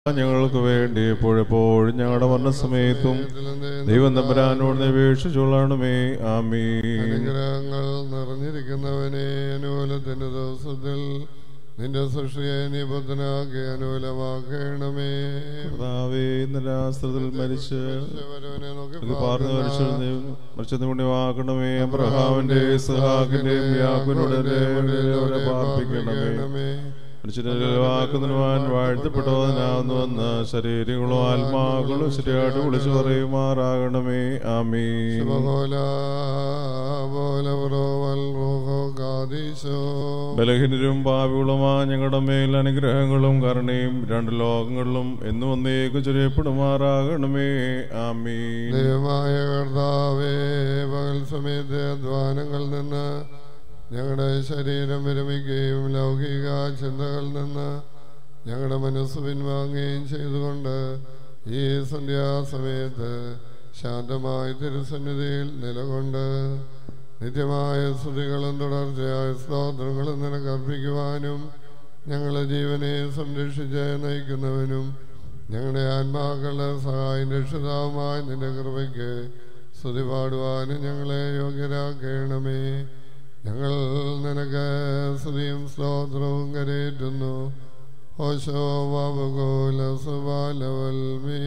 ഞങ്ങൾക്ക് വേണ്ടി എപ്പോഴെപ്പോഴും ഞങ്ങളുടെ മരണസമയത്തും ദൈവം തമ്പരാനോട് അപേക്ഷിച്ചുള്ളണമേ ആമീ അനുഗ്രഹങ്ങൾ നിറഞ്ഞിരിക്കുന്നവനെ അനുകൂലത്തിന്റെ ദിവസത്തിൽ നിന്റെ സൃഷ്ടിയെ നീ ബുദ്ധനാക്കി അനുകൂലമാക്കണമേ കർത്താവേ ഇന്നലെ ആസ്ത്രത്തിൽ മരിച്ച് ഒരുവനെ നോക്കി ഇത് പാർന്ന് മരിച്ചു മരിച്ചത് പുണ്യമാക്കണമേ അബ്രഹാമിന്റെ സഹാക്കിന്റെ യാക്കുനുടനെ അവരെ പാർപ്പിക്കണമേ മനുഷ്യരാക്കുന്നതിനുവാൻ വാഴ്ത്തപ്പെട്ടവനാവുന്നു വന്ന് ശരീരങ്ങളും ആത്മാക്കളും ശരിയായിട്ട് വിളിച്ചു പറയുമാറാകണമേ ആമീ ശുഭകോല പോലെ പുറോവൽ റൂഹോ കാദീശോ ബലഹീനരും പാപികളുമാ ഞങ്ങളുടെ മേൽ അനുഗ്രഹങ്ങളും കരുണയും രണ്ട് ലോകങ്ങളിലും എന്നും ഒന്നേക്ക് ചൊരിയപ്പെടുമാറാകണമേ ആമീ ദൈവമായ കർത്താവേ പകൽ സമയത്തെ അധ്വാനങ്ങളിൽ നിന്ന് ഞങ്ങളുടെ ശരീരം വിരമിക്കുകയും ലൗകിക ചിന്തകളിൽ നിന്ന് ഞങ്ങളുടെ മനസ്സ് പിൻവാങ്ങുകയും ചെയ്തുകൊണ്ട് ഈ സന്ധ്യാസമയത്ത് ശാന്തമായ തിരുസന്നിധിയിൽ നിലകൊണ്ട് നിത്യമായ സ്തുതികളും തുടർച്ചയായ സ്തോത്രങ്ങളും നിനക്ക് അർപ്പിക്കുവാനും ഞങ്ങളുടെ ജീവനെ സംരക്ഷിച്ച് നയിക്കുന്നവനും ഞങ്ങളുടെ ആത്മാക്കളുടെ സഹായം രക്ഷിതാവുമായ നിന്റെ കൃപയ്ക്ക് സ്തുതി പാടുവാനും ഞങ്ങളെ യോഗ്യരാക്കണമേ ഞങ്ങൾ നിനക്ക് സ്തുതിയും സ്തോത്രവും കരേറ്റുന്നു ഓശോ വാബുകോല സുബാലവൽമീ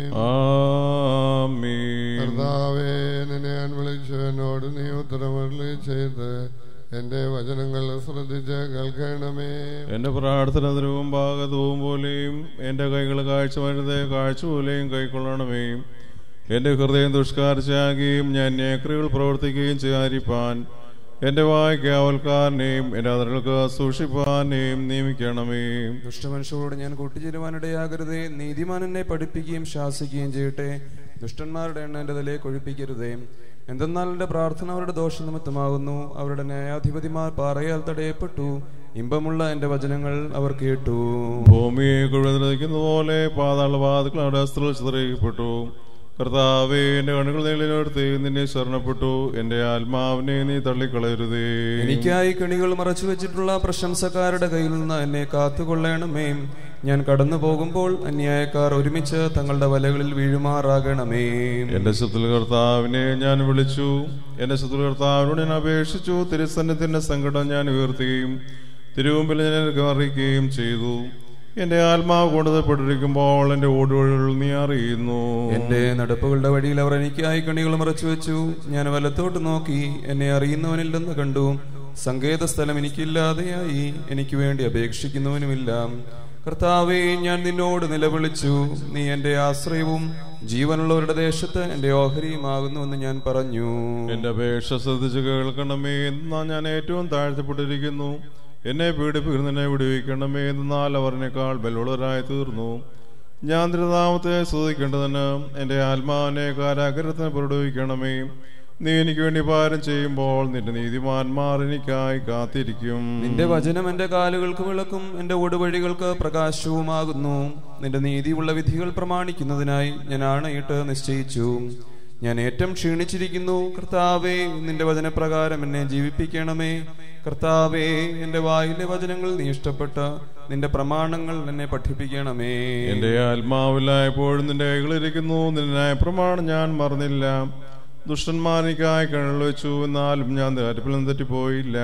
ആമീൻ കർത്താവേ നിന്നെ ഞാൻ വിളിച്ചു എന്നോട് നീ ഉത്തരമരളി ചെയ്ത് എന്റെ വചനങ്ങൾ ശ്രദ്ധിച്ച് കേൾക്കണമേ എന്റെ പ്രാർത്ഥന ധ്രുവും ഭാഗതവും പോലെയും എന്റെ കൈകൾ കാഴ്ച വരുന്നത് കാഴ്ച പോലെയും കൈക്കൊള്ളണമേ എന്റെ ഹൃദയം ദുഷ്കാർച്ചയാകുകയും ഞാൻ നേക്രികൾ പ്രവർത്തിക്കുകയും ചെയ്യാതിരിപ്പാൻ എന്റെ വായ്ക്ക് അവൽക്കാരനെയും എന്റെ അതിർക്ക് സൂക്ഷിപ്പാനെയും നിയമിക്കണമേ ദുഷ്ടമനുഷ്യരോട് ഞാൻ കൂട്ടിച്ചേരുവാനിടയാകരുതേ നീതിമാൻ എന്നെ പഠിപ്പിക്കുകയും ശാസിക്കുകയും ചെയ്യട്ടെ ദുഷ്ടന്മാരുടെ എണ്ണ എൻ്റെ തലയെ കൊഴിപ്പിക്കരുതേ എന്തെന്നാൽ എൻ്റെ പ്രാർത്ഥന അവരുടെ ദോഷനിമിത്തമാകുന്നു അവരുടെ ന്യായാധിപതിമാർ പാറയാൽ തടയപ്പെട്ടു ഇമ്പമുള്ള എൻ്റെ വചനങ്ങൾ അവർ കേട്ടു ഭൂമിയെ കുഴുതിരിക്കുന്ന പോലെ പാതാളവാദികൾ അവിടെ അസ്ത്രങ്ങൾ ചിതറിക്കപ്പെട്ടു കർത്താവേ എന്റെ കണ്ണുകൾ നീളിനോർത്ത് നിന്നെ ശരണപ്പെട്ടു എന്റെ ആത്മാവിനെ നീ തള്ളിക്കളയരുതേ എനിക്കായി കെണികൾ മറച്ചു വെച്ചിട്ടുള്ള പ്രശംസക്കാരുടെ കയ്യിൽ നിന്ന് എന്നെ കാത്തുകൊള്ളണമേ ഞാൻ കടന്നു പോകുമ്പോൾ അന്യായക്കാർ ഒരുമിച്ച് തങ്ങളുടെ വലകളിൽ വീഴുമാറാകണമേ എന്റെ ശത്രു കർത്താവിനെ ഞാൻ വിളിച്ചു എന്റെ ശത്രു കർത്താവിനോട് ഞാൻ അപേക്ഷിച്ചു തിരുസന്നത്തിന്റെ സങ്കടം ഞാൻ ഉയർത്തുകയും തിരുവുമ്പിൽ ഞാൻ എനിക്ക് അറിയിക്കുകയും ചെയ്തു എന്റെ ആത്മാവ് കൊണ്ടുപോയിക്കൊണ്ടിരിക്കുമ്പോൾ എന്റെ ഓടുവഴികൾ നീ അറിയുന്നു എന്റെ നടപ്പുകളുടെ വഴിയിൽ അവർ എനിക്കായി കണികൾ മറച്ചു വെച്ചു ഞാൻ വലത്തോട്ട് നോക്കി എന്നെ അറിയുന്നവനില്ലെന്ന് കണ്ടു സങ്കേത സ്ഥലം എനിക്കില്ലാതെയായി എനിക്ക് വേണ്ടി അപേക്ഷിക്കുന്നവനുമില്ല കർത്താവേ ഞാൻ നിന്നോട് നിലവിളിച്ചു നീ എന്റെ ആശ്രയവും ജീവനുള്ളവരുടെ ദേശത്ത് എന്റെ ഓഹരിയുമാകുന്നുവെന്ന് ഞാൻ പറഞ്ഞു എന്റെ അപേക്ഷ ശ്രദ്ധിച്ച് കേൾക്കണമേ എന്നാ ഞാൻ ഏറ്റവും താഴ്ത്തപ്പെട്ടിരിക്കുന്നു എന്നെ പീഡിപ്പിക്കുന്നതിനെ വിടുവിക്കണമേ എന്നാൽ അവർ എന്നെക്കാൾ ബലുള്ളവരായി തീർന്നു ഞാൻ തിരുനാമത്തെ സ്തുതിക്കേണ്ടതിന് എന്റെ ആത്മാവിനെ കാരാഗ്രഹത്തിന് പുറപ്പെടുവിക്കണമേ നീ എനിക്ക് വേണ്ടി പാരം ചെയ്യുമ്പോൾ നിന്റെ നീതിമാന്മാർ എനിക്കായി കാത്തിരിക്കും നിന്റെ വചനം എന്റെ കാലുകൾക്ക് വിളക്കും എന്റെ ഓടുവഴികൾക്ക് പ്രകാശവുമാകുന്നു നിന്റെ നീതിയുള്ള വിധികൾ പ്രമാണിക്കുന്നതിനായി ഞാൻ ആണയിട്ട് നിശ്ചയിച്ചു ഞാൻ ഏറ്റവും ക്ഷീണിച്ചിരിക്കുന്നു കർത്താവേ നിന്റെ വചനപ്രകാരം എന്നെ ജീവിപ്പിക്കണമേ കർത്താവേ എന്റെ വായിലെ വചനങ്ങൾ നീ ഇഷ്ടപ്പെട്ട നിന്റെ പ്രമാണങ്ങൾ എന്നെ പഠിപ്പിക്കണമേ എന്റെ ആത്മാവിലായപ്പോഴും നിന്റെ കൈകളിരിക്കുന്നു നിന്റെ പ്രമാണം ഞാൻ മറന്നില്ല ദുഷ്ടന്മാരിക്കായി കണ്ണുകൾ വെച്ചു എന്നാലും ഞാൻ അരിപ്പിൽ നിന്ന് തെറ്റിപ്പോയില്ല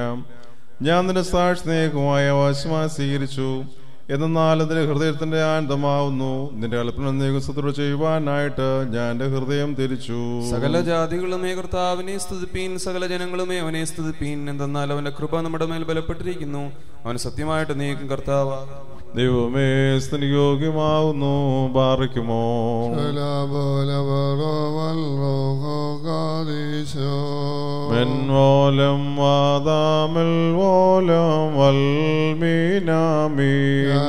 ഞാൻ നിന്റെ സാക്ഷി സ്നേഹമായ അവകാശമായി സ്വീകരിച്ചു എന്നാൽ അതിന്റെ ഹൃദയത്തിന്റെ ആനന്ദമാവുന്നു നിന്റെ കൽപ്പന നീക്കത്തോട് ചെയ്യുവാനായിട്ട് ഞാൻ എന്റെ ഹൃദയം തിരിച്ചു സകല ജാതികളുമേ കർത്താവിനെ സ്തുതിപ്പീൻ സകല ജനങ്ങളുമേ അവനെ സ്തുതിപ്പീൻ എന്തെന്നാൽ അവന്റെ കൃപ നമ്മുടെ മേൽ ബലപ്പെട്ടിരിക്കുന്നു അവൻ സത്യമായിട്ട് നീക്കും കർത്താവ് ദൈവമേ സ്തുതിയോഗ്യമാവുന്നു ബാറിക്കുമോ മെൻവോലം വാദാമൽ വോലം വൽമീനാമീ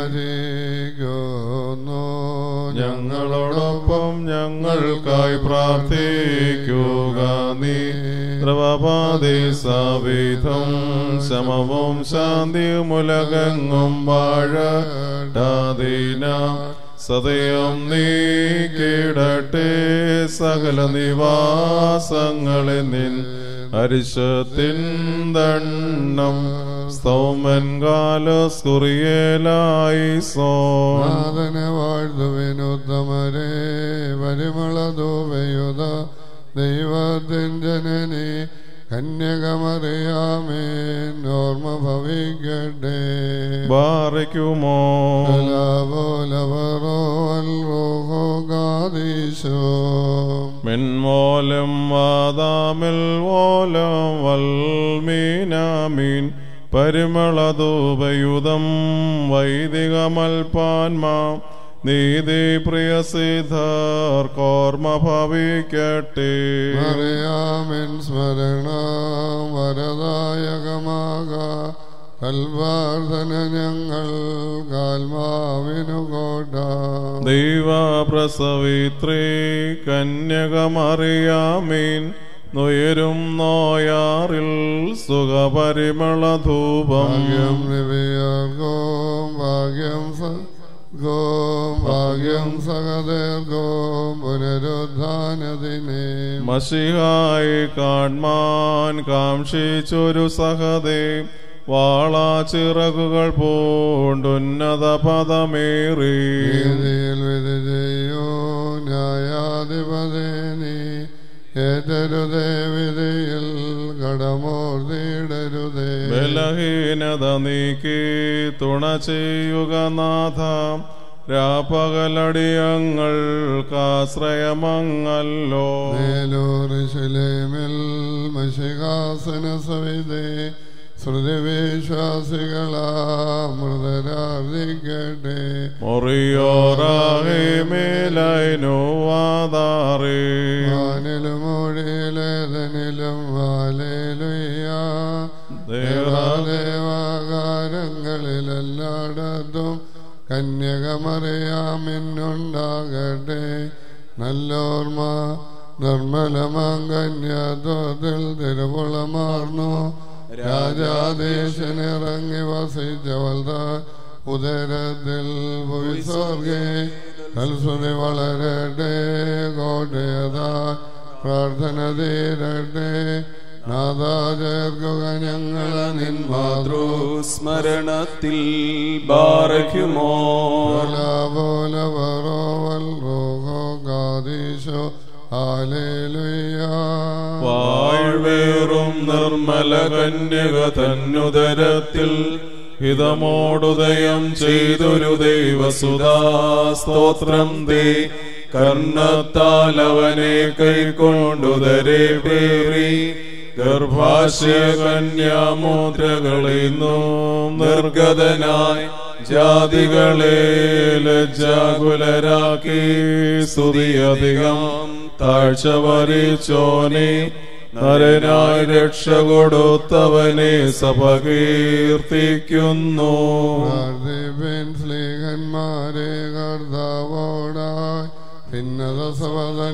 ഞങ്ങളോടൊപ്പം ഞങ്ങൾക്കായി പ്രാർത്ഥിക്കുക നീ ദ്രവപാദേശാവിധം ശമവും ശാന്തിയും ഉലകങ്ങും വാഴാതീന സദയം നീ കീടട്ടെ സകല നിവാസങ്ങളെ നിൻ അരിശത്തിൻ ദണ്ണം സ്തൗമൻ കാലസ്കുറിയേലായി സോ നാഥനെ വാഴ്ത്തുവിനുത്തമരെ പരിമളധൂപയുധ ദൈവത്തിൻ ജനനി കന്യകമറിയാമേൻ ഓർമ്മ ഭവിക്കട്ടെ ബാറയ്ക്കുമോ മെൻമോലം വാദാമിൽ ഓലം വൽമീനാമീൻ പരിമളധൂപയുധം വൈദികമൽപാൻമാ നീതി പ്രിയ സിദ്ധർ കോർമ്മ ഭവിക്കട്ടെ മറിയാമിൻ സ്മരണ വരദായകമാക കൽവാർദ്ധന ഞങ്ങൾ കാൽമാവിനു കോട്ട ദൈവപ്രസവിത്രീ കന്യകമറിയാമീൻ നുയരും നോയാറിൽ സുഖപരിമളധൂപം ഭാഗ്യം നിവിയർഗോം ഭാഗ്യം ഗോം ഭാഗ്യം സഹദേർഗോം പുനരുദ്ധാനദിനെ മഷിഹായി കാൺമാൻ കാംക്ഷിച്ചൊരു സഹതേ വാളാ ചിറകുകൾ പൂണ്ടുന്നത പദമേറി നീതിയിൽ വിധി ചെയ്യോ ന്യായാധിപതേ നീ ഏറ്റരുതേ വിധിയിൽ കടമോർത്തിയിടരുതേ ബലഹീനത നീക്കി തുണ ചെയ്യുക നാഥ രാപ്പകലടിയങ്ങൾക്കാശ്രയമങ്ങല്ലോ മേലൂറിശിലേമിൽ മഷികാസന സവിതേ ശ്രുതിവിശ്വാസികളാ മൃതരാർജിക്കട്ടെ മുറിയോറാകെ മേലൈനു വാതാറേ വാനിലും മൊഴിയിലേതനിലും വാലേലുയ്യ ദേവാകാരങ്ങളിലെല്ലായിടത്തും കന്യകമറിയാമിന്നുണ്ടാകട്ടെ നല്ലോർമ്മ നിർമ്മലമങ്കന്യത്വത്തിൽ തിരുവുളമാർന്നു രാജാദേശനിറങ്ങി വസിച്ചവൾത ഉദരത്തിൽ ഭൂസ്വർഗേ കൽസുതി വളരട്ടെ കോട്ടയത പ്രാർത്ഥന തീരട്ടെ നാദാ ചേർക്കുക ഞങ്ങൾ നിൻ മാതൃ സ്മരണത്തിൽ ബാറയ്ക്കുമോ പോലെ വറോവൽ റോഹോ ഗാദീശോ ഹാലേലുയ്യ വാഴ്വേറും നിർമ്മല കന്യക തന്നുദരത്തിൽ ഹിതമോടുദയം ചെയ്തൊരു ദൈവസുതാ സ്തോത്രം തേ കർണത്താൽ അവനെ കൈക്കൊണ്ടുദരെ പേറി ഗർഭാശയ കന്യാമുദ്രകളിന്നും നിർഗതനായി ജാതികളെ ലജ്ജാകുലരാക്കി സ്തുതിയധികം താഴ്ച വരിച്ചോനെ നരനായി രക്ഷ കൊടുത്തവനെ സഭ കീർത്തിക്കുന്നു പ്രാർത്ഥിപ്പിൻ സ്ലീഹന്മാരെ കർത്താവോടായി ഭിന്നത സവതൻ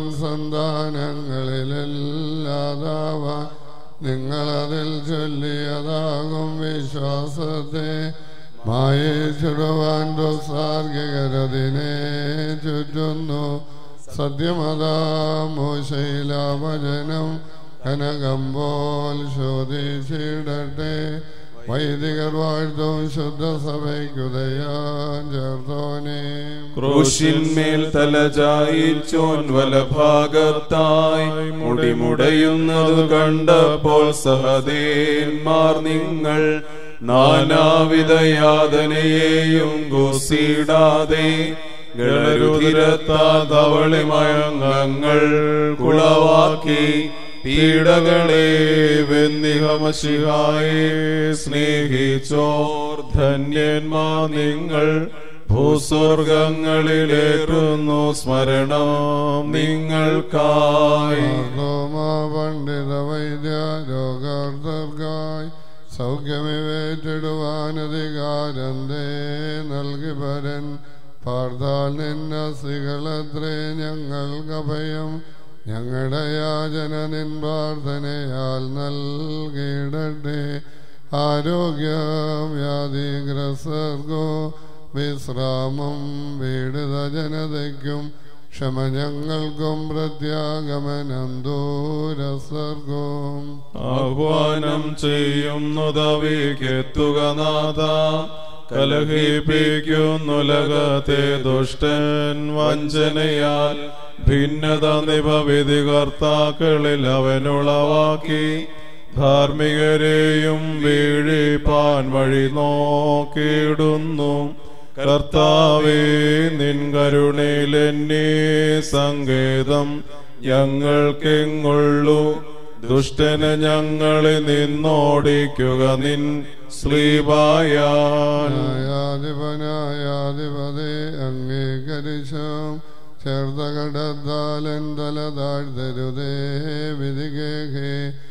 സന്താനങ്ങളിലെല്ലാതാവാൻ നിങ്ങളതിൽ ചൊല്ലിയതാകും വിശ്വാസത്തെ മായിച്ചിടുവാൻ ദുസാർഗികരതിനെ ചുറ്റുന്നു സത്യമതാ മോശയിലാവചനം കനകം പോൽ ശോധിച്ചിടട്ടെ വൈദികർ വാഴ്ത്തും ശുദ്ധ സഭയ്ക്കുദയാൻ ചേർത്തോനെ ക്രൂശിന്മേൽ തലചായിച്ചോൻ വലഭാഗത്തായി മുടിമുടയുന്നത് കണ്ടപ്പോൾ സഹദേന്മാർ നിങ്ങൾ നാനാവിധ യാതനയെയും കുസിടാതെ ഗണരുതിരത്താതവളിമയങ്ങൾ കുളവാക്കി പീഡകളെ വെന്നിഹമശിഹായെ സ്നേഹിച്ചോർ ധന്യന്മാർ നിങ്ങൾ ഭൂസ്വർഗങ്ങളിലേറ്റുന്നു സ്മരണം നിങ്ങൾക്കായി മാർത്തോമാ പണ്ഡിത വൈദ്യ രോഗാർദ്ധർക്കായി സൗഖ്യമിവേറ്റിടുവാൻ അധികാരം തേ നൽകി പരൻ പാർത്താൽ നിന്നസികളത്രേ ഞങ്ങൾക്ക് അഭയം ഞങ്ങളുടെ യാചന നിൻ പ്രാർത്ഥനയാൽ നൽകിയിടട്ടെ ആരോഗ്യം വ്യാധിഗ്രസ്തർക്കോ വിശ്രാമം പീഡിത ജനതയ്ക്കും ക്ഷമ ഞങ്ങൾക്കും പ്രത്യാഗമനം ദൂരസർഗവും ആഹ്വാനം ചെയ്യുന്നതവിക്കെത്തുക നാഥ കലഹിപ്പിക്കുന്നുലകത്തെ ദുഷ്ടൻ വഞ്ചനയാൽ ഭിന്നത നിപവിധി കർത്താക്കളിൽ അവനുളവാക്കി ധാർമ്മികരെയും വീഴിപ്പാൻ വഴി നോക്കിയിടുന്നു കർത്താവേ നിൻ കരുണയിലെന്നീ സങ്കേതം ഞങ്ങൾക്കെങ്ങുള്ളൂ ദുഷ്ടന് ഞങ്ങളെ നിന്നോടിക്കുക നിൻ ശ്രീവായാൽ ന്യായാധിപനായാധിപതേ അംഗീകരിച്ചും ചേർത്ത കടത്താലൻ തല താഴ്ത്തരുതേ വിധികേഹേ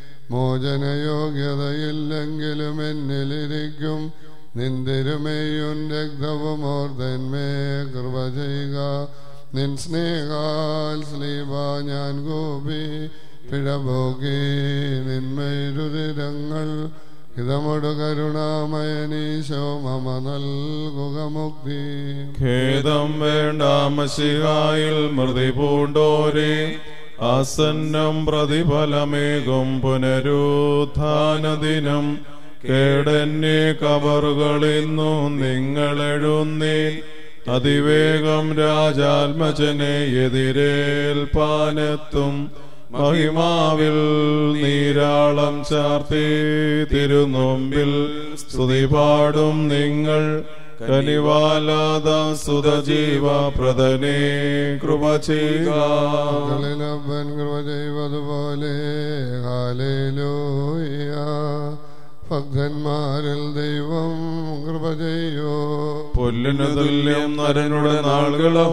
മോചനയോഗ്യതയില്ലെങ്കിലും എന്നിലിരിക്കും നിന്തിരുമേയും രക്തവും ഓർത്തന്മേ കൃപ ചെയ്യുക നിൻ സ്നേഹാൽ സ്ലീബ ഞാൻ ഗോപി പിഴപോകി നിന്മരുതിരങ്ങൾ ഇതമൊടു കരുണാമയനീശോ മമ നൽകുക മുക്തി ഖേദം വേണ്ട മഷിഹായിൽ മൃതി പൂണ്ടോരെ ആസന്നം പ്രതിഫലമേകും പുനരുത്ഥാനദിനം കേടന്നെ കബറുകളിന്നു നിങ്ങളെഴുന്നേ അതിവേഗം രാജാത്മജനെ എതിരേൽപ്പാനെത്തും മഹിമാവിൽ നീരാളം ചാർത്തി തിരുനൊമ്പിൽ സ്തുതി പാടും നിങ്ങൾ കനിവാലാദ സുതജീവ പ്രദനെ കൃപ ചെയ്യുക മക്കളിലപ്പൻ കൃപ ചെയ്വതുപോലെ ഹാലേലൂയ ഭക്തന്മാരിൽ ദൈവം കൃപ ചെയ്യോ പുല്ലിനു തുല്യം നരനുടെ നാളുകളോ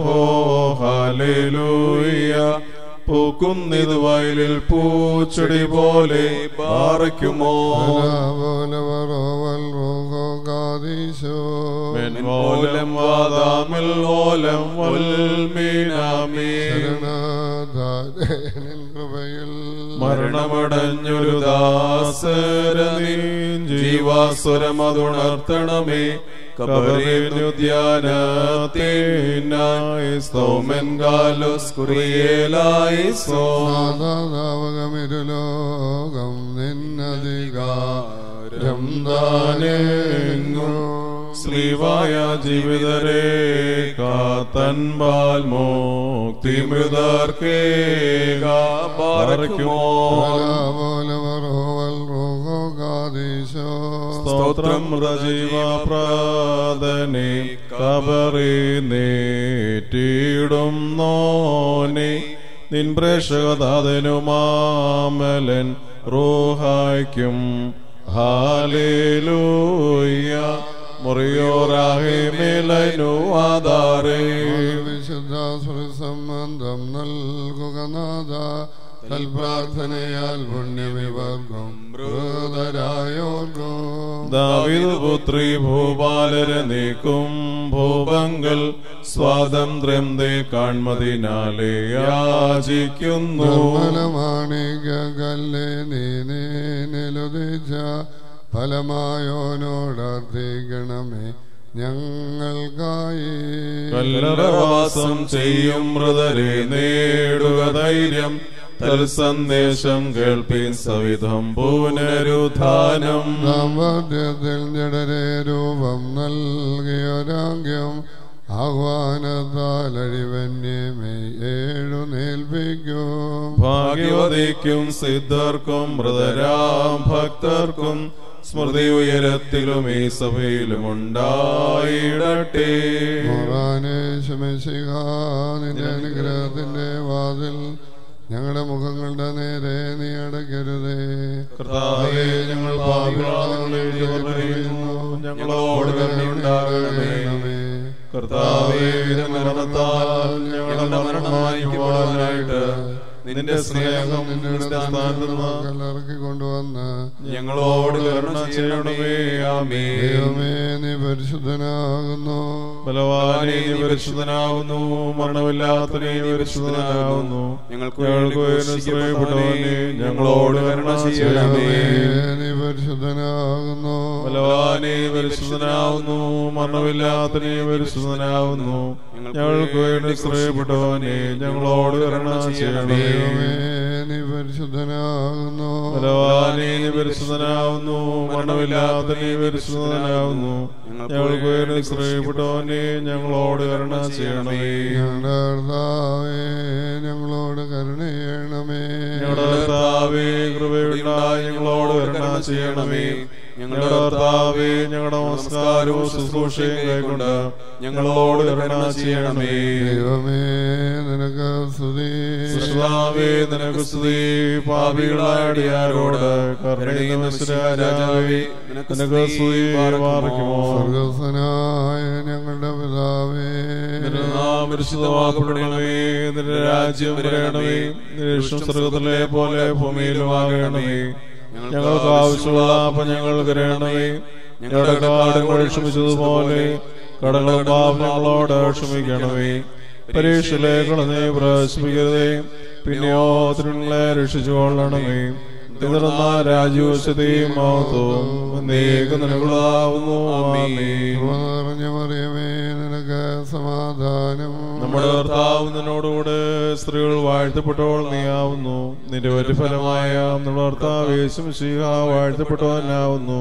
ഹാലേലൂയ പൂക്കുന്നിത് വയലിൽ പൂച്ചെടി പോലെ പാറയ്ക്കുമോ പോലെ റോഹോ കാദീശോ ഓലം വാദാമിൽ ഓലം വൽമീനാമേ ശരണാധാരനിൻ കൃപയിൽ മരണമടഞ്ഞൊരു ദാസരനീ ജീവാസുരമതുണർത്തണമേ കബറിനുദ്യാനത്തിനായി സോമൻ കാലോസ് കുറിയേലായി സോ നാദാവകമിരുലോകം നിന്നധികാരം താനെങ്ങും ശ്രീവായ ജീവിതരെ കാത്തൻപാൽ മോക്തി മൃതർക്കേ പാറയ്ക്കുമോ സ്തോത്രം മൃതജീവ പ്രാതനെ കബറി നേറ്റിയിടും നോനെ നിൻ പ്രേക്ഷകതാതനുമാമലൻ റൂഹായ്ക്കും ഹാലേലൂയ മുറിയോറാഹിമിലനു ആധാരേ വിശുദ്ധ സംബന്ധം നൽകുക നാഥ തൽപ്രാർത്ഥനയാൽ പുണ്യവിവർഗം മൃതരായോർഗം ദാവിദ് പുത്രി ഭൂപാലരെ നീക്കും ഭൂപങ്കൽ സ്വാതന്ത്ര്യം ദേ കാൺമതിനാലെ യാചിക്കുന്നു നിർമ്മലമാണികല്ലേ നീ നിലുദിച്ച ഫലമായോനോടർത്ഥിക്കണമേ ഞങ്ങൾക്കായി കല്ലറവാസം ചെയ്യും മൃതരെ നേടുക ധൈര്യം തൽസന്ദേശം കേൾപ്പീൻ സവിധം പുനരുത്ഥാനം ദാമ്പത്യത്തിൽ ജഡരെ രൂപം നൽകിയൊരാഗ്യം ആഹ്വാനത്താൽ അഴിവന്യമേ എഴുന്നേൽപ്പിക്കും ഭാഗ്യവതിക്കും സിദ്ധർക്കും മൃതരാം ഭക്തർക്കും സ്മൃതി ഉയരത്തിലും ഈ സഭയിലും ഉണ്ടായിടട്ടെ നിന്റെ അനുഗ്രഹത്തിന്റെ വാതിൽ ഞങ്ങളുടെ മുഖങ്ങളുടെ നേരെ നീ അടയ്ക്കരുതേ കർത്താവേ ഞങ്ങൾ പാപികളാണെന്ന് എഴുതി പറയുന്നു. ഞങ്ങളോട് കരുണയുണ്ടാകണമേ കർത്താവേ ഇത് മരണത്താൽ ഞങ്ങളുടെ മരണമായി പോകാനായിട്ട് നിന്റെ സ്നേഹം നിന്റെ സ്ഥാനത്ത് നിന്ന് ഇറക്കി കൊണ്ടുവന്ന് ഞങ്ങളോട് കരുണ ചെയ്യണമേ ആമേ ദൈവമേ നീ പരിശുദ്ധനാകുന്നു ബലവാനെ നീ പരിശുദ്ധനാകുന്നു മരണമില്ലാത്ത നീ പരിശുദ്ധനാകുന്നു ഞങ്ങൾക്ക് ഞങ്ങൾക്ക് വേണ്ടി ശ്രേയപ്പെട്ടവനെ ഞങ്ങളോട് കരുണ ചെയ്യണമേ ദൈവമേ നീ പരിശുദ്ധനാകുന്നു ബലവാനെ പരിശുദ്ധനാവുന്നു മരണമില്ലാത്ത നീ പരിശുദ്ധനാവുന്നു ഞങ്ങൾക്ക് വേണ്ടി ശ്രേയപ്പെട്ടവനെ ഞങ്ങളോട് കരുണ ചെയ്യണമേ ദൈവമേ നീ പരിശുദ്ധനാകുന്നു ബലവാനേ നീ പരിശുദ്ധനാവുന്നു മരണമില്ലാത്ത നീ പരിശുദ്ധനാവുന്നു ഞങ്ങൾക്ക് വേണ്ടി ശ്രേയപ്പെട്ടവനെ ഞങ്ങളോട് കരുണ ചെയ്യണമേ ഞങ്ങളുടെ കർത്താവേ ഞങ്ങളോട് കരുണ ചെയ്യണമേ ഞങ്ങളുടെ കർത്താവേ കൃപയുണ്ടായി ഞങ്ങളോട് കരുണ ചെയ്യണമേ ഞങ്ങളുടെ കർത്താവേ ഞങ്ങളുടെ നമസ്കാരവും ശുശ്രൂഷയും കൈക്കൊണ്ട് ഞങ്ങളോട് കരുണ ചെയ്യണമേ ദൈവമേ നിനക്ക് സ്തുതി കർത്താവേ നിനക്ക് സ്തുതി പാപികളായ അടിയാരോട് കരുണയും രാജാവേ നിനക്ക് സ്തുതി പാർക്കുമോ സ്വർഗസ്വനായ ഞങ്ങളുടെ പിതാവേ നിന്റെ നാമം പരിശുദ്ധമാക്കപ്പെടണമേ നിന്റെ രാജ്യം വരണമേ നിന്റെ ഇഷ്ടം സ്വർഗത്തിലെ പോലെ ഭൂമിയിലും ആകണമേ ഞങ്ങൾക്ക് ആവശ്യമുള്ള അപ്പം ഞങ്ങൾ കരയണമേ ഞങ്ങളുടെ കടങ്ങൾ ക്ഷമിച്ചതുപോലെ കടങ്ങളും പാപം ഞങ്ങളോട് ക്ഷമിക്കണമേ പരീക്ഷയിലേക്ക് നീ പ്രവേശിപ്പിക്കരുതേ പിന്നെയോ തിരുങ്ങളെ രക്ഷിച്ചു കൊള്ളണമേ തുടർന്ന രാജ്യവശത്തെയും മഹത്വവും നീക്ക് നിനക്കുള്ളതാവുന്നു ആമേൻ കൃപ നിറഞ്ഞ മറിയമേ നിനക്ക് സമാധാനം നമ്മുടെ കർത്താവ് നിന്നോടുകൂടെ സ്ത്രീകൾ വാഴ്ത്തപ്പെട്ടവൾ നീയാവുന്നു നിന്റെ ഒരു ഫലമായ നമ്മുടെ കർത്താവ് യേശും ശീഹ വാഴ്ത്തപ്പെട്ടവനാവുന്നു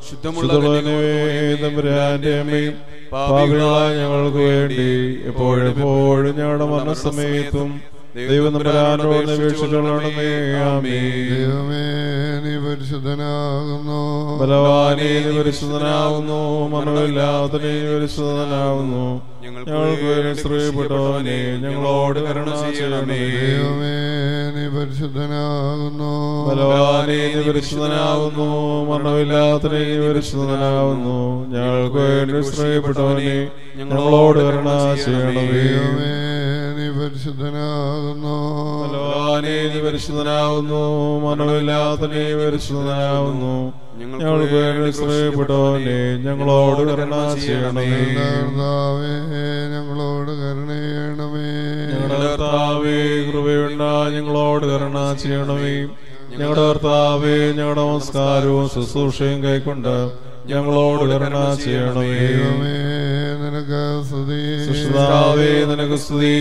ശുദ്ധമുള്ളവന്റെ അമ്മയും പാപികളായ ഞങ്ങൾക്ക് വേണ്ടി എപ്പോഴെപ്പോഴും ഞങ്ങളുടെ മരണസമയത്തും ദൈവം നമ്പരാനോട് അപേക്ഷിച്ചുകൊള്ളണമേ ആമേ ദൈവമേ നീ പരിശുദ്ധനാകുന്നു ബലവാനേ നീ പരിശുദ്ധനാവുന്നു മരണമില്ലാത്ത നീ പരിശുദ്ധനാവുന്നു ഞങ്ങൾക്ക് വേണ്ടി സ്ത്രീപ്പെട്ടവനെ ഞങ്ങളോട് കരുണ ചെയ്യണമേ ദൈവമേ നീ പരിശുദ്ധനാകുന്നു ബലവാനേ നീ പരിശുദ്ധനാവുന്നു മരണമില്ലാത്ത നീ പരിശുദ്ധനാവുന്നു ഞങ്ങൾക്ക് വേണ്ടി സ്ത്രീപ്പെട്ടവനെ ഞങ്ങളോട് കരുണ ചെയ്യണമേ ദൈവമേ നീ പരിശുദ്ധനാകുന്നു ബലവാനേ നീ പരിശുദ്ധനാവുന്നു മരണമില്ലാത്ത നീ പരിശുദ്ധനാവുന്നു ഞങ്ങൾക്ക് വേണ്ടി സ്ത്രീപ്പെട്ടവനെ ഞങ്ങളോട് കരുണ ചെയ്യണമേ കർത്താവേ ഞങ്ങളോട് കരുണ ചെയ്യണമേ ഞങ്ങളുടെ കർത്താവേ കൃപയുണ്ടാ ഞങ്ങളോട് കരുണ ചെയ്യണമേ ഞങ്ങളുടെ കർത്താവേ ഞങ്ങളുടെ നമസ്കാരവും ശുശ്രൂഷയും കൈക്കൊണ്ട് ഞങ്ങളോട് കരുണ ചെയ്യണമേ ദൈവമേ നിനക്ക് സ്തുതി സുഷ്ടാവേ നിനക്ക് സ്തുതി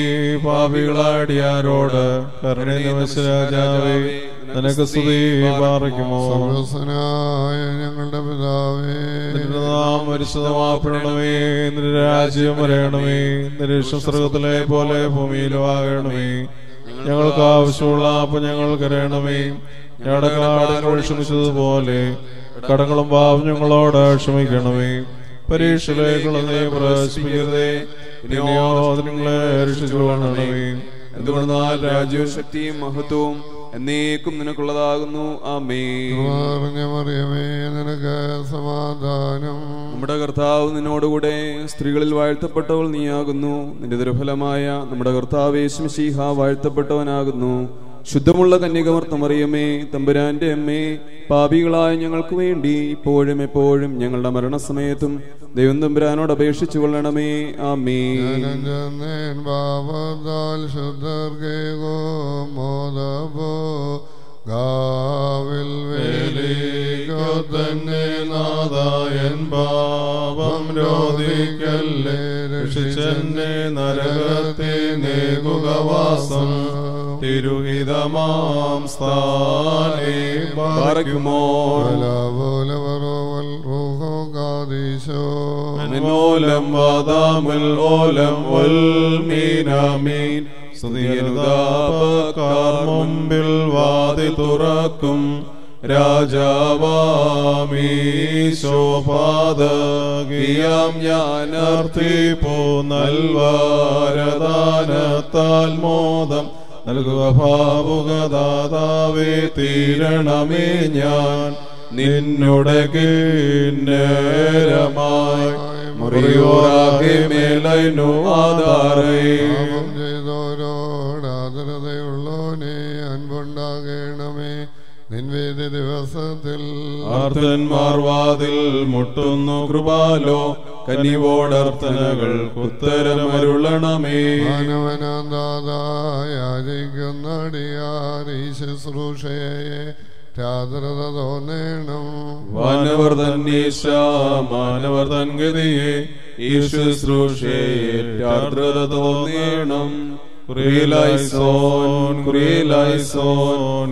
പാപികളാടിയാരോട് കരുണ രാജാവേ നിനക്ക് സ്തുതി പാറയ്ക്കുമോ സർവസ്വനായ ഞങ്ങളുടെ പിതാവേ നിന്റെ നാം പരിശുദ്ധമാപ്പെടണമേ നിന്റെ രാജ്യം വരയണമേ നിന്റെ ഇഷ്ടം സ്വർഗത്തിലെ പോലെ ഭൂമിയിലും ആകണമേ ഞങ്ങൾക്ക് ആവശ്യമുള്ള അപ്പം ഞങ്ങൾ കരയണമേ ഞങ്ങളുടെ കാടങ്ങൾ ക്ഷമിച്ചതുപോലെ കടങ്ങളും പാപം ഞങ്ങളോട് ക്ഷമിക്കണമേ പരീക്ഷയിലേക്കുള്ള നീ പ്രവേശിപ്പിക്കരുതേ പിന്നെയോ അത് നിങ്ങളെ രക്ഷിച്ചുകൊള്ളണമേ എന്തുകൊണ്ടാൽ രാജ്യവും ശക്തിയും മഹത്വവും എന്നേക്കും നിനക്കുള്ളതാകുന്നു ആമേ പറഞ്ഞ മറിയമേ നിനക്ക് സമാധാനം നമ്മുടെ കർത്താവ് നിന്നോടുകൂടെ സ്ത്രീകളിൽ വാഴ്ത്തപ്പെട്ടവൾ നീയാകുന്നു നിന്റെ ദുർഫലമായ നമ്മുടെ കർത്താവ് യേശുമിശിഹ വാഴ്ത്തപ്പെട്ടവനാകുന്നു ശുദ്ധമുള്ള കന്യകമർത്തമറിയമേ തമ്പുരാന്റെ അമ്മേ പാപികളായ ഞങ്ങൾക്ക് വേണ്ടി ഇപ്പോഴും എപ്പോഴും ഞങ്ങളുടെ മരണസമയത്തും ദൈവം തമ്പുരാനോട് അപേക്ഷിച്ചു കൊള്ളണമേ ആമേ ജനജനേൻ പാപത്താൽ ശുദ്ധർക്കേകോ മോദപോ ഗാവിൽ വേലിക്കോ തന്നെ നാദായൻ പാപം രോധിക്കല്ലേ രക്ഷിച്ചെന്നെ നരകത്തെ നേകുകവാസം തിരുഹിതമാം സ്ഥാനേ പാറയ്ക്കുമോ ഓലം വാദാമുൽ ഓലം ഒൽ മീനാമീൻ സ്തുതിയനുതാപക്കാർ മുമ്പിൽ വാതി തുറക്കും രാജാവാമീശോപാതകിയാം ഞാൻ അർത്ഥിപ്പോ നൽവാരദാനത്താൽ മോദം നൽകുക ഭാവുകദാതാവേ തീരണമേ ഞാൻ നിന്നുടെ കിന്നേരമായി മുറിയോറാകെ മേലൈനു ആധാരേ പാപം ചെയ്തോരോട് ആദരതയുള്ളോനെ അൻപുണ്ടാകണമേ നിൻവേദ ദിവസത്തിൽ ആർത്തന്മാർ വാതിൽ മുട്ടുന്നു കൃപാലോ കനിവോടർത്ഥനകൾ ഉത്തരമരുളണമേ മാനവനാന്താതായാചിക്കുന്നടിയാർ ഈ ശുശ്രൂഷയെ അത്യാദരത തോന്നേണം വാനവർ തന്നീശ മാനവർ തൻ ഗതിയെ ഈ ശുശ്രൂഷയാർദ്രത തോന്നേണം കുറിയലായിസോൻ കുറിയലായിസോൻ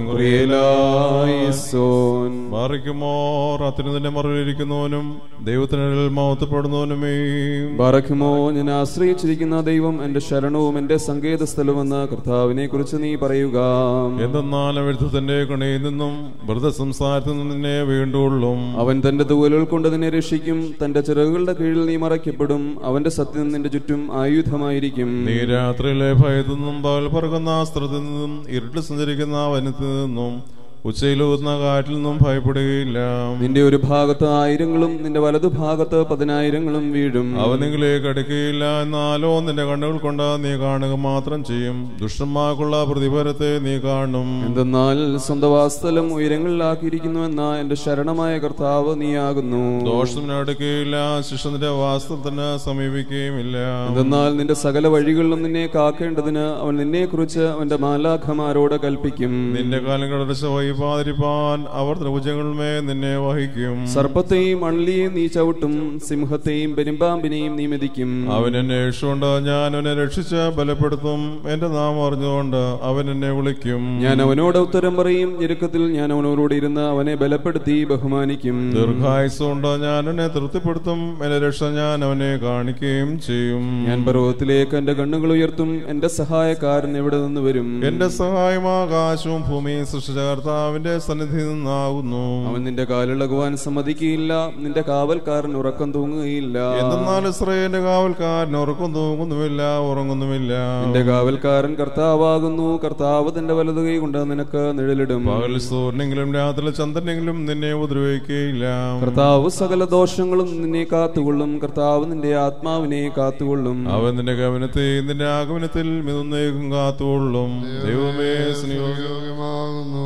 കുറിയലായിസോൻ മാറിക്കുമോർ അത്യുന്നതിന്റെ മറവിലിരിക്കുന്നവനും ദൈവത്തിനിൽ മഹത്വപ്പെടുന്നവനുമേ ബറക്കുമോ ഞാൻ ആശ്രയിച്ചിരിക്കുന്ന ദൈവം എന്റെ ശരണവും എന്റെ സങ്കേത സ്ഥലമെന്ന് കർത്താവിനെ കുറിച്ച് നീ പറയുക എന്തെന്നാൽ എഴുത്തത്തിന്റെ കണിയിൽ നിന്നും വെറുതെ സംസാരത്തിൽ നിന്നും നിന്നെ വീണ്ടുള്ളും അവൻ തന്റെ തൂവലുകൾ കൊണ്ട് നിന്നെ രക്ഷിക്കും തന്റെ ചിറകുകളുടെ കീഴിൽ നീ മറയ്ക്കപ്പെടും അവന്റെ സത്യം നിന്റെ ചുറ്റും ആയുധമായിരിക്കും നീ രാത്രിയിലെ ഭയത്തിൽ നിന്നും പകൽ പറക്കുന്ന അസ്ത്രത്തിൽ നിന്നും ഇരുട്ടിൽ സഞ്ചരിക്കുന്ന വനത്തിൽ നിന്നും ഉച്ചയിലൂത്തുന്ന കാറ്റിൽ നിന്നും ഭയപ്പെടുകയില്ല നിന്റെ ഒരു ഭാഗത്ത് ആയിരങ്ങളും നിന്റെ വലതു ഭാഗത്ത് പതിനായിരങ്ങളും വീഴും അവനെങ്കിലേക്ക് അടുക്കുകയില്ല എന്നാലോ നിന്റെ കണ്ണുകൾ കൊണ്ട് നീ കാണുക മാത്രം ചെയ്യും ദുഷ്ടന്മാർക്കുള്ള പ്രതിഫലത്തെ നീ കാണും എന്തെന്നാൽ സ്വന്തം വാസ്തലം ഉയരങ്ങളിലാക്കിയിരിക്കുന്നു എന്ന എന്റെ ശരണമായ കർത്താവ് നീയാകുന്നു ദോഷത്തിന് അടുക്കുകയില്ല ശിഷ്യന്റെ വാസ്തവത്തിന് സമീപിക്കുകയുമില്ല എന്തെന്നാൽ നിന്റെ സകല വഴികളിലും നിന്നെ കാക്കേണ്ടതിന് അവൻ നിന്നെ കുറിച്ച് അവന്റെ മാലാഖമാരോട് കൽപ്പിക്കും നിന്റെ കാലം കടച്ച വഹിപ്പാതിരിപ്പാൻ അവർ ത്രിഭുജങ്ങളുമേ നിന്നെ വഹിക്കും സർപ്പത്തെയും അണ്ലിയെയും നീ ചവിട്ടും സിംഹത്തെയും പെരുമ്പാമ്പിനെയും നീ മെതിക്കും അവൻ എന്നെ ഇഷ്ടമുണ്ട് ഞാൻ അവനെ രക്ഷിച്ച് ബലപ്പെടുത്തും എന്റെ നാമം അറിഞ്ഞുകൊണ്ട് അവൻ എന്നെ വിളിക്കും ഞാൻ അവനോട് ഉത്തരം പറയും ഞെരുക്കത്തിൽ ഞാൻ അവനോട് ഇരുന്ന് അവനെ ബലപ്പെടുത്തി ബഹുമാനിക്കും ദീർഘായുസുണ്ട് ഞാൻ അവനെ തൃപ്തിപ്പെടുത്തും എന്റെ രക്ഷ ഞാൻ അവനെ കാണിക്കുകയും ചെയ്യും ഞാൻ പർവ്വതത്തിലേക്ക് എന്റെ കണ്ണുകൾ ഉയർത്തും എന്റെ സഹായക്കാരൻ എവിടെ നിന്ന് വരും എന്റെ സഹായം ആകാശവും ഭൂമിയും സൃഷ്ടിച്ച കർത്താവിന്റെ സന്നിധി നിന്നാകുന്നു അവൻ നിന്റെ കാലിളകുവാൻ സമ്മതിക്കുകയില്ല നിന്റെ കാവൽക്കാരൻ ഉറക്കം തൂങ്ങുകയില്ല എന്തെന്നാൽ ഇസ്രയേലിന്റെ കാവൽക്കാരൻ ഉറക്കം തൂങ്ങുന്നുമില്ല ഉറങ്ങുന്നുമില്ല നിന്റെ കാവൽക്കാരൻ കർത്താവാകുന്നു കർത്താവ് തന്റെ വലതു കൈ കൊണ്ട് നിനക്ക് നിഴലിടും പകൽ സൂര്യനെങ്കിലും രാത്രി ചന്ദ്രനെങ്കിലും നിന്നെ ഉപദ്രവിക്കുകയില്ല കർത്താവ് സകല ദോഷങ്ങളും നിന്നെ കാത്തുകൊള്ളും കർത്താവ് നിന്റെ ആത്മാവിനെ കാത്തുകൊള്ളും അവൻ നിന്റെ ഗമനത്തെയും നിന്റെ ആഗമനത്തിൽ മിതുന്നേക്കും കാത്തുകൊള്ളും ദൈവമേ സ്നേഹം യോഗ്യമാകുന്നു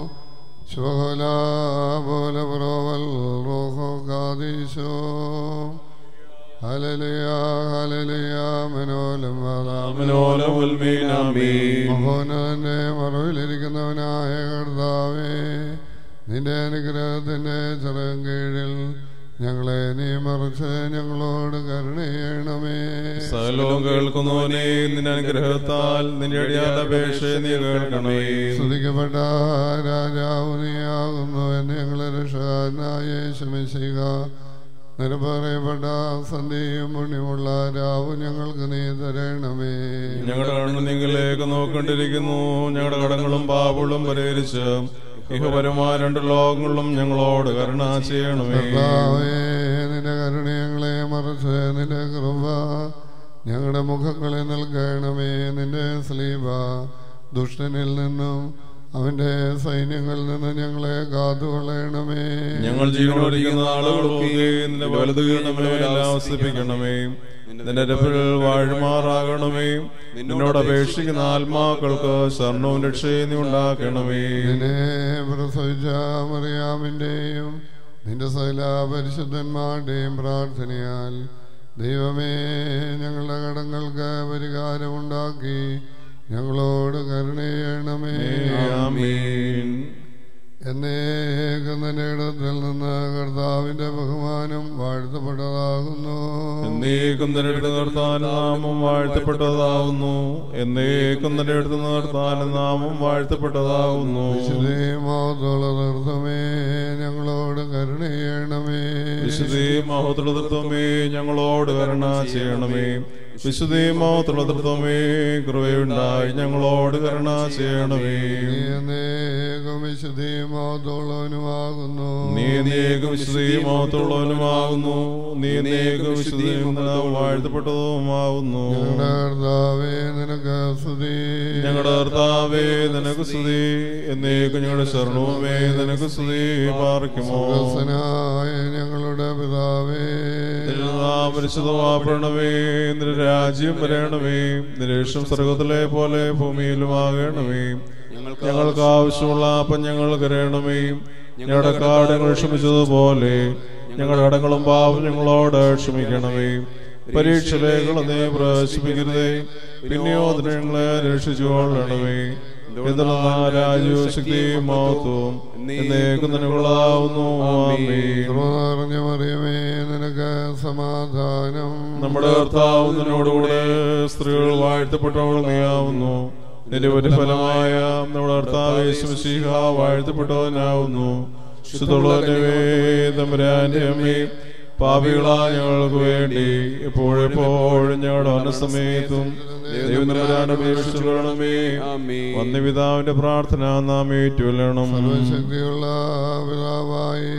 ശുഭല പോലെ പ്രോവൽ റോഹോ കാദീശോ ഹലലിയ ഹലലിയ മനോലം മഹോനന്റെ മറവിലിരിക്കുന്നവനായ കർത്താവേ നിന്റെ അനുഗ്രഹത്തിന്റെ ചെറും കീഴിൽ ഞങ്ങളെ നീ മറിച്ച് ഞങ്ങളോട് കരുണയണമേ സകലവും കേൾക്കുന്നവനെ നിന്റെ അനുഗ്രഹത്താൽ നിന്റെ അടിയാന്റെ അപേക്ഷ നീ കേൾക്കണമേ സ്തുതിക്കപ്പെട്ട രാജാവ് നീയാകുന്നു എന്ന് ഞങ്ങളെ രക്ഷകനായ ശമിശിക നിരപറയപ്പെട്ട സന്ധ്യയും പുണ്യമുള്ള രാവ് ഞങ്ങൾക്ക് നീ തരണമേ ഞങ്ങളുടെ കണ്ണു നിങ്ങളിലേക്ക് നോക്കേണ്ടിരിക്കുന്നു ഞങ്ങളുടെ കടങ്ങളും പാപങ്ങളും പരിഹരിച്ച് ഇഹപരമായ രണ്ട് ലോകങ്ങളിലും ഞങ്ങളോട് കരുണ ചെയ്യണമേ കർത്താവേ നിന്റെ കരുണ ഞങ്ങളെ മറിച്ച് നിന്റെ കൃപ ഞങ്ങളുടെ മുഖങ്ങളെ നൽകണമേ നിന്റെ സ്ലീബ ദുഷ്ടനിൽ നിന്നും അവന്റെ സൈന്യങ്ങളിൽ നിന്ന് ഞങ്ങളെ കാത്തുകൊള്ളണമേ ഞങ്ങൾ ജീവനോടിക്കുന്ന ആളുകളൊക്കെ നിന്റെ വലതു കീഴണമെല്ലാം ആവസിപ്പിക്കണമേ നിന്റെ രപ്പിൽ വാഴുമാറാകണമേ നിന്നോട് അപേക്ഷിക്കുന്ന ആത്മാക്കൾക്ക് ശരണവും രക്ഷയും നീ ഉണ്ടാക്കണമേ നിന്നെ പ്രസവിച്ച മറിയാമിന്റെയും നിന്റെ സകല പരിശുദ്ധന്മാരുടെയും പ്രാർത്ഥനയാൽ ദൈവമേ ഞങ്ങളുടെ കടങ്ങൾക്ക് പരിഹാരമുണ്ടാക്കി ഞങ്ങളോട് കരുണയണമേ ആമീൻ എന്നേക്കും നിന്റെ ഇടത്തിൽ നിന്ന് കർത്താവിന്റെ ബഹുമാനം വാഴ്ത്തപ്പെട്ടതാകുന്നു എന്നേക്കും നിന്റെ അടുത്ത് നിർത്താൻ നാമം വാഴ്ത്തപ്പെട്ടതാകുന്നു എന്നേക്കും നിന്റെ അടുത്ത് നിർത്താൻ നാമം വാഴ്ത്തപ്പെട്ടതാകുന്നു വിശുദ്ധീമാവത്തോള നിർത്തമേ ഞങ്ങളോട് കരുണയണമേ വിശുദ്ധി മഹോത്രതത്വമേ ഞങ്ങളോട് കരുണ ചെയ്യണമേ വിശുദ്ധി മഹോത്രതത്വമേ കൃപയുണ്ടായി ഞങ്ങളോട് കരുണ ചെയ്യണമേ നീ എന്നേക്കും വിശുദ്ധീമാവത്തോളവനുമാകുന്നു നീ നീക്ക് വിശുദ്ധി മഹത്തുള്ളവനുമാകുന്നു നീ നീക്ക് വിശുദ്ധി വാഴ്ത്തപ്പെട്ടതുമാകുന്നു ഞങ്ങളുടെ കർത്താവേ നിനക്ക് സ്തുതി ഞങ്ങളുടെ കർത്താവേ നിനക്ക് സ്തുതി എന്നേക്കും ഞങ്ങളുടെ ശരണവുമേ നിനക്ക് സ്തുതി പാർക്കുമോ സ്വർഗ്ഗസ്ഥനായ ഞങ്ങളുടെ പിതാവേ പരിശുദ്ധമാപ്പെടണമേ നിന്റെ രാജ്യം വരണമേ നിന്റെ ഇഷ്ടം സ്വർഗത്തിലെ പോലെ ഭൂമിയിലുമാകണമേ ഞങ്ങൾക്ക് ആവശ്യമുള്ള അപ്പം ഞങ്ങൾ കരയണമേ ഞങ്ങളുടെ കാടങ്ങൾ ക്ഷമിച്ചതുപോലെ ഞങ്ങളുടെ കടങ്ങളും പാപം ഞങ്ങളോട് ക്ഷമിക്കണമേ പരീക്ഷയിലേക്കുള്ള നീ പ്രവേശിപ്പിക്കരുതേ പിന്നെയോ അതിനെ ഞങ്ങളെ രക്ഷിച്ചുകൊള്ളണമേ എന്തെന്നാൽ രാജ്യവും ശക്തിയും മഹത്വവും എന്നേക്കും നിനക്കുള്ളതാവുന്നു ആമേൻ നിറഞ്ഞ മറിയമേ നിനക്ക് സമാധാനം നമ്മുടെ കർത്താവ് നിന്നോടുകൂടെ സ്ത്രീകൾ വാഴ്ത്തപ്പെട്ടവൾ നീയാവുന്നു നിന്റെ ഒരു ഫലമായ നമ്മുടെ കർത്താവ് യേശുമശീഹ വാഴ്ത്തപ്പെട്ടവനാവുന്നു ശുദ്ധുള്ളവേ തമ്പുരാന്റെ അമ്മേ പാപികളാ ഞങ്ങൾക്ക് വേണ്ടി എപ്പോഴെപ്പോഴും ഞങ്ങളുടെ മനസ്സമയത്തും ദൈവത്തിനാണ് അപേക്ഷിച്ചുകൊള്ളണമേ വന്യപിതാവിന്റെ പ്രാർത്ഥന നാം ഏറ്റുകൊള്ളണം സർവശക്തിയുള്ള പിതാവായി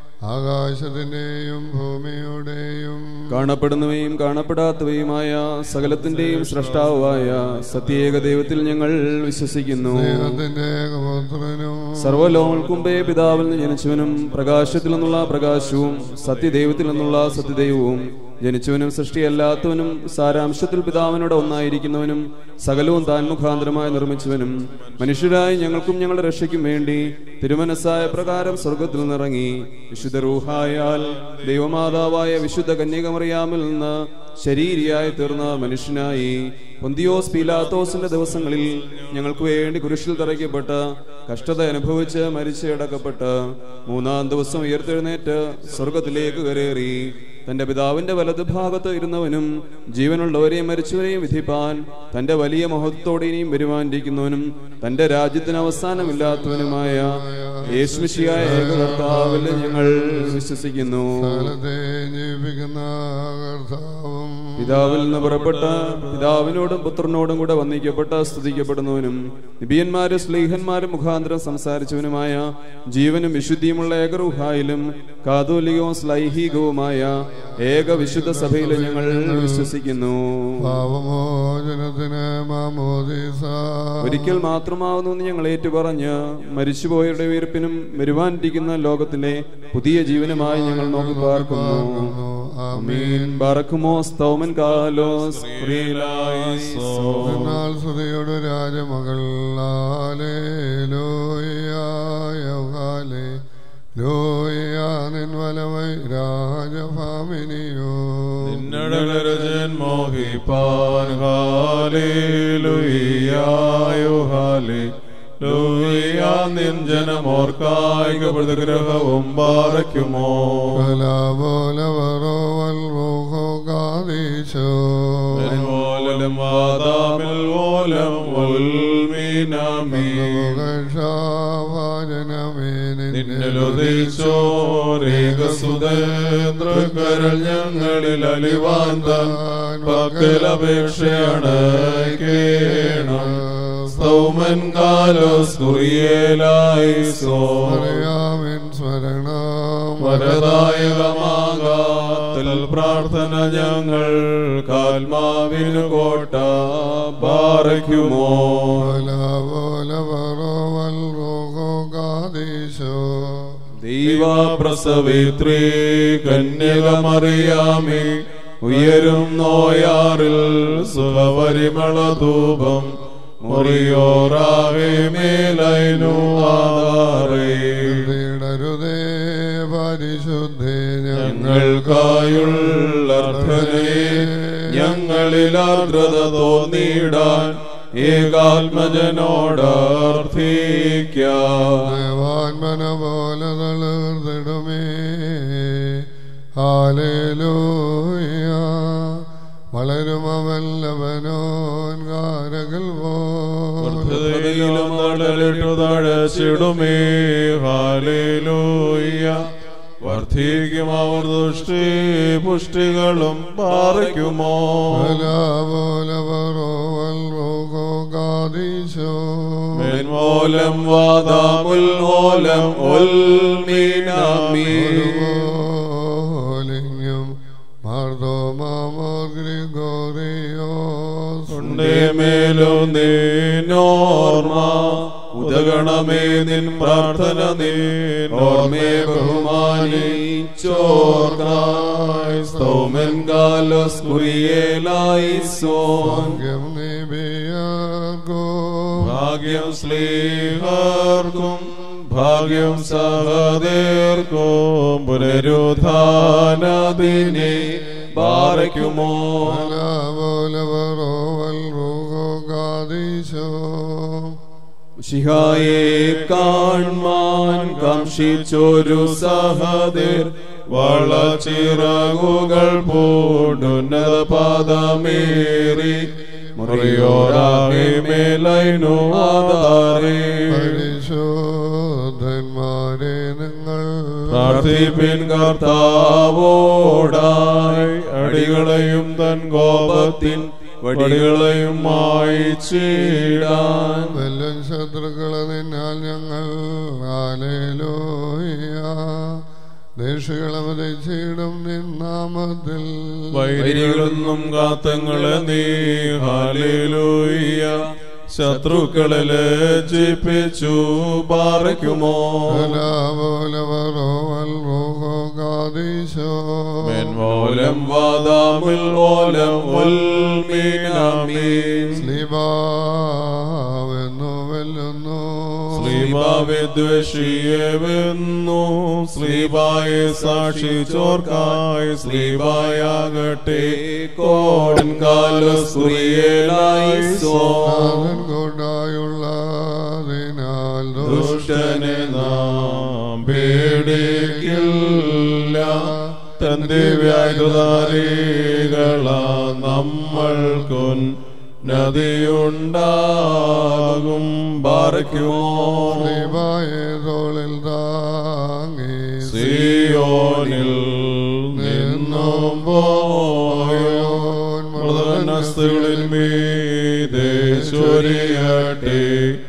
ആകാശത്തിന്റെയും ഭൂമിയുടെയും കാണപ്പെടുന്നവയും കാണപ്പെടാത്തവയുമായ സകലത്തിന്റെയും സൃഷ്ടാവായ സത്യേക ദൈവത്തിൽ ഞങ്ങൾ വിശ്വസിക്കുന്നു ദൈവത്തിന്റെ ഏകപുത്രനും സർവലോകങ്ങൾക്കുമ്പേ പിതാവിൽ നിന്ന് ജനിച്ചവനും പ്രകാശത്തിൽ നിന്നുള്ള പ്രകാശവും സത്യദൈവത്തിൽ നിന്നുള്ള സത്യദൈവവും ജനിച്ചവനും സൃഷ്ടിയല്ലാത്തവനും സാരാംശത്തിൽ പിതാവിനോട് ഒന്നായിരിക്കുന്നവനും സകലവും താൻ മുഖാന്തരമായി നിർമ്മിച്ചവനും മനുഷ്യരായി ഞങ്ങൾക്കും ഞങ്ങളുടെ രക്ഷയ്ക്കും വേണ്ടി തിരുമനസ്സായ പ്രകാരം സ്വർഗത്തിൽ നിന്നിറങ്ങി വിശുദ്ധ റൂഹായാൽ ദൈവമാതാവായ വിശുദ്ധ കന്യകമറിയാമിൽ നിന്ന് ശരീരിയായി തീർന്ന മനുഷ്യനായി പൊന്തിയോസ് പീലാത്തോസിന്റെ ദിവസങ്ങളിൽ ഞങ്ങൾക്ക് വേണ്ടി കുരിശിൽ തറയ്ക്കപ്പെട്ട് കഷ്ടത അനുഭവിച്ച് മരിച്ച് അടക്കപ്പെട്ട് മൂന്നാം ദിവസം ഉയർത്തെഴുന്നേറ്റ് സ്വർഗത്തിലേക്ക് കരേറി തന്റെ പിതാവിന്റെ വലത് ഭാഗത്ത് ഇരുന്നവനും ജീവനുള്ളവരെയും മരിച്ചവരെയും വിധിപ്പാൻ തന്റെ വലിയ മഹത്വത്തോടെ ഇനിയും വരുവാനിരിക്കുന്നവനും തന്റെ രാജ്യത്തിന് അവസാനമില്ലാത്തവനുമായ യേശുമിശിയായ ഏകകർത്താവിൽ ഞങ്ങൾ വിശ്വസിക്കുന്നു സകലത്തെ ജീവിപ്പിക്കുന്ന കർത്താവും പിതാവിൽ നിന്ന് പുറപ്പെട്ട പിതാവിനോടും പുത്രനോടും കൂടെ വന്ദിക്കപ്പെട്ട സ്തുതിക്കപ്പെടുന്നവനും നിബിയന്മാരും സ്ലീഹന്മാരും മുഖാന്തരം സംസാരിച്ചവനുമായ ജീവനും വിശുദ്ധിയുമുള്ള ഏകറുഹായിലും കാതോലികവും സ്ലൈഹികവുമായ ഏക വിശുദ്ധ സഭയിൽ ഞങ്ങൾ വിശ്വസിക്കുന്നു പാപമോചനത്തിന് മാമോദീസ ഒരിക്കൽ മാത്രമാവുന്നു എന്ന് ഞങ്ങൾ ഏറ്റുപറഞ്ഞ് മരിച്ചുപോയവരുടെ ഉയർപ്പിനും വരുവാനിരിക്കുന്ന ലോകത്തിലെ പുതിയ ജീവനുമായി ഞങ്ങൾ നോക്കി പാർക്കുന്നു ആമീൻ ബാറക്കുമോ സ്തോമൻ കാലോസ് എന്നാൽ സുതയുടെ രാജമകൾ ലോയാലെ ലോയ നിൻ വലവൈ രാജഭാമിനിയോ നിന്നടകരജൻ മോഹിപ്പാൻ ഹാലേലുയ്യായോ ഹാലേ ലൂയ്യാ നിൻ ജനമോർക്കായിക പ്രതിഗ്രഹവും പാറയ്ക്കുമോ കലാപോലവറോവൽ മോഹോ കാതീശോ ഓലം വാദാമിൽ ഓലം ഉൽമീനാമീ നിന്നലുദിച്ചോരേകസുതേന്ദ്രകരൾ ഞങ്ങളിൽ അലിവാന്ത പക്കലപേക്ഷയാണ് കേണം സൗമൻ കാലോസ് കുറിയേലായി സോ അറിയാമിൻ സ്മരണം വരദായകമാകാത്തൽ പ്രാർത്ഥന ഞങ്ങൾ കാൽമാവിനു കോട്ട പാറയ്ക്കുമോ കലാപോലവറോവൽ മോഹോ കാതീശോ ദൈവപ്രസവിത്രീ കന്യകമറിയാമി ഉയരും നോയാറിൽ സുഖപരിമളധൂപം മുറിയോറാകെ മേലൈനു ആധാറേ ഇടരുതേ പരിശുദ്ധേ ഞങ്ങൾക്കായുള്ള അർത്ഥനയെ ഞങ്ങളിൽ ആർദ്രത തോന്നിയിടാൻ ഏകാത്മജനോട് അർത്ഥിക്കാം ദേവാൻമന പോലെ തളിർത്തിടുമേ ഹാലേലൂയ വളരും അവല്ലവനോൻ കാരകൾ ഹൃദയിലും നടലിട്ടു തഴച്ചിടുമേ ഹാലേലൂയ വർദ്ധിക്കും അവർ ദുഷ്ടി പുഷ്ടികളും പാറയ്ക്കുമോ മേന്മോലം വാദാമുൽ ഓലം ഉൽമീനാമീ ഉണ്ടേ മേലു നീനോർമ്മ ഉദഗണമേ നിൻ പ്രാർത്ഥന നീനോർമ്മേ ബഹുമാനി ചോർക്കായി സ്തോമൻ കാലോസ് കുറിയേലായി സോൻ ഭാഗ്യം സ്ലീഹർക്കും ഭാഗ്യം സഹദേർക്കും പുനരുദ്ധാനദിനെ പാറയ്ക്കുമോ ശിഹായെ കാൺമാൻ കാംക്ഷിച്ചൊരു സഹദേർ വളച്ചിറകുകൾ പൂണ്ടുന്നത പാദമേറി മുറിയോരാകെ മേലൈനു ആധാരേ പരിശോധന്മാരെ നിങ്ങൾ പ്രാർത്ഥിപ്പിൻ കർത്താവോടായി അടികളെയും തൻ കോപത്തിൻ വടികളെയും മായിച്ചിടാൻ വെല്ലൻ ശത്രുക്കളെ നിന്നാൽ ഞങ്ങൾ ആലേലോയ ദേശികളെ വധിച്ചിടും നിന്നാമത്തിൽ വൈരികളെന്നും കാത്തങ്ങളെ നീ ഹാലേലൂയ്യ ശത്രുക്കളെ ലജ്ജിപ്പിച്ചു പാറയ്ക്കുമോ മെൻമോലം വാദാമിൽ ഓലം ഉൽമീനാമീൻ സ്ലീബാവെന്നു വെല്ലുന്നു ശ്രീബാവെ ദ്വേഷിയെന്നു ശ്രീബായെ സാക്ഷി ചോർക്കായി ശ്രീബായാകട്ടെ കോടൻ കാല സ്ത്രീയേലായി നാഥൻ കൊണ്ടായുള്ളതിനാൽ ദുഷ്ടനെ നാം പേടിക്കില്ല തന്റെ വ്യാകുതാരികളാ നമ്മൾക്കൊൻ നദിയുണ്ടാകും പാറയ്ക്കുമോ സ്ലീബായെ തോളിൽ താങ്ങി സിയോനിൽ നിന്നും പോയോ മൃദനസ്തുകളിൽ മീതെ ചൊരിയട്ടെ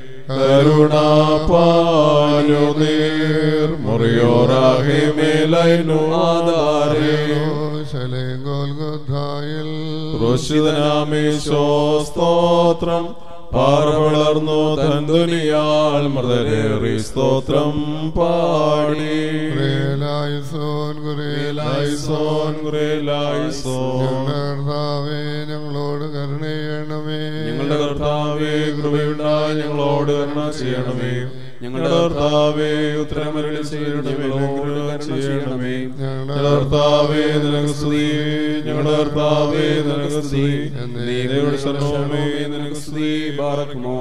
കരുണാപാലു നീർ മുറിയോറാഹി മേലൈനു ആധാരേ ശലേഗോൽഗോധായിൽ ക്രൂശിതനാമീശോ സ്തോത്രം പാറവളർന്നു തന്തുനിയാൾ മൃതരേറി സ്തോത്രം പാടി ഗ്രേലായുസോൻ ലൈസോൻ ഗ്രേലൈസോൻ കർത്താവേ ഞങ്ങളോട് കരുണ ചെയ്യണമേ ഞങ്ങളുടെ കർത്താവേ കൃപയുണ്ടായി ഞങ്ങളോട് കരുണ ചെയ്യണമേ ഞങ്ങളുടെ കർത്താവേ ഉത്തരമരളി ചെയ്യണമേ കരുണ ചെയ്യണമേ ഞങ്ങളുടെ കർത്താവേ നിനക്ക് സ്തുതി ഞങ്ങളുടെ കർത്താവേ നിനക്ക് സ്തുതി ദൈവയുടെ സർവമേ നിനക്ക് സ്തുതി ബാറക്കുമോ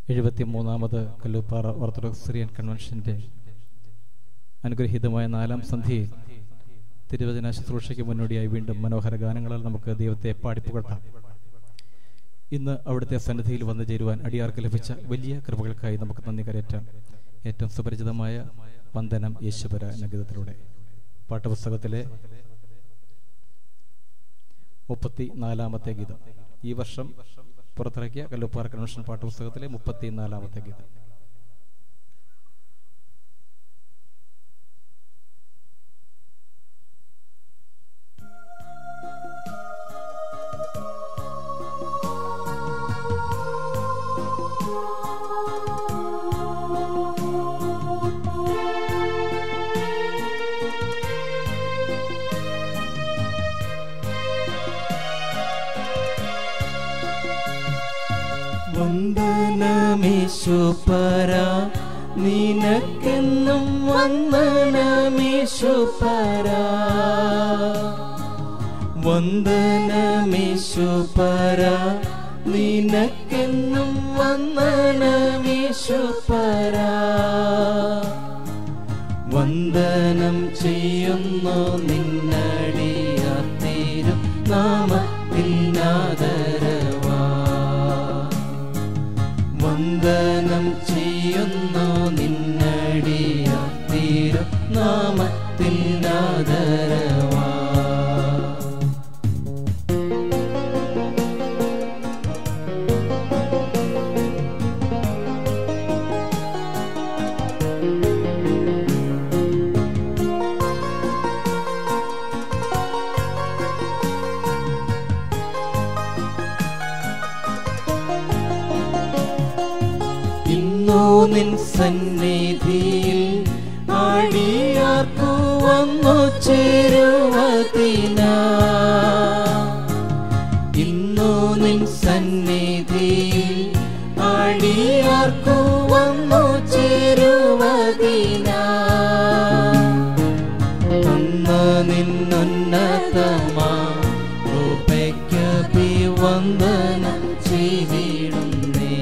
എഴുപത്തി മൂന്നാമത് കല്ലൂപ്പാറ ഓർത്തഡോക്സ് സിറിയൻ കൺവെൻഷന്റെ അനുഗ്രഹീതമായ നാലാം സന്ധ്യയിൽ തിരുവചന ശുശ്രൂഷയ്ക്ക് മുന്നോടിയായി വീണ്ടും മനോഹര ഗാനങ്ങളാൽ നമുക്ക് ദൈവത്തെ പാടിപ്പുകട്ടാം ഇന്ന് അവിടുത്തെ സന്നിധിയിൽ വന്നു ചേരുവാൻ അടിയാർക്ക് ലഭിച്ച വലിയ കൃപകൾക്കായി നമുക്ക് നന്ദി കരയറ്റാം ഏറ്റവും സുപരിചിതമായ വന്ദനം യേശുപര എന്ന ഗീതത്തിലൂടെ പാഠപുസ്തകത്തിലെ മുപ്പത്തി നാലാമത്തെ ഗീതം ഈ വർഷം പുറത്തിറക്കിയ കല്ലുപ്പാറ കൺവെൻഷൻ പാഠപുസ്തകത്തിലെ മുപ്പത്തി നാലാമത്തെ ഗീതം വന്ദനമേശുപര നിനക്കെന്നും വന്ദനമേശുപര വന്ദനമേശുപര നിനക്കെന്നും വന്ദനമേശുപര വന്ദനം ചെയ്യുന്നു നിന്നടിയാത്തീരും നാമത്തിൽ നാദരവാ വന്ദനം ചെയ്യുന്നു നിന്നടിയാത്തീരും നാമത്തിൽ നാദരവാ ഇന്നു നിൻ സന്നിധിയിൽ ആടിയാർക്കു വന്നു ചേരുവതിന ഇന്നു നിൻ സന്നിധിയിൽ ആടിയാർക്കു വന്നു ചേരുവതിന അന്ന് നിന്നുന്നതമാ കൃപയ്ക്ക് അഭിവന്ദനം ചെയ്തിടുന്നേ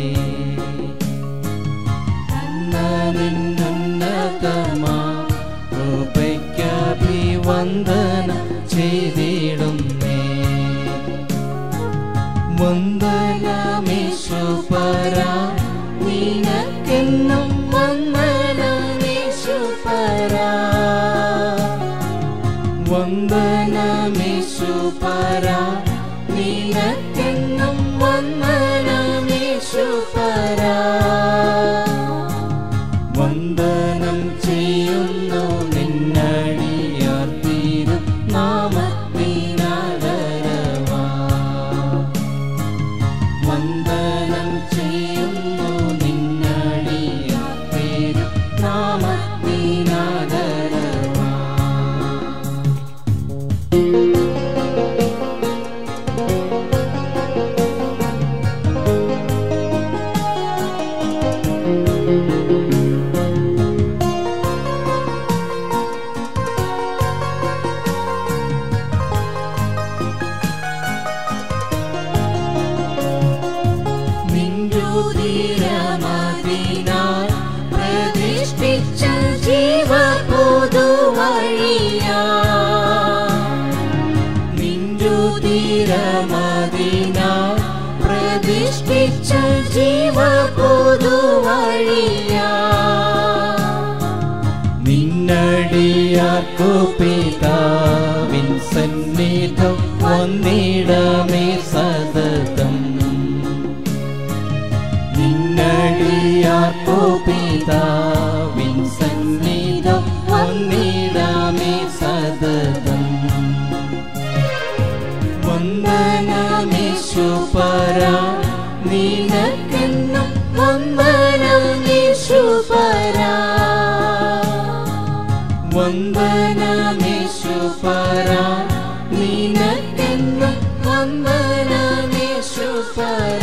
അന്ന് നിന്നുന്നതമാ കൃപയ്ക്ക് അഭിവന്ദനം ചെയ്തിടുന്നേ വന്ദനമേശുപര നിനക്കെന്നും വന്ദനമേശുപര വന്ദനമേശുപര നിനക്കെന്നും വന്ദനമേശുപര വന്ദനം ചെയ്യുന്നു നിന്നടിയാർത്തീരും നാമത്തിനാദരവാ വന്ദനം ചെയ്യുന്നു നിന്നടിയാർത്തീരും നാമത്തിനാദരവാ നിൻജോതിരമതിനാൽ പ്രതിഷ്ഠിച്ച ജീവപുതുവഴിയാ. നിൻജോതിരമതിനാൽ പ്രതിഷ്ഠിച്ച ജീവപുതുവഴിയാ. നിന്നടിയാർക്കു പിതാവിൻ സന്നിധം വന്നിടമേ സതതം നിന്നടിയാർക്കു പിതാവിൻ സന്നിധം വന്നിടാമേ സതതം വന്ദനമേശുപര നിനക്കെന്നും വന്ദനമേശുപര വന്ദനമേശുപര നിനക്കെന്നും വന്ദനമേശുപര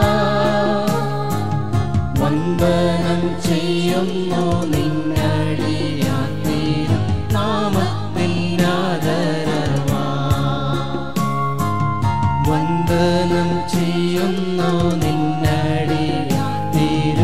വന്ദനം ചെയ്യുന്നു നിന്നടിയാത്തീരും നാമത്തിനാദരവാ വന്ദനം ചെയ്യുന്നു നിന്നടിയാത്തീരും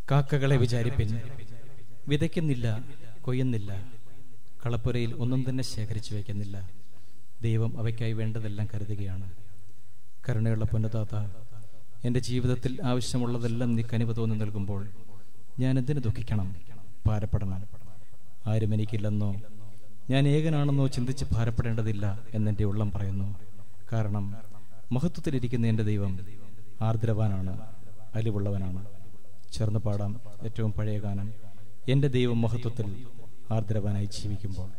കാക്കകളെ വിചാരിപ്പിൻ വിതയ്ക്കുന്നില്ല കൊയ്യുന്നില്ല കളപ്പുരയിൽ ഒന്നും തന്നെ ശേഖരിച്ചു വയ്ക്കുന്നില്ല ദൈവം അവയ്ക്കായി വേണ്ടതെല്ലാം കരുതുകയാണ് കരുണയുള്ള പൊന്നതാത്ത എൻ്റെ ജീവിതത്തിൽ ആവശ്യമുള്ളതെല്ലാം നീ കനിവ് തോന്നി നൽകുമ്പോൾ ഞാൻ എന്തിനു ദുഃഖിക്കണം ഭാരപ്പെടണം ആരും എനിക്കില്ലെന്നോ ഞാൻ ഏകനാണെന്നോ ചിന്തിച്ച് ഭാരപ്പെടേണ്ടതില്ല എന്നെൻ്റെ ഉള്ളം പറയുന്നു കാരണം മഹത്വത്തിലിരിക്കുന്ന എൻ്റെ ദൈവം ആർദ്രവാനാണ് അലിവുള്ളവനാണ് ചേർന്ന് പാടാം ഏറ്റവും പഴയ ഗാനം എൻ്റെ ദൈവം മഹത്വത്തിൽ ആർദ്രവാനായി ജീവിക്കുമ്പോൾ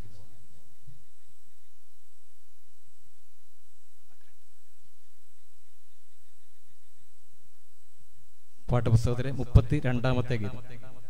പാഠപുസ്തകത്തിലെ മുപ്പത്തി രണ്ടാമത്തെ ഗീതം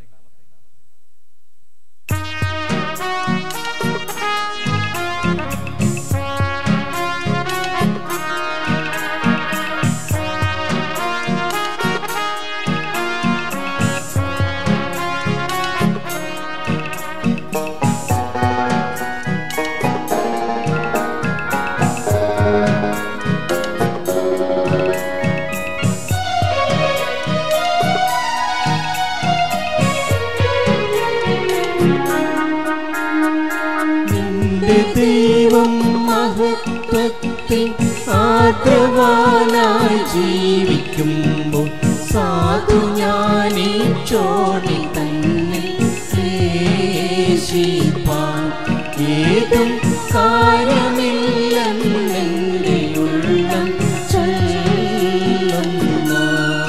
നിന്റെ ദൈവം മഹത്വത്തിൽ ആദ്രവാനായി ജീവിക്കുമ്പോൾ സാധു ഞാനീ ചോടി തന്നെ ശേഷിപ്പാൻ ഏതും കാര്യമില്ലെന്നെൻ്റെ ഉള്ളം ചൊല്ലുന്നു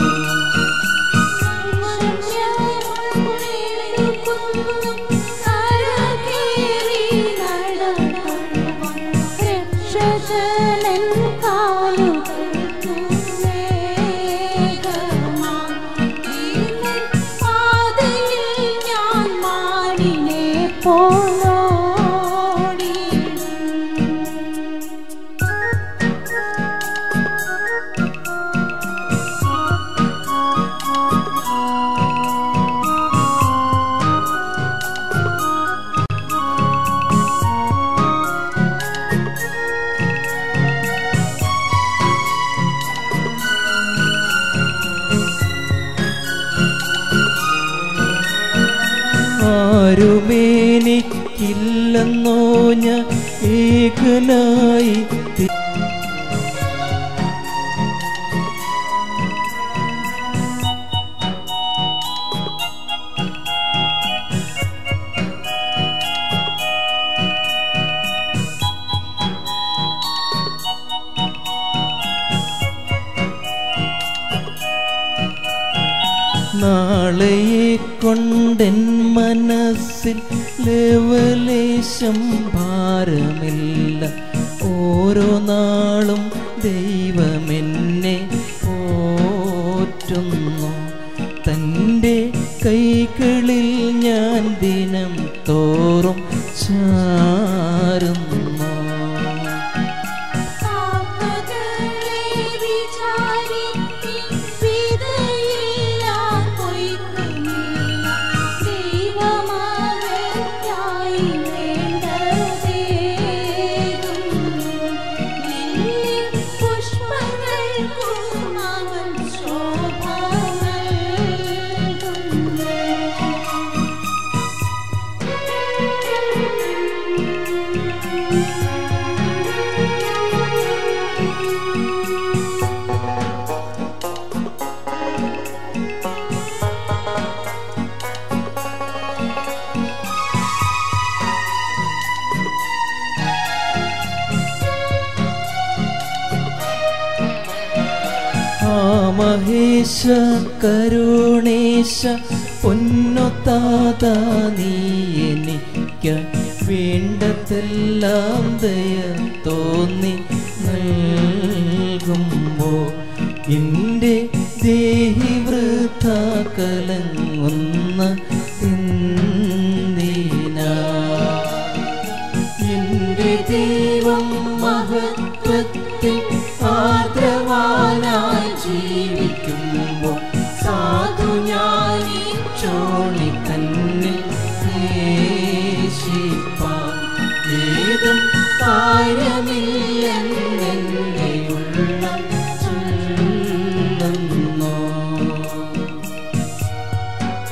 ആരുമേനിക്കില്ലെന്നോ ഞാൻ ഏകനായി തി- നാളെയെ കൊണ്ടെൻ മനസ്സിൽ ലവലേശം ഭാരമില്ല ഓരോ നാളും ദൈവമെന്നെ പോറ്റുന്നു തൻ്റെ കൈകളിൽ ഞാൻ ദിനം തോറും ചാരുന്നു ആ മഹേശ കരുണേശ പൊന്നൊത്താത നീ എനിക്ക് വേണ്ടതെല്ലാം ദയ തോന്നി നൽകുമ്പോ എൻ്റെ ദേഹി വൃഥ കലങ്ങുന്ന എന്തിനാ എന്റെ ദൈവം മഹത്വത്തിൽ ആദരവാനായി ജീവിക്കുമ്പോൾ സാധു ഞാനീ ചോണി തന്നെ ശേഷിപ്പാൻ ഏതും കാര്യമില്ലെന്നെ ഉള്ളം ചൊല്ലുന്നു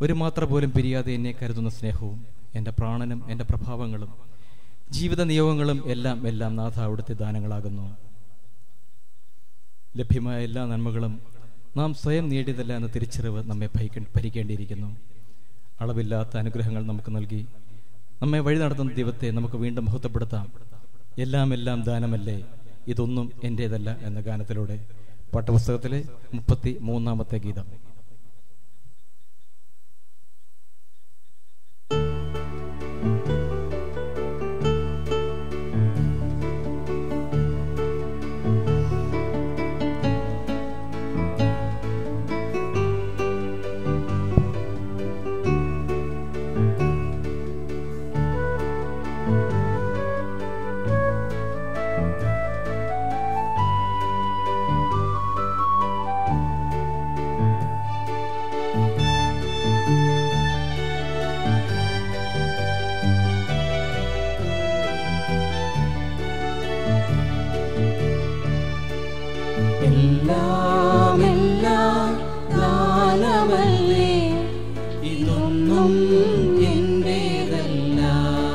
ഒരു മാത്ര പോലും പിരിയാതെ എന്നെ കരുതുന്ന സ്നേഹവും എൻ്റെ പ്രാണനും എൻ്റെ പ്രഭാവങ്ങളും ജീവിത നിയോഗങ്ങളും എല്ലാം എല്ലാം നാഥ അവിടുത്തെ ദാനങ്ങളാകുന്നു ലഭ്യമായ എല്ലാ നന്മകളും നാം സ്വയം നേടിയതല്ല എന്ന തിരിച്ചറിവ് നമ്മെ ഭരിക്ക ഭരിക്കേണ്ടിയിരിക്കുന്നു അളവില്ലാത്ത അനുഗ്രഹങ്ങൾ നമുക്ക് നൽകി നമ്മെ വഴി നടത്തുന്ന ദൈവത്തെ നമുക്ക് വീണ്ടും മഹത്വപ്പെടുത്താം എല്ലാം എല്ലാം ദാനമല്ലേ ഇതൊന്നും എൻ്റേതല്ല എന്ന ഗാനത്തിലൂടെ പാഠപുസ്തകത്തിലെ മുപ്പത്തി മൂന്നാമത്തെ ഗീതം എല്ലാം എല്ലാം ദാനമല്ലേ ഇതൊന്നും എന്റേതല്ല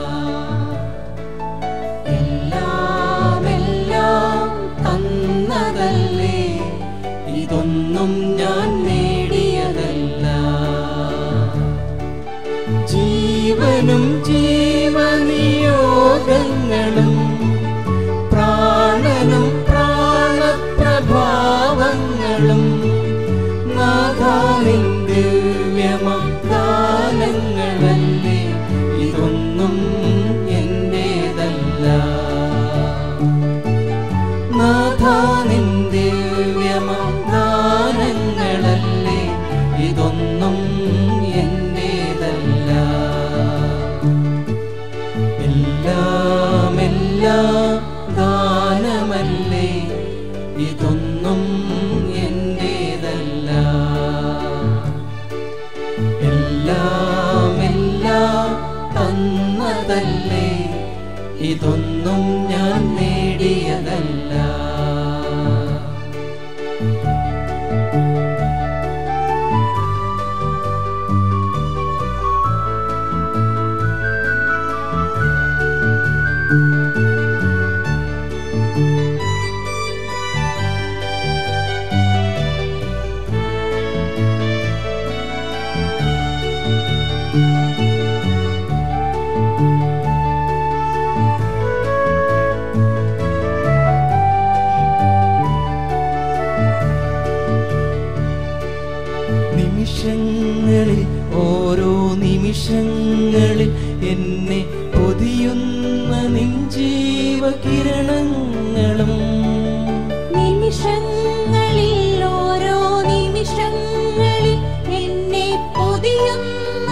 എല്ലാം എല്ലാം തന്നതല്ലേ ഇതൊന്നും ഞാൻ നേടിയതല്ല ജീവനും ജീവനിയോഗങ്ങളും പ്രാണനും പ്രാണപ്രഭാവങ്ങളും നാഥാനിൻ ദിവ്യമഗാനങ്ങളല്ലേ ഇതൊന്നും എന്റേതല്ല നാഥാനിൻ ദിവ്യമഗാനങ്ങളല്ലേ ഇതൊന്നും എന്റേതല്ല എല്ലാം എല്ലാം ദാനമല്ലേ ഇതൊന്നും എന്റേതല്ല എല്ലാം എല്ലാം തന്നതല്ലേ ഇതൊന്നും ഞാൻ നേടിയതല്ല നിമിഷങ്ങളിൽ ഓരോ നിമിഷങ്ങളിൽ എന്നെ പൊതിയുന്ന നിഞ്ചീവകിരണങ്ങളും നിമിഷങ്ങളിൽ ഓരോ നിമിഷങ്ങളിൽ എന്നെ പൊതിയുന്ന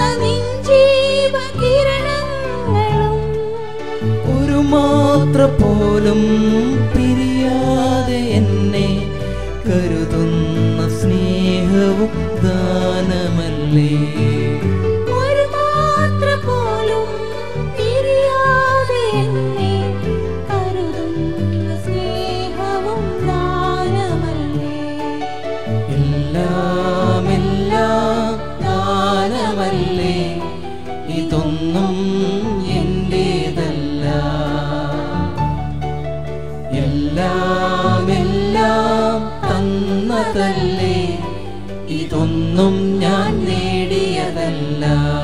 നിഞ്ചീവകിരണങ്ങളും ഒരു മാത്ര പോലും പിരിയാതെ എന്നെ കരുതുന്ന സ്നേഹവും ദാനമല്ലേ ഒരു മാത്ര പോലും പിരിയാതെ എന്നെ കരുതുന്ന സ്നേഹവും ദാനമല്ലേ എല്ലാം എല്ലാം ദാനമല്ലേ ഇതൊന്നും എന്റേതല്ല എല്ലാം എല്ലാം തന്നതല്ലേ ഇതൊന്നും ഞാൻ നേടിയതല്ല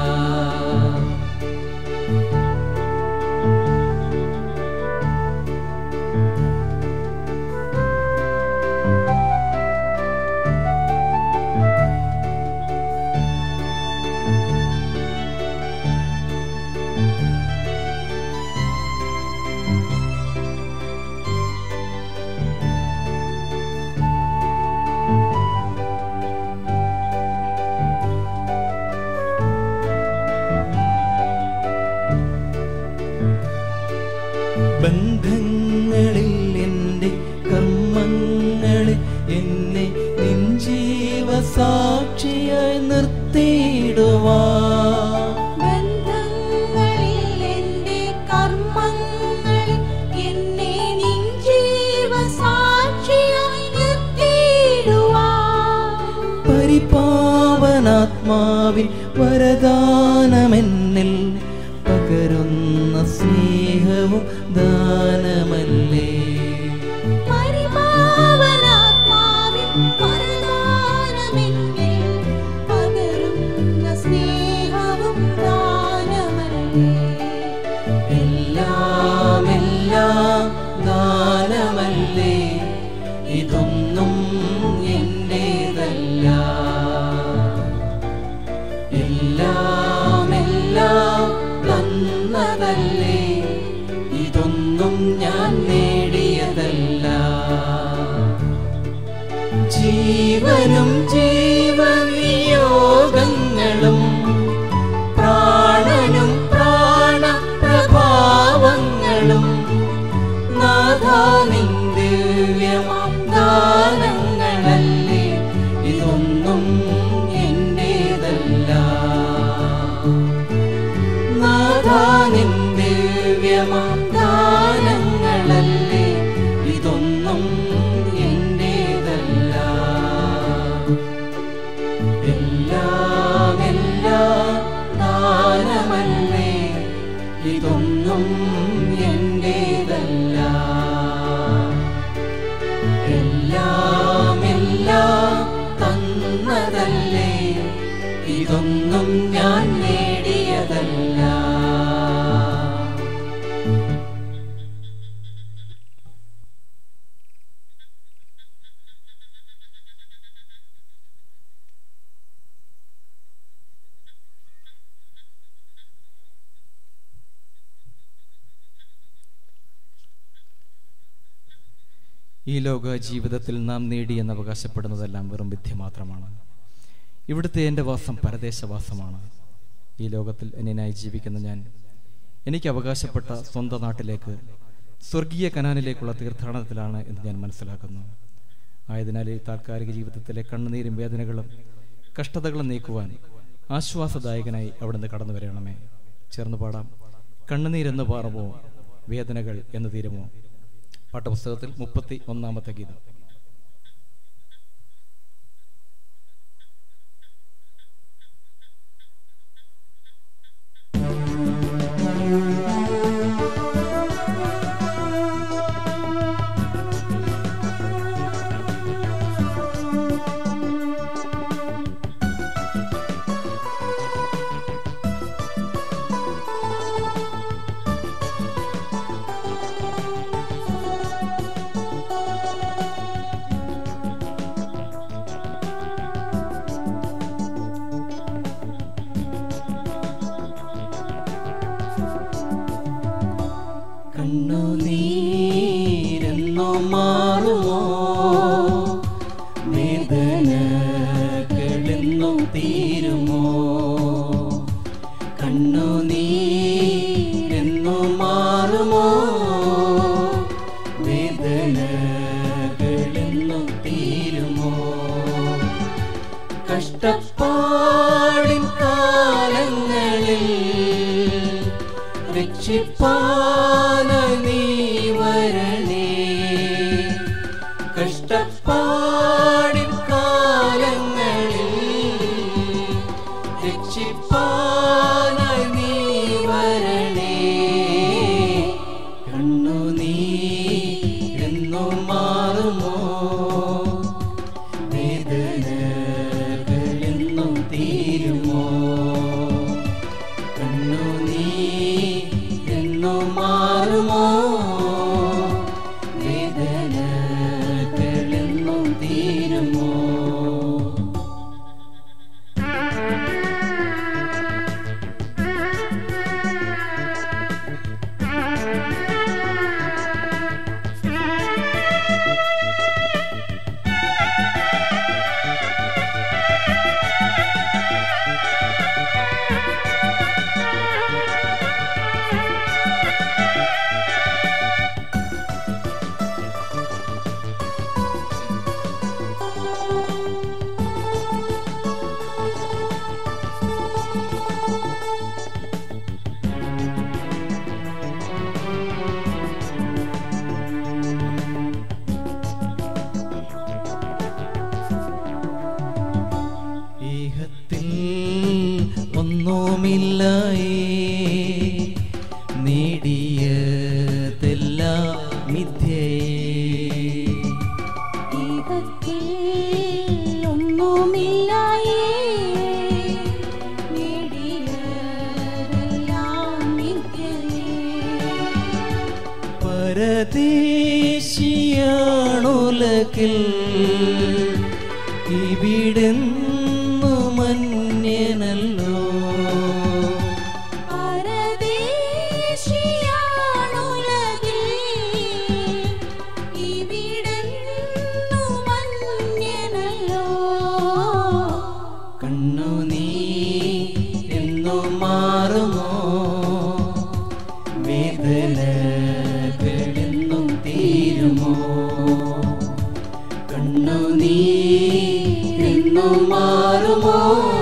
ബന്ധങ്ങളിൽ എൻ്റെ കർമ്മങ്ങളിൽ എന്നെ നിൻജീവ സാക്ഷിയായി നിർത്തിയിടുവാ ബന്ധങ്ങളിൽ എന്റെ കർമ്മങ്ങളിൽ എന്നെ നിൻ ജീവസാക്ഷിയായി നിർത്തിയിടുവാൻ പരിപാവനാത്മാവിൻ വരദാനമെന്നിൽ പകരുന്ന സ്നേഹവും ദാനമല്ലേ പരിപാവനാത്മാവിൻ വരദാനമെന്നിൽ പകരുന്ന സ്നേഹവും ദാനമല്ലേ എല്ലാം എല്ലാം ദാനമല്ലേ ഇതൊന്നും എന്റേതല്ല എല്ലാം എല്ലാം തന്നതല്ലേ ഇതൊന്നും ഞാൻ നേടിയതല്ല ജീവനും ജീവനിയോഗങ്ങളും പ്രാണനും പ്രാണപ്രഭാവങ്ങളും നാഥാനിൻ ദിവ്യമാം ദാനങ്ങളല്ലേ ഇതൊന്നും എന്റേതല്ല നാഥാനിൻ ദിവ്യമാം ദാനങ്ങളല്ലേ ഇതൊന്നും എന്റേതല്ല എല്ലാം എല്ലാം ദാനമല്ലേ ഇതൊന്നും എന്റേതല്ല എല്ലാം എല്ലാം തന്നതല്ലേ ഇതൊന്നും ഞാൻ നേടിയതല്ല ഈ ലോക ജീവിതത്തിൽ നാം നേടിയെന്ന് അവകാശപ്പെടുന്നതെല്ലാം വെറും വിദ്യ മാത്രമാണ് ഇവിടുത്തെ എൻ്റെ വാസം പരദേശവാസമാണ് ഈ ലോകത്തിൽ അന്യനായി ജീവിക്കുന്ന ഞാൻ എനിക്ക് അവകാശപ്പെട്ട സ്വന്തം നാട്ടിലേക്ക് സ്വർഗീയ കനാനിലേക്കുള്ള തീർത്ഥാടനത്തിലാണ് എന്ന് ഞാൻ മനസ്സിലാക്കുന്നു ആയതിനാൽ ഈ താൽക്കാലിക ജീവിതത്തിലെ കണ്ണുനീരും വേദനകളും കഷ്ടതകളും നീക്കുവാൻ ആശ്വാസദായകനായി അവിടുന്ന് കടന്നു വരണമേ ചേർന്ന് പാടാം കണ്ണുനീരെന്ന് പാറുമോ വേദനകൾ എന്ന് തീരുമോ പാഠപുസ്തകത്തിൽ മുപ്പത്തി ഒന്നാമത്തെ ഗീതം കണ്ണുനീരെന്നോ മാറുമോ വേദനകളെന്നോ തീരുമോ കണ്ണുനീരെന്നോ മാറുമോ വേദനകളെന്നോ തീരുമോ കഷ്ടപ്പാടിൻ കാലങ്ങളിൽ രക്ഷിപ്പാനായി നീ വരണേ കഷ്ടപ്പാടിൻ കാലങ്ങളിൽ രക്ഷിപ്പാനായി നീ വരണേ കണ്ണു നീ എന്നു മാറുമോ വേദനകളെന്നും തീരുമോ കണ്ണു നീ എന്നു മാറുമോ വേദനകളെന്നും തീരുമോ ഈഹത്തിൽ ഒന്നുമില്ലായേ നേടിയതെല്ലാം നിത്യനേ പരദേശിയാണുലകിൽ ഇവിടെന്നു മന്യനല്ലോ പരദേശിയാണുലകിൽ ഇവിടെന്നു മന്യനല്ലോ കണ്ണു നീ എന്നു മാറുമോ വേദനകളെന്നും തീരുമോ കണ്ണു നീ എന്നു മാറുമോ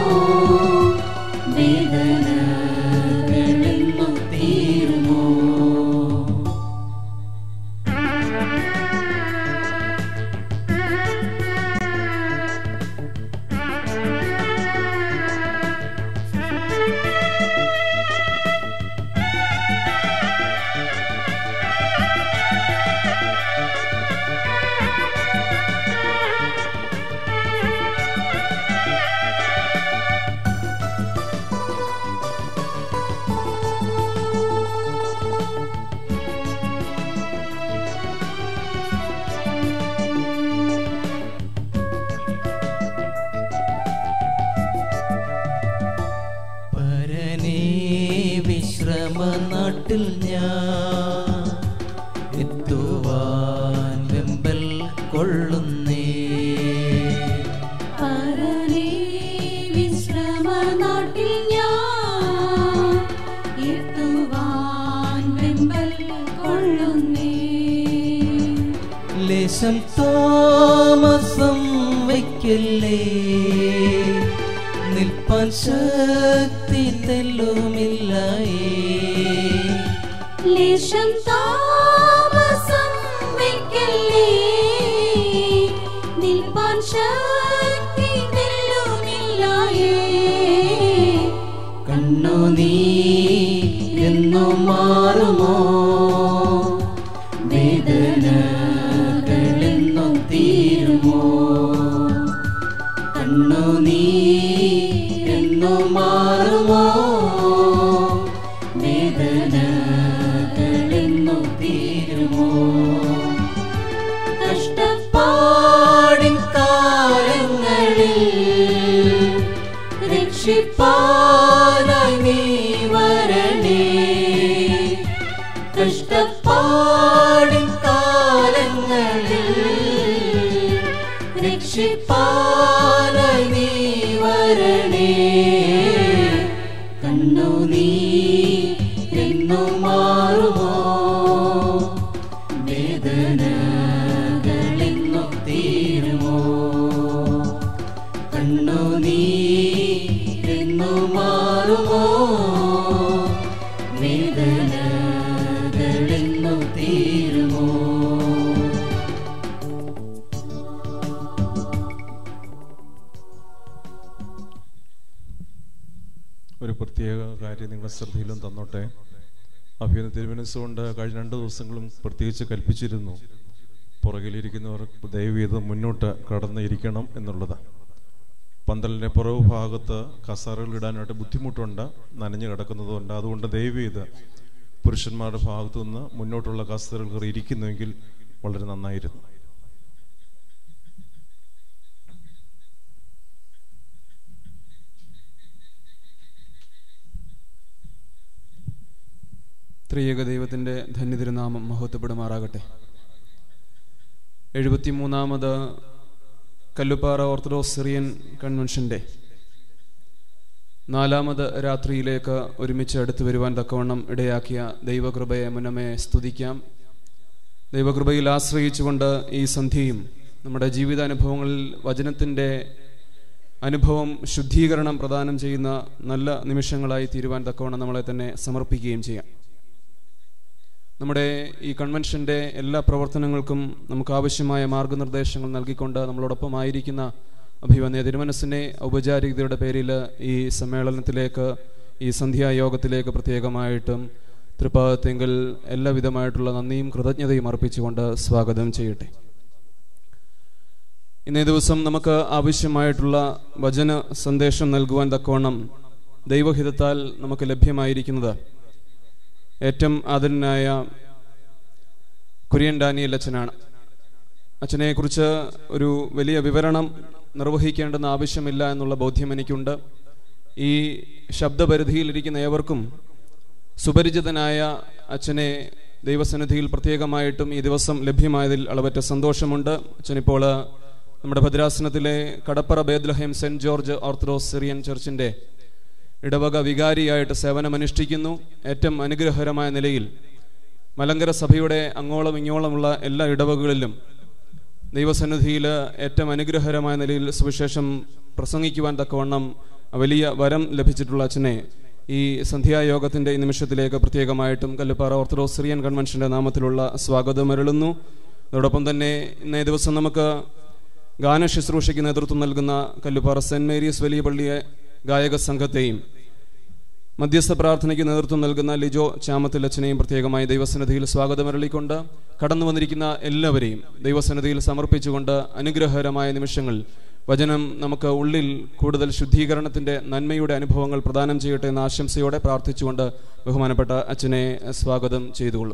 വേദനകളെന്നും തീരുമോ പരനേ വിശ്രമ നാട്ടിൽ ഞാൻ എത്തുവാൻ വെമ്പൽ കൊള്ളുന്നേ പരനേ വിശ്രമനാട്ടിൽ ഞാൻ എത്തുവാൻ വെമ്പൽ കൊള്ളുന്നേ ലേശം താമസം വയ്ക്കല്ലേ നിൽപ്പാൻ ശക്തി തെല്ലുമില്ലായേ ലേശം താമസം വയ്ക്കല്ലേ നിൽപ്പാൻ ശക്തി തെല്ലുമില്ലായേ കണ്ണു നീ എന്നു മാറുമോ വേദനകളെന്നും തീരുമോ കണ്ണു നീ എന്നു മാറുമോ വേദനകളെന്നും തീരുമോ കഷ്ടപ്പാടിൻ കാലങ്ങളിൽ രക്ഷിപ്പാനായി നീ വരണേ കഷ്ടപ്പാടിൻ കാലങ്ങളിൽ രക്ഷിപ്പാനായി നീ വരണേ കണ്ണു നീ എന്നു മാറുമോ വേദനകളെന്നും തീരുമോ കണ്ണു നീ എന്നു മാറുമോ വേദനകളെന്നും തീരുമോ ഒരു പ്രത്യേക കാര്യം നിങ്ങളുടെ ശ്രദ്ധയിലും തന്നോട്ടെ അഭ്യർത്ഥന തിരുമനസ്സുകൊണ്ട് കഴിഞ്ഞ രണ്ട് ദിവസങ്ങളും പ്രത്യേകിച്ച് കൽപ്പിച്ചിരുന്നു പുറകിലിരിക്കുന്നവർ ദയവ് ചെയ്ത് മുന്നോട്ട് കടന്ന് ഇരിക്കണം എന്നുള്ളത് പന്തലിൻ്റെ പുറകു ഭാഗത്ത് കസാറുകൾ ഇടാനായിട്ട് ബുദ്ധിമുട്ടുണ്ട് നനഞ്ഞു കിടക്കുന്നതുകൊണ്ട് അതുകൊണ്ട് ദയവ് ചെയ്ത് പുരുഷന്മാരുടെ ഭാഗത്തു നിന്ന് മുന്നോട്ടുള്ള കസറുകൾ കയറി ഇരിക്കുന്നുവെങ്കിൽ വളരെ നന്നായിരുന്നു ത്രിയേക ദൈവത്തിൻ്റെ ധന്യതിരുനാമം മഹത്വപ്പെടുമാറാകട്ടെ എഴുപത്തിമൂന്നാമത് കല്ലുപ്പാറ ഓർത്തഡോക്സ് സിറിയൻ കൺവെൻഷൻ്റെ നാലാമത് രാത്രിയിലേക്ക് ഒരുമിച്ച് അടുത്തു വരുവാൻ തക്കവണ്ണം ഇടയാക്കിയ ദൈവകൃപയെ മുന്നമേ സ്തുതിക്കാം ദൈവകൃപയിൽ ആശ്രയിച്ചുകൊണ്ട് ഈ സന്ധ്യയും നമ്മുടെ ജീവിതാനുഭവങ്ങളിൽ വചനത്തിൻ്റെ അനുഭവം ശുദ്ധീകരണം പ്രദാനം ചെയ്യുന്ന നല്ല നിമിഷങ്ങളായി തീരുവാൻ തക്കവണ്ണം നമ്മളെ തന്നെ സമർപ്പിക്കുകയും ചെയ്യാം നമ്മുടെ ഈ കൺവെൻഷൻ്റെ എല്ലാ പ്രവർത്തനങ്ങൾക്കും നമുക്ക് ആവശ്യമായ മാർഗനിർദ്ദേശങ്ങൾ നൽകിക്കൊണ്ട് നമ്മളോടൊപ്പം ആയിരിക്കുന്ന അഭിവന്യ തിരുമനസ്സിനെ ഔപചാരികതയുടെ പേരിൽ ഈ സമ്മേളനത്തിലേക്ക് ഈ സന്ധ്യായോഗത്തിലേക്ക് പ്രത്യേകമായിട്ടും തൃപ്പാദത്തെങ്കിൽ എല്ലാവിധമായിട്ടുള്ള നന്ദിയും കൃതജ്ഞതയും അർപ്പിച്ചുകൊണ്ട് സ്വാഗതം ചെയ്യട്ടെ ഇന്നേ ദിവസം നമുക്ക് ആവശ്യമായിട്ടുള്ള വചന സന്ദേശം നൽകുവാൻ തക്കവണ്ണം ദൈവഹിതത്താൽ നമുക്ക് ലഭ്യമായിരിക്കുന്നത് ഏറ്റവും ആദരനായ കുര്യൻ ഡാനിയൽ അച്ഛനാണ് അച്ഛനെക്കുറിച്ച് ഒരു വലിയ വിവരണം നിർവഹിക്കേണ്ടെന്ന് ആവശ്യമില്ല എന്നുള്ള ബോധ്യം എനിക്കുണ്ട് ഈ ശബ്ദപരിധിയിലിരിക്കുന്ന ഏവർക്കും സുപരിചിതനായ അച്ഛനെ ദൈവസന്നിധിയിൽ പ്രത്യേകമായിട്ടും ഈ ദിവസം ലഭ്യമായതിൽ അളവറ്റ സന്തോഷമുണ്ട് അച്ഛനിപ്പോൾ നമ്മുടെ ഭദ്രാസനത്തിലെ Kadappara Bethlehem Saint George Orthodox Syrian ചർച്ചിന്റെ ഇടവക വികാരിയായിട്ട് സേവനമനുഷ്ഠിക്കുന്നു ഏറ്റവും അനുഗ്രഹകരമായ നിലയിൽ മലങ്കര സഭയുടെ അങ്ങോളം ഇങ്ങോളമുള്ള എല്ലാ ഇടവകളിലും ദൈവസന്നിധിയിൽ ഏറ്റവും അനുഗ്രഹകരമായ നിലയിൽ സുവിശേഷം പ്രസംഗിക്കുവാൻ തക്കവണ്ണം വലിയ വരം ലഭിച്ചിട്ടുള്ള അച്ഛനെ ഈ സന്ധ്യായോഗത്തിന്റെ ഈ നിമിഷത്തിലേക്ക് പ്രത്യേകമായിട്ടും കല്ലുപ്പാറ ഓർത്തഡോക്സ് സിറിയൻ കൺവെൻഷന്റെ നാമത്തിലുള്ള സ്വാഗതം അരുളുന്നു അതോടൊപ്പം തന്നെ ഇന്നേ ദിവസം നമുക്ക് ഗാന ശുശ്രൂഷയ്ക്ക് നേതൃത്വം നൽകുന്ന കല്ലുപ്പാറ സെന്റ് മേരീസ് വലിയ പള്ളിയെ ഗായക സംഘത്തെയും മധ്യസ്ഥ പ്രാർത്ഥനയ്ക്ക് നേതൃത്വം നൽകുന്ന ലിജോ ചാമത്തിൽ അച്ഛനെയും പ്രത്യേകമായി ദൈവസന്നിധിയിൽ സ്വാഗതമരളിക്കൊണ്ട് കടന്നു വന്നിരിക്കുന്ന എല്ലാവരെയും ദൈവസന്നിധിയിൽ സമർപ്പിച്ചുകൊണ്ട് അനുഗ്രഹകരമായ നിമിഷങ്ങൾ വചനം നമുക്ക് ഉള്ളിൽ കൂടുതൽ ശുദ്ധീകരണത്തിന്റെ നന്മയുടെ അനുഭവങ്ങൾ പ്രദാനം ചെയ്യട്ടെ എന്ന ആശംസയോടെ പ്രാർത്ഥിച്ചുകൊണ്ട് ബഹുമാനപ്പെട്ട അച്ഛനെ സ്വാഗതം ചെയ്തുകൊള്ളും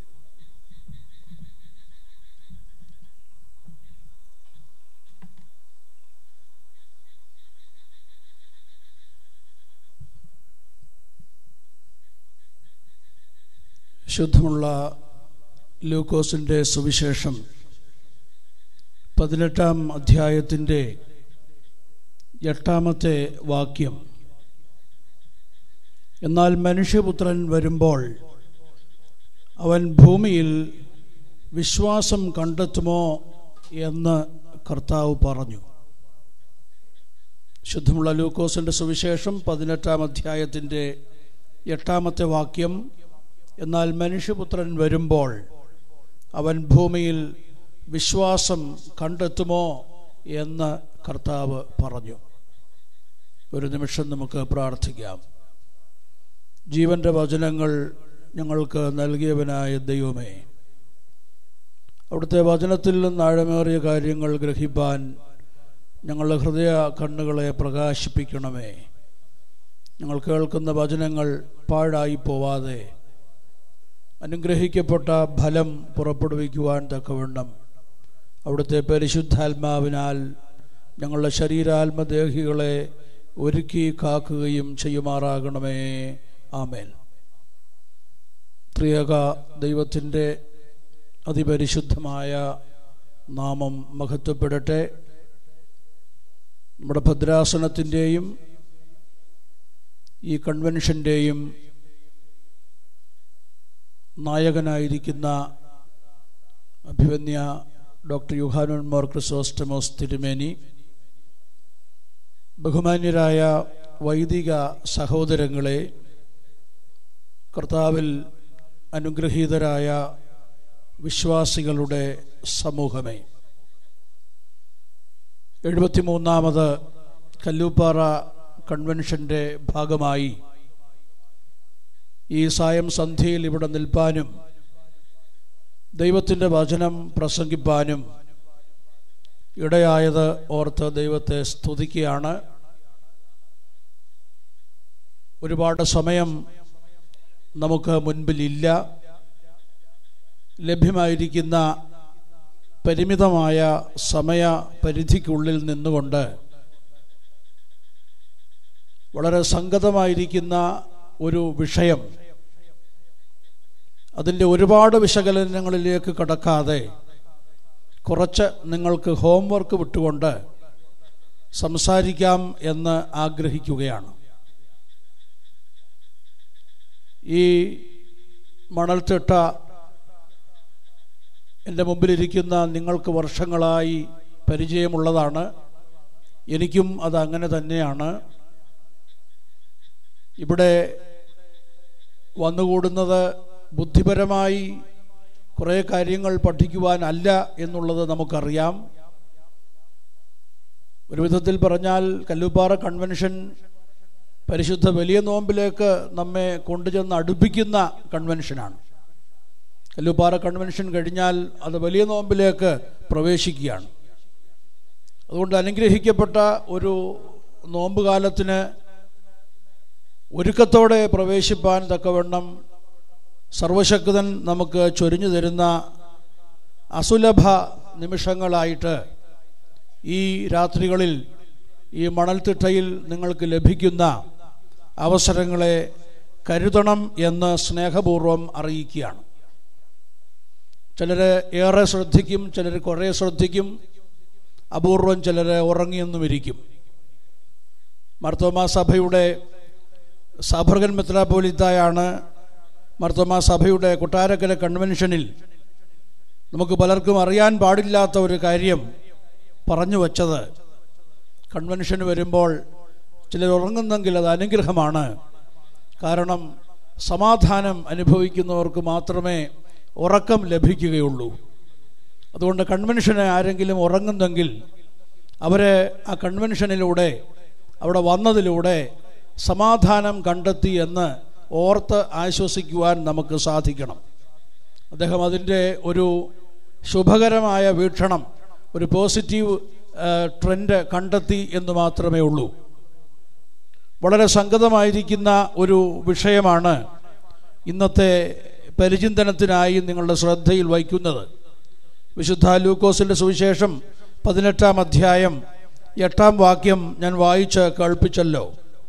ശുദ്ധമുള്ള ലൂക്കോസിൻ്റെ സുവിശേഷം പതിനെട്ടാം അധ്യായത്തിൻ്റെ എട്ടാമത്തെ വാക്യം എന്നാൽ മനുഷ്യപുത്രൻ വരുമ്പോൾ അവൻ ഭൂമിയിൽ വിശ്വാസം കണ്ടെത്തുമോ എന്ന് കർത്താവ് പറഞ്ഞു ശുദ്ധമുള്ള ലൂക്കോസിൻ്റെ സുവിശേഷം പതിനെട്ടാം അധ്യായത്തിൻ്റെ എട്ടാമത്തെ വാക്യം എന്നാൽ മനുഷ്യപുത്രൻ വരുമ്പോൾ അവൻ ഭൂമിയിൽ വിശ്വാസം കണ്ടെത്തുമോ എന്ന് കർത്താവ് പറഞ്ഞു ഒരു നിമിഷം നമുക്ക് പ്രാർത്ഥിക്കാം ജീവന്റെ വചനങ്ങൾ ഞങ്ങൾക്ക് നൽകിയവനായ ദൈവമേ അവിടുത്തെ വചനത്തിൽ നിന്ന് ആഴമേറിയ കാര്യങ്ങൾ ഗ്രഹിപ്പാൻ ഞങ്ങളുടെ ഹൃദയ കണ്ണുകളെ പ്രകാശിപ്പിക്കണമേ ഞങ്ങൾ കേൾക്കുന്ന വചനങ്ങൾ പാഴായി പോവാതെ അനുഗ്രഹിക്കപ്പെട്ട ഫലം പുറപ്പെടുവിക്കുവാൻ തക്കവണ്ണം അവിടുത്തെ പരിശുദ്ധാത്മാവിനാൽ ഞങ്ങളുടെ ശരീരാത്മദേഹികളെ ഒരുക്കി കാക്കുകയും ചെയ്യുമാറാകണമേ ആമേൻ ത്രിയക ദൈവത്തിൻ്റെ അതിപരിശുദ്ധമായ നാമം മഹത്വപ്പെടട്ടെ നമ്മുടെ ഭദ്രാസനത്തിൻ്റെയും ഈ കൺവെൻഷൻ്റെയും നായകനായിരിക്കുന്ന അഭിവന്യ ഡോക്ടർ യുഹാനോൻ മോർ ക്രിസോസ്റ്റമോസ് തിരുമേനി ബഹുമാന്യരായ വൈദിക സഹോദരങ്ങളെ കർത്താവിൽ അനുഗ്രഹീതരായ വിശ്വാസികളുടെ സമൂഹമേ എഴുപത്തിമൂന്നാമത് കല്ലൂപ്പാറ കൺവെൻഷൻ്റെ ഭാഗമായി ഈ സായം സന്ധ്യയിൽ ഇവിടെ നിൽപ്പാനും ദൈവത്തിൻ്റെ വചനം പ്രസംഗിപ്പാനും ഇടയായത് ഓർത്ത് ദൈവത്തെ സ്തുതിക്കുകയാണ് ഒരുപാട് സമയം നമുക്ക് മുൻപിലില്ല ലഭ്യമായിരിക്കുന്ന പരിമിതമായ സമയ പരിധിക്കുള്ളിൽ നിന്നുകൊണ്ട് വളരെ സംഗതമായിരിക്കുന്ന ഒരു വിഷയം അതിൻ്റെ ഒരുപാട് വിശകലനങ്ങളിലേക്ക് കടക്കാതെ കുറച്ച് നിങ്ങൾക്ക് ഹോംവർക്ക് വിട്ടുകൊണ്ട് സംസാരിക്കാം എന്ന് ആഗ്രഹിക്കുകയാണ് ഈ മണൽത്തിട്ട എൻ്റെ മുമ്പിലിരിക്കുന്ന നിങ്ങൾക്ക് വർഷങ്ങളായി പരിചയമുള്ളതാണ് എനിക്കും അത് അങ്ങനെ തന്നെയാണ് ഇവിടെ വന്നുകൂടുന്നത് ബുദ്ധിപരമായി കുറേ കാര്യങ്ങൾ പഠിക്കുവാനല്ല എന്നുള്ളത് നമുക്കറിയാം ഒരു വിധത്തിൽ പറഞ്ഞാൽ കല്ലുപ്പാറ കൺവെൻഷൻ പരിശുദ്ധ വലിയ നോമ്പിലേക്ക് നമ്മെ കൊണ്ടുചെന്ന് അടുപ്പിക്കുന്ന കൺവെൻഷനാണ് കല്ലുപ്പാറ കൺവെൻഷൻ കഴിഞ്ഞാൽ അത് വലിയ നോമ്പിലേക്ക് പ്രവേശിക്കുകയാണ് അതുകൊണ്ട് അനുഗ്രഹിക്കപ്പെട്ട ഒരു നോമ്പ് കാലത്തിന് ഒരുക്കത്തോടെ പ്രവേശിപ്പാൻ തക്കവണ്ണം സർവശക്തൻ നമുക്ക് ചൊരിഞ്ഞു തരുന്ന അസുലഭ നിമിഷങ്ങളായിട്ട് ഈ രാത്രികളിൽ ഈ മണൽത്തിട്ടയിൽ നിങ്ങൾക്ക് ലഭിക്കുന്ന അവസരങ്ങളെ കരുതണം എന്ന് സ്നേഹപൂർവ്വം അറിയിക്കുകയാണ് ചിലർ ഏറെ ശ്രദ്ധിക്കും ചിലർ കുറേ ശ്രദ്ധിക്കും അപൂർവം ചിലർ ഉറങ്ങിയെന്നും ഇരിക്കും മർത്തോമാ സഭയുടെ സഭർഗൻ മെത്രാപോലിത്തായാണ് മർത്തോമാ സഭയുടെ കൊട്ടാരക്കര കൺവെൻഷനിൽ നമുക്ക് പലർക്കും അറിയാൻ പാടില്ലാത്ത ഒരു കാര്യം പറഞ്ഞു വച്ചത് കൺവെൻഷന് വരുമ്പോൾ ചിലർ ഉറങ്ങുന്നെങ്കിൽ അത് അനുഗ്രഹമാണ് കാരണം സമാധാനം അനുഭവിക്കുന്നവർക്ക് മാത്രമേ ഉറക്കം ലഭിക്കുകയുള്ളൂ അതുകൊണ്ട് കൺവെൻഷന് ആരെങ്കിലും ഉറങ്ങുന്നെങ്കിൽ അവരെ ആ കൺവെൻഷനിലൂടെ അവിടെ വന്നതിലൂടെ സമാധാനം കണ്ടെത്തി എന്ന് ഓർത്ത് ആശ്വസിക്കുവാൻ നമുക്ക് സാധിക്കണം അദ്ദേഹം അതിൻ്റെ ഒരു ശുഭകരമായ വീക്ഷണം ഒരു പോസിറ്റീവ് ട്രെൻഡ് കണ്ടെത്തി എന്ന് മാത്രമേ ഉള്ളൂ വളരെ സംഗതമായിരിക്കുന്ന ഒരു വിഷയമാണ് ഇന്നത്തെ പരിചിന്തനത്തിനായി നിങ്ങളുടെ ശ്രദ്ധയിൽ വയ്ക്കുന്നത് വിശുദ്ധ ലൂക്കോസിൻ്റെ സുവിശേഷം പതിനെട്ടാം അധ്യായം എട്ടാം വാക്യം ഞാൻ വായിച്ച് കേൾപ്പിച്ചല്ലോ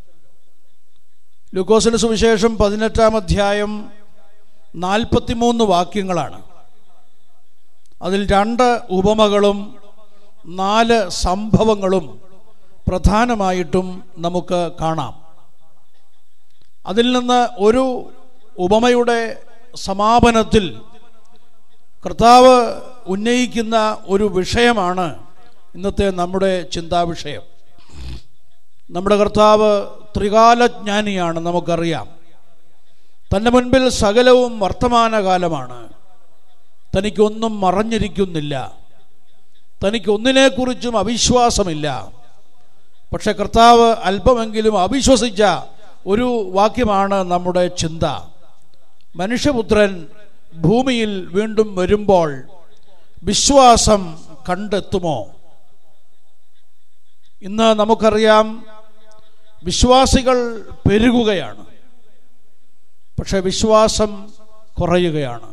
ലൂക്കോസിൻ്റെ സുവിശേഷം പതിനെട്ടാം അധ്യായം നാൽപ്പത്തിമൂന്ന് വാക്യങ്ങളാണ് അതിൽ രണ്ട് ഉപമകളും നാല് സംഭവങ്ങളും പ്രധാനമായിട്ടും നമുക്ക് കാണാം അതിൽ നിന്ന് ഒരു ഉപമയുടെ സമാപനത്തിൽ കർത്താവ് ഉന്നയിക്കുന്ന ഒരു വിഷയമാണ് ഇന്നത്തെ നമ്മുടെ ചിന്താവിഷയം നമ്മുടെ കർത്താവ് ത്രികാലജ്ഞാനിയാണ് നമുക്കറിയാം തൻ്റെ മുൻപിൽ സകലവും വർത്തമാനകാലമാണ് തനിക്കൊന്നും മറഞ്ഞിരിക്കുന്നില്ല തനിക്കൊന്നിനെക്കുറിച്ചും അവിശ്വാസമില്ല പക്ഷെ കർത്താവ് അല്പമെങ്കിലും അവിശ്വസിച്ച ഒരു വാക്യമാണ് നമ്മുടെ ചിന്ത മനുഷ്യപുത്രൻ ഭൂമിയിൽ വീണ്ടും വരുമ്പോൾ വിശ്വാസം കണ്ടെത്തുമോ ഇന്ന് നമുക്കറിയാം വിശ്വാസികൾ പെരുകുകയാണ് പക്ഷെ വിശ്വാസം കുറയുകയാണ്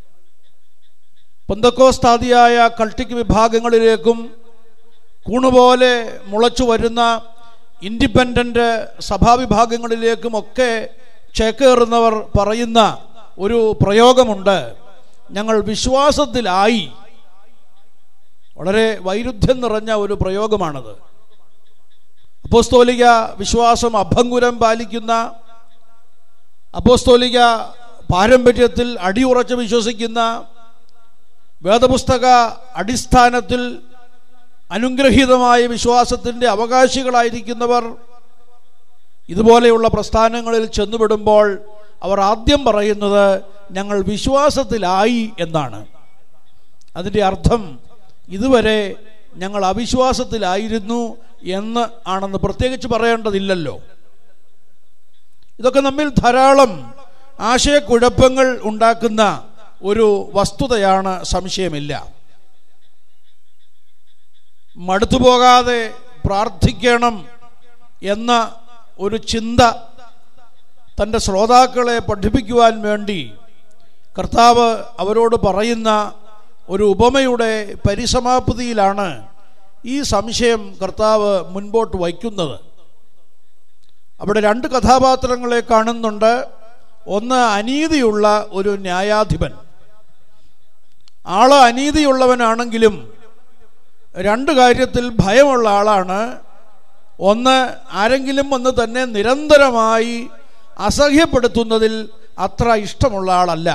പൊന്തക്കോസ്താദിയായ കൾട്ടിക് വിഭാഗങ്ങളിലേക്കും കൂണുപോലെ മുളച്ചു വരുന്ന ഇൻഡിപെൻഡൻ്റ് സഭാവിഭാഗങ്ങളിലേക്കുമൊക്കെ ചേക്കേറുന്നവർ പറയുന്ന ഒരു പ്രയോഗമുണ്ട് ഞങ്ങൾ വിശ്വാസത്തിലായി വളരെ വൈരുദ്ധ്യം നിറഞ്ഞ ഒരു പ്രയോഗമാണത് അപ്പോസ്തോലിക വിശ്വാസം അഭംഗുരം പാലിക്കുന്ന അപ്പോസ്തോലിക പാരമ്പര്യത്തിൽ അടിയുറച്ച് വിശ്വസിക്കുന്ന വേദപുസ്തക അടിസ്ഥാനത്തിൽ അനുഗ്രഹീതമായ വിശ്വാസത്തിൻ്റെ അവകാശികളായിരിക്കുന്നവർ ഇതുപോലെയുള്ള പ്രസ്ഥാനങ്ങളിൽ ചെന്നുവിടുമ്പോൾ അവർ ആദ്യം പറയുന്നത് ഞങ്ങൾ വിശ്വാസത്തിലായി എന്നാണ് അതിൻ്റെ അർത്ഥം ഇതുവരെ ഞങ്ങൾ അവിശ്വാസത്തിലായിരുന്നു എന്ന് ആണെന്ന് പ്രത്യേകിച്ച് പറയേണ്ടതില്ലല്ലോ ഇതൊക്കെ നമ്മിൽ ധാരാളം ആശയക്കുഴപ്പങ്ങൾ ഉണ്ടാക്കുന്ന ഒരു വസ്തുതയാണ് സംശയമില്ല മടുത്തുപോകാതെ പ്രാർത്ഥിക്കണം എന്ന ഒരു ചിന്ത തൻ്റെ ശ്രോതാക്കളെ പഠിപ്പിക്കുവാൻ വേണ്ടി കർത്താവ് അവരോട് പറയുന്ന ഒരു ഉപമയുടെ പരിസമാപ്തിയിലാണ് ഈ സംശയം കർത്താവ് മുൻപോട്ട് വയ്ക്കുന്നത് അവിടെ രണ്ട് കഥാപാത്രങ്ങളെ കാണുന്നുണ്ട് ഒന്ന് അനീതിയുള്ള ഒരു ന്യായാധിപൻ ആള് അനീതിയുള്ളവനാണെങ്കിലും രണ്ട് കാര്യത്തിൽ ഭയമുള്ള ആളാണ് ഒന്ന് ആരെങ്കിലും ഒന്ന് തന്നെ നിരന്തരമായി അസഹ്യപ്പെടുത്തുന്നതിൽ അത്ര ഇഷ്ടമുള്ള ആളല്ല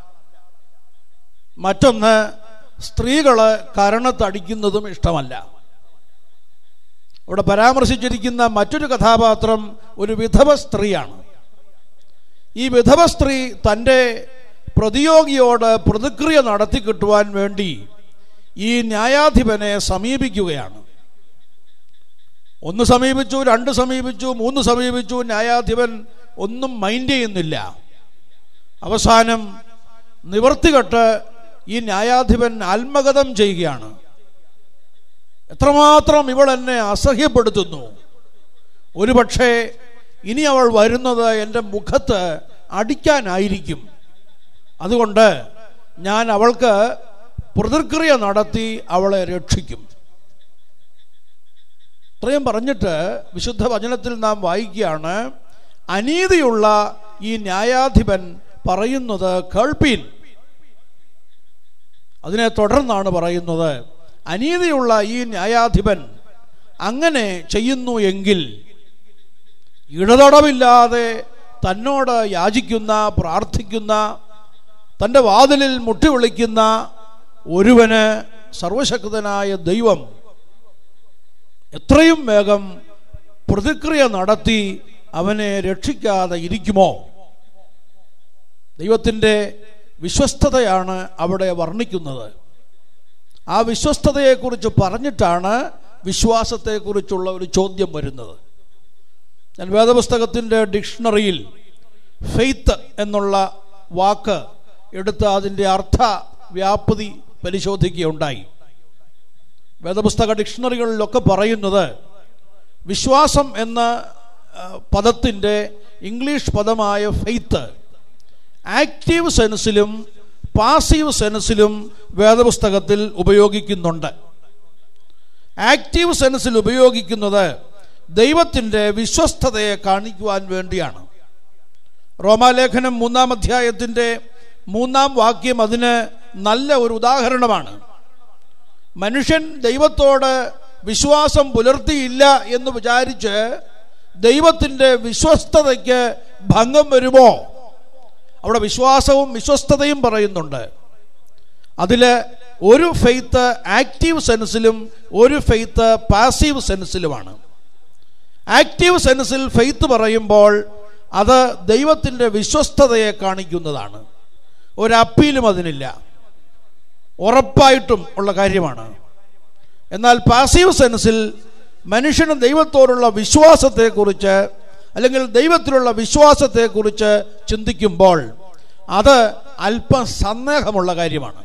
മറ്റൊന്ന് സ്ത്രീകള് കരണത്തടിക്കുന്നതും ഇഷ്ടമല്ല ഇവിടെ പരാമർശിച്ചിരിക്കുന്ന മറ്റൊരു കഥാപാത്രം ഒരു വിധവ സ്ത്രീയാണ് ഈ വിധവ സ്ത്രീ തൻ്റെ പ്രതിയോഗിയോട് പ്രതിക്രിയ നടത്തി കിട്ടുവാൻ വേണ്ടി ഈ ന്യായാധിപനെ സമീപിക്കുകയാണ് ഒന്ന് സമീപിച്ചു രണ്ട് സമീപിച്ചു മൂന്ന് സമീപിച്ചു ന്യായാധിപൻ ഒന്നും മൈൻഡ് ചെയ്യുന്നില്ല അവസാനം നിവർത്തികെട്ട് ഈ ന്യായാധിപൻ ആത്മഗതം ചെയ്യുകയാണ് എത്രമാത്രം ഇവൾ എന്നെ അസഹ്യപ്പെടുത്തുന്നു ഒരുപക്ഷെ ഇനി അവൾ വരുന്നത് എൻ്റെ മുഖത്ത് അടിക്കാനായിരിക്കും അതുകൊണ്ട് ഞാൻ അവൾക്ക് പ്രതിക്രിയ നടത്തി അവളെ രക്ഷിക്കും ഇത്രയും പറഞ്ഞിട്ട് വിശുദ്ധ വചനത്തിൽ നാം വായിക്കുകയാണ് അനീതിയുള്ള ഈ ന്യായാധിപൻ പറയുന്നത് കേൾപ്പീൻ അതിനെ തുടർന്നാണ് പറയുന്നത് അനീതിയുള്ള ഈ ന്യായാധിപൻ അങ്ങനെ ചെയ്യുന്നു എങ്കിൽ ഇടതടവില്ലാതെ തന്നോട് യാചിക്കുന്ന പ്രാർത്ഥിക്കുന്ന തൻ്റെ വാതിലിൽ മുട്ടി വിളിക്കുന്ന ഒരുവന് സർവശക്തനായ ദൈവം എത്രയും വേഗം പ്രതിക്രിയ നടത്തി അവനെ രക്ഷിക്കാതെ ഇരിക്കുമോ ദൈവത്തിൻ്റെ വിശ്വസ്തതയാണ് അവിടെ വർണ്ണിക്കുന്നത് ആ വിശ്വസ്തതയെക്കുറിച്ച് പറഞ്ഞിട്ടാണ് വിശ്വാസത്തെക്കുറിച്ചുള്ള ഒരു ചോദ്യം വരുന്നത് ഞാൻ വേദപുസ്തകത്തിൻ്റെ ഡിക്ഷണറിയിൽ ഫെയ്ത്ത് എന്നുള്ള വാക്ക് എടുത്ത് അതിൻ്റെ അർത്ഥ വ്യാപ്തി പരിശോധിക്കുകയുണ്ടായി വേദപുസ്തക ഡിക്ഷണറികളിലൊക്കെ പറയുന്നത് വിശ്വാസം എന്ന ആ, പദത്തിൻ്റെ ഇംഗ്ലീഷ് പദമായ ഫെയ്ത്ത് ആക്റ്റീവ് സെൻസിലും പാസീവ് സെൻസിലും വേദപുസ്തകത്തിൽ ഉപയോഗിക്കുന്നുണ്ട് ആക്റ്റീവ് സെൻസിൽ ഉപയോഗിക്കുന്നത് ദൈവത്തിൻ്റെ വിശ്വസ്തതയെ കാണിക്കുവാൻ വേണ്ടിയാണ് റോമാലേഖനം മൂന്നാം അധ്യായത്തിൻ്റെ മൂന്നാം വാക്യം അതിന് നല്ല ഒരു ഉദാഹരണമാണ് മനുഷ്യൻ ദൈവത്തോട് വിശ്വാസം പുലർത്തിയില്ല എന്ന് വിചാരിച്ച് ദൈവത്തിൻ്റെ വിശ്വസ്തതയ്ക്ക് ഭംഗം വരുമോ അവിടെ വിശ്വാസവും വിശ്വസ്തതയും പറയുന്നുണ്ട് അതിൽ ഒരു ഫെയ്ത്ത് ആക്റ്റീവ് സെൻസിലും ഒരു ഫെയ്ത്ത് പാസീവ് സെൻസിലുമാണ് ആക്റ്റീവ് സെൻസിൽ ഫെയ്ത്ത് പറയുമ്പോൾ അത് ദൈവത്തിൻ്റെ വിശ്വസ്തതയെ കാണിക്കുന്നതാണ് ഒരു അപ്പീലും അതിനില്ല ഉറപ്പായിട്ടും ഉള്ള കാര്യമാണ് എന്നാൽ പാസീവ് സെൻസിൽ മനുഷ്യന് ദൈവത്തോടുള്ള വിശ്വാസത്തെക്കുറിച്ച് അല്ലെങ്കിൽ ദൈവത്തിലുള്ള വിശ്വാസത്തെക്കുറിച്ച് ചിന്തിക്കുമ്പോൾ അത് അല്പം സന്ദേഹമുള്ള കാര്യമാണ്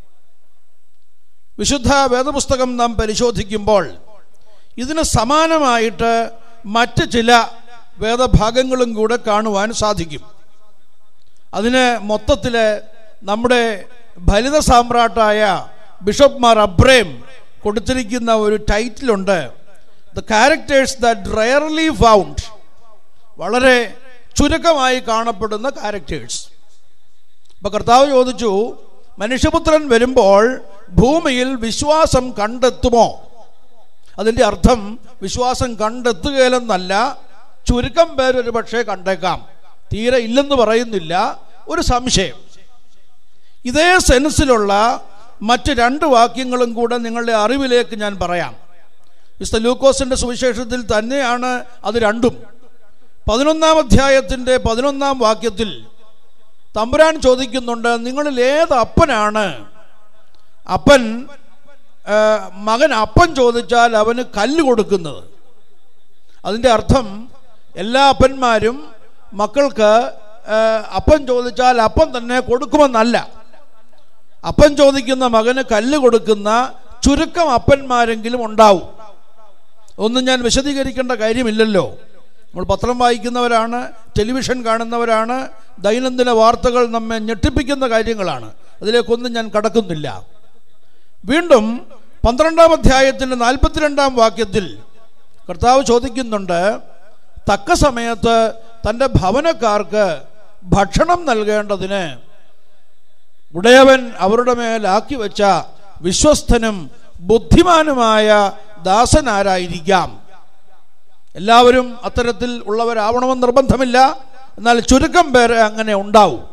വിശുദ്ധ വേദപുസ്തകം നാം പരിശോധിക്കുമ്പോൾ ഇതിന് സമാനമായിട്ട് മറ്റ് ചില വേദഭാഗങ്ങളും കൂടെ കാണുവാൻ സാധിക്കും അതിന് മൊത്തത്തിൽ നമ്മുടെ ഫലിത സാമ്രാട്ടായ ബിഷപ്പ് മാർ അബ്രേം കൊടുത്തിരിക്കുന്ന ഒരു ടൈറ്റിലുണ്ട് the characters that rarely found വളരെ ചുരുക്കമായി കാണപ്പെടുന്ന ക്യാരക്ടേഴ്സ് അപ്പൊ കർത്താവ് ചോദിച്ചു മനുഷ്യപുത്രൻ വരുമ്പോൾ ഭൂമിയിൽ വിശ്വാസം കണ്ടെത്തുമോ അതിൻ്റെ അർത്ഥം വിശ്വാസം കണ്ടെത്തുകയില്ലെന്നല്ല ചുരുക്കം പേരൊരു പക്ഷേ കണ്ടേക്കാം തീരെ ഇല്ലെന്ന് പറയുന്നില്ല ഒരു സംശയം ഇതേ സെൻസിലുള്ള മറ്റ് രണ്ട് വാക്യങ്ങളും കൂടെ നിങ്ങളുടെ അറിവിലേക്ക് ഞാൻ പറയാം വിശുദ്ധ ലൂക്കോസിന്റെ സുവിശേഷത്തിൽ തന്നെയാണ് അത് രണ്ടും പതിനൊന്നാം അധ്യായത്തിന്റെ പതിനൊന്നാം വാക്യത്തിൽ തമ്പുരാൻ ചോദിക്കുന്നുണ്ട് നിങ്ങളിൽ ഏത് അപ്പനാണ് അപ്പൻ ആ, മകൻ അപ്പം ചോദിച്ചാൽ അവന് കല്ല് കൊടുക്കുന്നത് അതിൻ്റെ അർത്ഥം എല്ലാ അപ്പന്മാരും മക്കൾക്ക് ആ, അപ്പം ചോദിച്ചാൽ അപ്പം തന്നെ കൊടുക്കുമെന്നല്ല അപ്പം ചോദിക്കുന്ന മകന് കല്ല് കൊടുക്കുന്ന ചുരുക്കം അപ്പന്മാരെങ്കിലും ഉണ്ടാവും ഒന്നും ഞാൻ വിശദീകരിക്കേണ്ട കാര്യമില്ലല്ലോ നമ്മൾ പത്രം വായിക്കുന്നവരാണ് ടെലിവിഷൻ കാണുന്നവരാണ് ദൈനംദിന വാർത്തകൾ നമ്മെ ഞെട്ടിപ്പിക്കുന്ന കാര്യങ്ങളാണ് അതിലേക്കൊന്നും ഞാൻ കടക്കുന്നില്ല വീണ്ടും പന്ത്രണ്ടാം അധ്യായത്തിൻ്റെ നാൽപ്പത്തിരണ്ടാം വാക്യത്തിൽ കർത്താവ് ചോദിക്കുന്നുണ്ട് തക്ക സമയത്ത് തൻ്റെ ഭവനക്കാർക്ക് ഭക്ഷണം നൽകേണ്ടതിന് ഉടയവൻ അവരുടെ മേലാക്കി വെച്ച വിശ്വസ്തനും ബുദ്ധിമാനുമായ ദാസൻ ആരായിരിക്കാം എല്ലാവരും അത്തരത്തിൽ ഉള്ളവരാവണമെന്ന് നിർബന്ധമില്ല എന്നാൽ ചുരുക്കം പേര് അങ്ങനെ ഉണ്ടാവും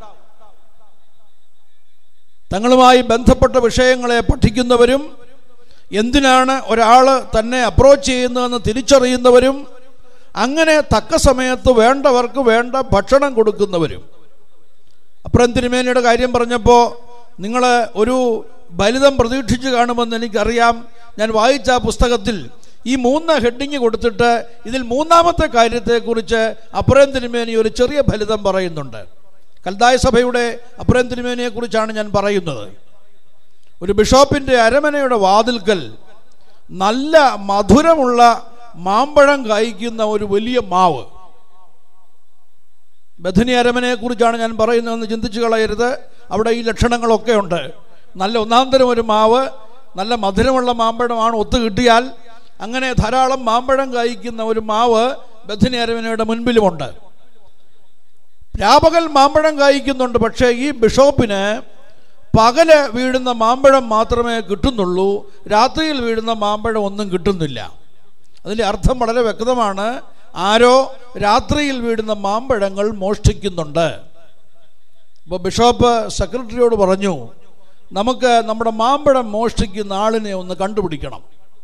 തങ്ങളുമായി ബന്ധപ്പെട്ട വിഷയങ്ങളെ പഠിക്കുന്നവരും എന്തിനാണ് ഒരാൾ തന്നെ അപ്രോച്ച് ചെയ്യുന്നതെന്ന് തിരിച്ചറിയുന്നവരും അങ്ങനെ തക്ക സമയത്ത് വേണ്ടവർക്ക് വേണ്ട ഭക്ഷണം കൊടുക്കുന്നവരും അപ്പുറം തിരുമേനിയുടെ കാര്യം പറഞ്ഞപ്പോൾ നിങ്ങൾ ഒരു ഫലിതം പ്രതീക്ഷിച്ച് കാണുമെന്ന് എനിക്കറിയാം ഞാൻ വായിച്ച ആ പുസ്തകത്തിൽ ഈ മൂന്ന് ഹെഡിങ് കൊടുത്തിട്ട് ഇതിൽ മൂന്നാമത്തെ കാര്യത്തെക്കുറിച്ച് അപ്രേം തിരുമേനി ഒരു ചെറിയ ഫലിതം പറയുന്നുണ്ട് കൽദായ സഭയുടെ അപ്രേം തിരുമേനിയെ കുറിച്ചാണ് ഞാൻ പറയുന്നത് ഒരു ബിഷോപ്പിന്റെ അരമനയുടെ വാതിൽക്കൽ നല്ല മധുരമുള്ള മാമ്പഴം കായ്ക്കുന്ന ഒരു വലിയ മാവ് ബഥനി അരമനയെ കുറിച്ചാണ് ഞാൻ പറയുന്നതെന്ന് ചിന്തിച്ചു കളയരുത് അവിടെ ഈ ലക്ഷണങ്ങളൊക്കെ ഉണ്ട് നല്ല ഒന്നാം തരം ഒരു മാവ് നല്ല മധുരമുള്ള മാമ്പഴമാണ് ഒത്തു കിട്ടിയാൽ അങ്ങനെ ധാരാളം മാമ്പഴം കായ്ക്കുന്ന ഒരു മാവ് ബഥനി അരമനയുടെ മുൻപിലുമുണ്ട് രാപകൽ മാമ്പഴം കായ്ക്കുന്നുണ്ട് പക്ഷേ ഈ ബിഷോപ്പിന് പകല് വീഴുന്ന മാമ്പഴം മാത്രമേ കിട്ടുന്നുള്ളൂ രാത്രിയിൽ വീഴുന്ന മാമ്പഴം ഒന്നും കിട്ടുന്നില്ല അതിൻ്റെ അർത്ഥം വളരെ വ്യക്തമാണ് ആരോ രാത്രിയിൽ വീഴുന്ന മാമ്പഴങ്ങൾ മോഷ്ടിക്കുന്നുണ്ട് ഇപ്പോൾ ബിഷോപ്പ് സെക്രട്ടറിയോട് പറഞ്ഞു നമുക്ക് നമ്മുടെ മാമ്പഴം മോഷ്ടിക്കുന്ന ആളിനെ ഒന്ന് കണ്ടുപിടിക്കണം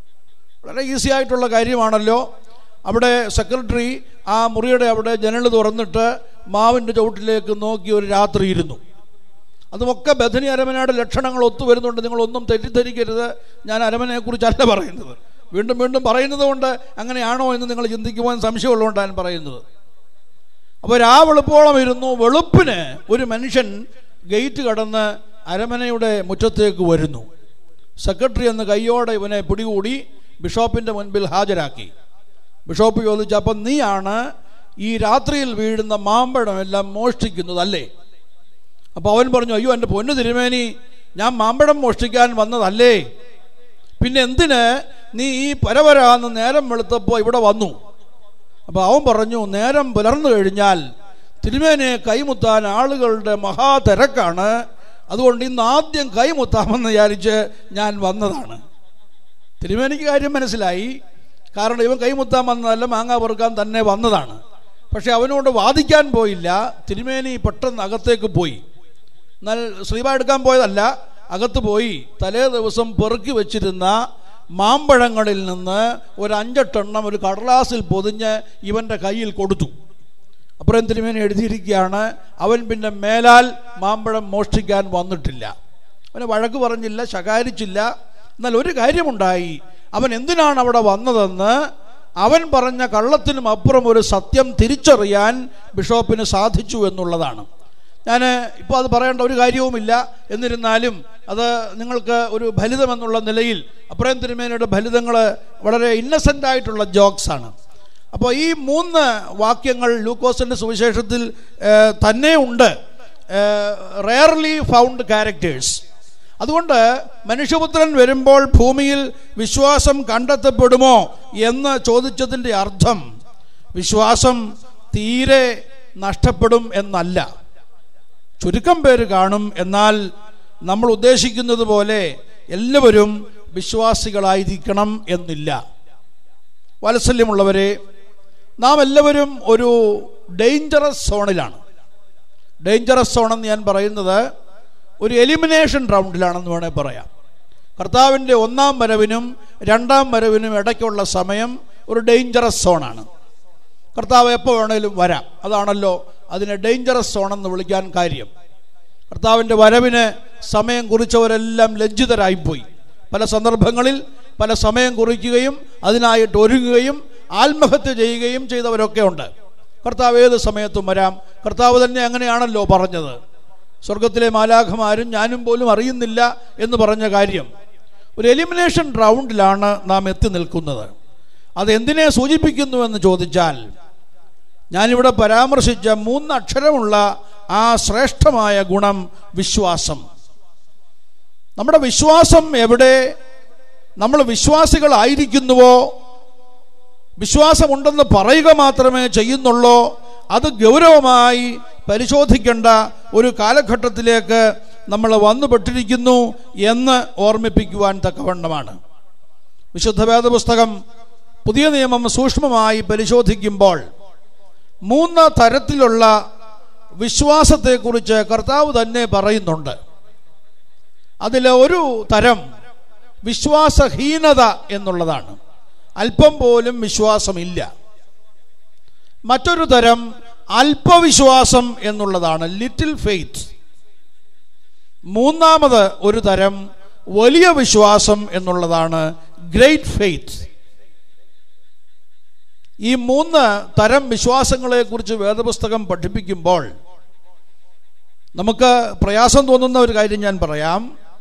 വളരെ ഈസി ആയിട്ടുള്ള കാര്യമാണല്ലോ അവിടെ സെക്രട്ടറി ആ മുറിയുടെ അവിടെ ജനൽ തുറന്നിട്ട് മാവിൻ്റെ ചുവട്ടിലേക്ക് നോക്കി ഒരു രാത്രി ഇരുന്നു അതുമൊക്കെ ബഥനി അരമനയുടെ ലക്ഷണങ്ങൾ ഒത്തു വരുന്നുണ്ട് നിങ്ങളൊന്നും തെറ്റിദ്ധരിക്കരുത് ഞാൻ അരമനയെക്കുറിച്ചല്ല പറയുന്നത് വീണ്ടും വീണ്ടും പറയുന്നത് കൊണ്ട് അങ്ങനെയാണോ എന്ന് നിങ്ങൾ ചിന്തിക്കുവാൻ സംശയമുള്ളതുകൊണ്ടാണ് ഞാൻ പറയുന്നത് അപ്പോൾ ആ വെളുപ്പോളം ഇരുന്നു വെളുപ്പിന് ഒരു മനുഷ്യൻ ഗേറ്റ് കടന്ന് അരമനയുടെ മുറ്റത്തേക്ക് വരുന്നു സെക്രട്ടറി എന്ന് കൈയോടെ ഇവനെ പിടികൂടി ബിഷോപ്പിന്റെ മുൻപിൽ ഹാജരാക്കി ബിഷോപ്പ് ചോദിച്ചു അപ്പം നീയാണ് ഈ രാത്രിയിൽ വീഴുന്ന മാമ്പഴമെല്ലാം മോഷ്ടിക്കുന്നതല്ലേ അപ്പോൾ അവൻ പറഞ്ഞു അയ്യോ എൻ്റെ പൊന്നു തിരുമേനി ഞാൻ മാമ്പഴം മോഷ്ടിക്കാൻ വന്നതല്ലേ പിന്നെ എന്തിന് നീ ഈ പരവരാന്ന് നേരം വെളുത്തപ്പോൾ ഇവിടെ വന്നു അപ്പോൾ അവൻ പറഞ്ഞു നേരം പുലർന്നു കഴിഞ്ഞാൽ തിരുമേനിയെ കൈമുത്താൻ ആളുകളുടെ മഹാതിരക്കാണ് അതുകൊണ്ട് ഇന്ന് ആദ്യം കൈമുത്താമെന്ന് വിചാരിച്ച് ഞാൻ വന്നതാണ് തിരുമേനിക്ക് കാര്യം മനസ്സിലായി കാരണം ഇവൻ കൈമുത്താൻ വന്നതല്ല മാങ്ങ പെറുക്കാൻ തന്നെ വന്നതാണ് പക്ഷെ അവനോട് വാദിക്കാൻ പോയില്ല തിരുമേനി പെട്ടെന്ന് അകത്തേക്ക് പോയി എന്നാൽ ശ്രീബ എടുക്കാൻ പോയതല്ല അകത്ത് പോയി തലേ ദിവസം പെറുക്കി വെച്ചിരുന്ന മാമ്പഴങ്ങളിൽ നിന്ന് ഒരു അഞ്ചെട്ടെണ്ണം ഒരു കടലാസിൽ പൊതിഞ്ഞ് ഇവൻ്റെ കയ്യിൽ കൊടുത്തു അപ്പുറം തിരുമേനി എഴുതിയിരിക്കുകയാണ് അവൻ പിന്നെ മേലാൽ മാമ്പഴം മോഷ്ടിക്കാൻ വന്നിട്ടില്ല അവനെ വഴക്ക് പറഞ്ഞില്ല ശകാരിച്ചില്ല എന്നാൽ ഒരു കാര്യമുണ്ടായി അവൻ എന്തിനാണ് അവിടെ വന്നതെന്ന് അവൻ പറഞ്ഞ കള്ളത്തിനും അപ്പുറം ഒരു സത്യം തിരിച്ചറിയാൻ ബിഷോപ്പിന് സാധിച്ചു എന്നുള്ളതാണ് ഞാൻ ഇപ്പോൾ അത് പറയേണ്ട ഒരു കാര്യവുമില്ല എന്നിരുന്നാലും അത് നിങ്ങൾക്ക് ഒരു ഫലിതം എന്നുള്ള നിലയിൽ അപ്രയം തിരുമേനയുടെ ഫലിതങ്ങൾ വളരെ ഇന്നസെൻ്റ് ആയിട്ടുള്ള ജോക്സ് ആണ് അപ്പോൾ ഈ മൂന്ന് വാക്യങ്ങൾ ലൂക്കോസിൻ്റെ സുവിശേഷത്തിൽ ഏഹ്, തന്നെ ഉണ്ട് റെയർലി ഫൗണ്ട് ക്യാരക്ടേഴ്സ് അതുകൊണ്ട് മനുഷ്യപുത്രൻ വരുമ്പോൾ ഭൂമിയിൽ വിശ്വാസം കണ്ടെത്തപ്പെടുമോ എന്ന് ചോദിച്ചതിൻ്റെ അർത്ഥം വിശ്വാസം തീരെ നഷ്ടപ്പെടും എന്നല്ല ചുരുക്കം പേര് കാണും എന്നാൽ നമ്മൾ ഉദ്ദേശിക്കുന്നത് പോലെ എല്ലാവരും വിശ്വാസികളായിരിക്കണം എന്നില്ല വാത്സല്യമുള്ളവരെ നാം എല്ലാവരും ഒരു ഡേഞ്ചറസ് സോണിലാണ് ഡേഞ്ചറസ് സോൺ എന്ന് ഞാൻ പറയുന്നത് ഒരു എലിമിനേഷൻ റൗണ്ടിലാണെന്ന് വേണേൽ പറയാം കർത്താവിൻ്റെ ഒന്നാം വരവിനും രണ്ടാം വരവിനും ഇടയ്ക്കുള്ള സമയം ഒരു ഡേഞ്ചറസ് സോണാണ് കർത്താവ് എപ്പോൾ വേണേലും വരാം അതാണല്ലോ അതിനെ ഡേഞ്ചറസ് സോൺ എന്ന് വിളിക്കാൻ കാര്യം കർത്താവിൻ്റെ വരവിന് സമയം കുറിച്ചവരെല്ലാം ലജ്ജിതരായിപ്പോയി പല സന്ദർഭങ്ങളിൽ പല സമയം കുറിക്കുകയും അതിനായിട്ട് ഒരുങ്ങുകയും ആത്മഹത്യ ചെയ്യുകയും ചെയ്തവരൊക്കെ ഉണ്ട് കർത്താവ് ഏത് സമയത്തും വരാം കർത്താവ് തന്നെ അങ്ങനെയാണല്ലോ പറഞ്ഞത് സ്വർഗത്തിലെ മാലാഖമാരും ഞാനും പോലും അറിയുന്നില്ല എന്ന് പറഞ്ഞ കാര്യം ഒരു എലിമിനേഷൻ റൗണ്ടിലാണ് നാം എത്തി നിൽക്കുന്നത് അത് എന്തിനെ സൂചിപ്പിക്കുന്നു എന്ന് ചോദിച്ചാൽ ഞാനിവിടെ പരാമർശിച്ച മൂന്ന് അക്ഷരമുള്ള ആ ശ്രേഷ്ഠമായ ഗുണം വിശ്വാസം നമ്മുടെ വിശ്വാസം എവിടെ നമ്മൾ വിശ്വാസികളായിരിക്കുന്നുവോ വിശ്വാസമുണ്ടെന്ന് പറയുക മാത്രമേ ചെയ്യുന്നുള്ളൂ അത് ഗൗരവമായി പരിശോധിക്കേണ്ട ഒരു കാലഘട്ടത്തിലേക്ക് നമ്മൾ വന്നുപെട്ടിരിക്കുന്നു എന്ന് ഓർമ്മിപ്പിക്കുവാൻ തക്കവണ്ണമാണ് വിശുദ്ധ വേദപുസ്തകം പുതിയ നിയമം സൂക്ഷ്മമായി പരിശോധിക്കുമ്പോൾ മൂന്ന് തരത്തിലുള്ള വിശ്വാസത്തെക്കുറിച്ച് കർത്താവ് തന്നെ പറയുന്നുണ്ട് അതിൽ ഒരു തരം വിശ്വാസഹീനത എന്നുള്ളതാണ് അല്പം പോലും വിശ്വാസമില്ല മറ്റൊരു തരം അല്പവിശ്വാസം എന്നുള്ളതാണ് ലിറ്റിൽ ഫെയ്ത്ത് മൂന്നാമത് ഒരു തരം വലിയ വിശ്വാസം എന്നുള്ളതാണ് ഗ്രേറ്റ് ഫെയ്ത്ത് ഈ മൂന്ന് തരം വിശ്വാസങ്ങളെക്കുറിച്ച് വേദപുസ്തകം പഠിപ്പിക്കുമ്പോൾ നമുക്ക് പ്രയാസം തോന്നുന്ന ഒരു കാര്യം ഞാൻ പറയാം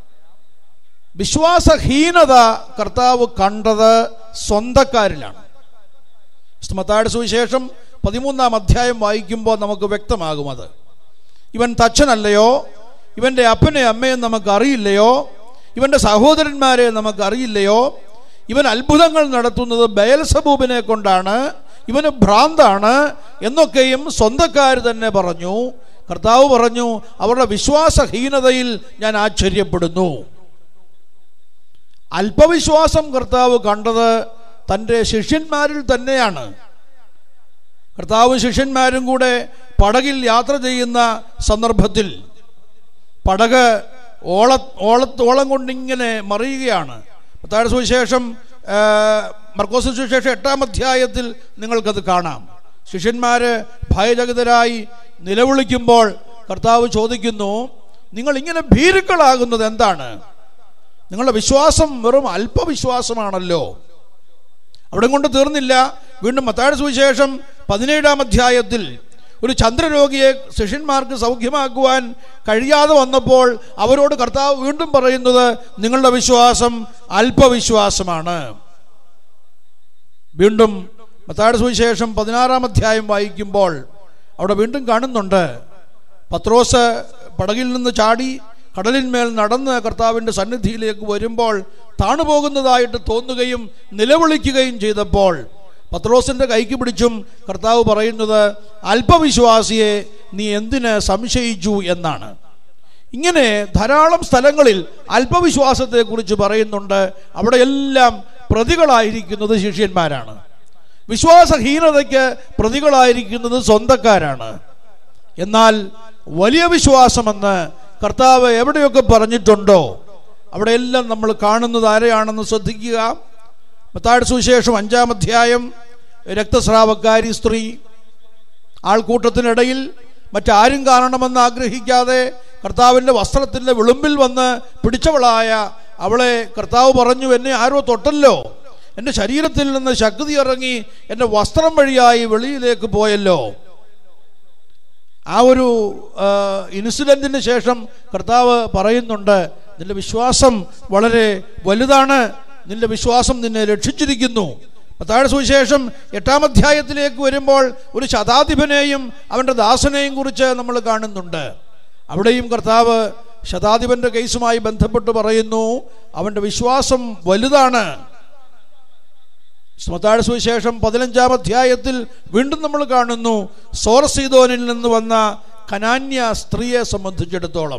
വിശ്വാസഹീനത കർത്താവ് കണ്ടത് സ്വന്തക്കാരിലാണ് മത്തായുടെ സുവിശേഷം പതിമൂന്നാം അധ്യായം വായിക്കുമ്പോൾ നമുക്ക് വ്യക്തമാകും അത് ഇവൻ തച്ചനല്ലയോ ഇവൻ്റെ അപ്പനെ അമ്മയും നമുക്ക് അറിയില്ലയോ ഇവൻ്റെ സഹോദരന്മാരെ നമുക്ക് അറിയില്ലയോ ഇവൻ അത്ഭുതങ്ങൾ നടത്തുന്നത് ബയൽസബൂബിനെ കൊണ്ടാണ് ഇവന് ഭ്രാന്താണ് എന്നൊക്കെയും സ്വന്തക്കാർ തന്നെ പറഞ്ഞു കർത്താവ് പറഞ്ഞു അവരുടെ വിശ്വാസഹീനതയിൽ ഞാൻ ആശ്ചര്യപ്പെടുന്നു അല്പവിശ്വാസം കർത്താവ് കണ്ടത് തൻ്റെ ശിഷ്യന്മാരിൽ തന്നെയാണ് കർത്താവും ശിഷ്യന്മാരും കൂടെ പടകിൽ യാത്ര ചെയ്യുന്ന സന്ദർഭത്തിൽ പടക് ഓള ഓളത്തോളം കൊണ്ടിങ്ങനെ മറിയുകയാണ് പത്താഴ സുവിശേഷം ആ, മർക്കോസ് സുവിശേഷം എട്ടാം അധ്യായത്തിൽ നിങ്ങൾക്കത് കാണാം ശിഷ്യന്മാര് ഭയചകിതരായി നിലവിളിക്കുമ്പോൾ കർത്താവ് ചോദിക്കുന്നു നിങ്ങൾ ഇങ്ങനെ ഭീരുക്കളാകുന്നത് എന്താണ് നിങ്ങളുടെ വിശ്വാസം വെറും അല്പവിശ്വാസമാണല്ലോ അവിടെ കൊണ്ട് തീർന്നില്ല വീണ്ടും മത്താഴ സുവിശേഷം പതിനേഴാം അധ്യായത്തിൽ ഒരു ചന്ദ്രരോഗിയെ ശിഷ്യന്മാർക്ക് സൗഖ്യമാക്കുവാൻ കഴിയാതെ വന്നപ്പോൾ അവരോട് കർത്താവ് വീണ്ടും പറയുന്നത് നിങ്ങളുടെ വിശ്വാസം അല്പവിശ്വാസമാണ് വീണ്ടും മത്താഴ സുവിശേഷം പതിനാറാം അധ്യായം വായിക്കുമ്പോൾ അവിടെ വീണ്ടും കാണുന്നുണ്ട് പത്രോസ് പടകിൽ നിന്ന് ചാടി കടലിന്മേൽ നടന്ന് കർത്താവിൻ്റെ സന്നിധിയിലേക്ക് വരുമ്പോൾ താണുപോകുന്നതായിട്ട് തോന്നുകയും നിലവിളിക്കുകയും ചെയ്തപ്പോൾ പത്രോസിന്റെ കൈക്ക് പിടിച്ചും കർത്താവ് പറയുന്നത് അല്പവിശ്വാസിയെ നീ എന്തിന് സംശയിച്ചു എന്നാണ് ഇങ്ങനെ ധാരാളം സ്ഥലങ്ങളിൽ അല്പവിശ്വാസത്തെക്കുറിച്ച് പറയുന്നുണ്ട് അവിടെയെല്ലാം പ്രതികളായിരിക്കുന്നത് ശിഷ്യന്മാരാണ് വിശ്വാസഹീനതയ്ക്ക് പ്രതികളായിരിക്കുന്നത് സ്വന്തക്കാരാണ് എന്നാൽ വലിയ വിശ്വാസമെന്ന് കർത്താവ് എവിടെയൊക്കെ പറഞ്ഞിട്ടുണ്ടോ അവിടെയെല്ലാം നമ്മൾ കാണുന്നത് ആരെയാണെന്ന് ശ്രദ്ധിക്കുക മത്താട് സുവിശേഷം അഞ്ചാം അധ്യായം രക്തസ്രാവക്കാരി സ്ത്രീ ആൾക്കൂട്ടത്തിനിടയിൽ മറ്റാരും കാണണമെന്ന് ആഗ്രഹിക്കാതെ കർത്താവിൻ്റെ വസ്ത്രത്തിൻ്റെ വിളുമ്പിൽ വന്ന് പിടിച്ചവളായ അവളെ കർത്താവ് പറഞ്ഞു എന്നെ ആരോ തൊട്ടല്ലോ എൻ്റെ ശരീരത്തിൽ നിന്ന് ശക്തി ഇറങ്ങി എൻ്റെ വസ്ത്രം വഴിയായി വെളിയിലേക്ക് പോയല്ലോ ആ ഒരു ഇൻസിഡൻറ്റിന് ശേഷം കർത്താവ് പറയുന്നുണ്ട് നിന്റെ വിശ്വാസം വളരെ വലുതാണ് നിന്റെ വിശ്വാസം നിന്നെ രക്ഷിച്ചിരിക്കുന്നു പത്താഴ സുവിശേഷം എട്ടാം അധ്യായത്തിലേക്ക് വരുമ്പോൾ ഒരു ശതാധിപനെയും അവൻ്റെ ദാസനെയും കുറിച്ച് നമ്മൾ കാണുന്നുണ്ട് അവിടെയും കർത്താവ് ശതാധിപന്റെ കേസുമായി ബന്ധപ്പെട്ട് പറയുന്നു അവൻ്റെ വിശ്വാസം വലുതാണ് സ്മത്താഴ സുവിശേഷം പതിനഞ്ചാം അധ്യായത്തിൽ വീണ്ടും നമ്മൾ കാണുന്നു സോറസീതോനിൽ നിന്ന് വന്ന കനാന്യ സ്ത്രീയെ സംബന്ധിച്ചിടത്തോളം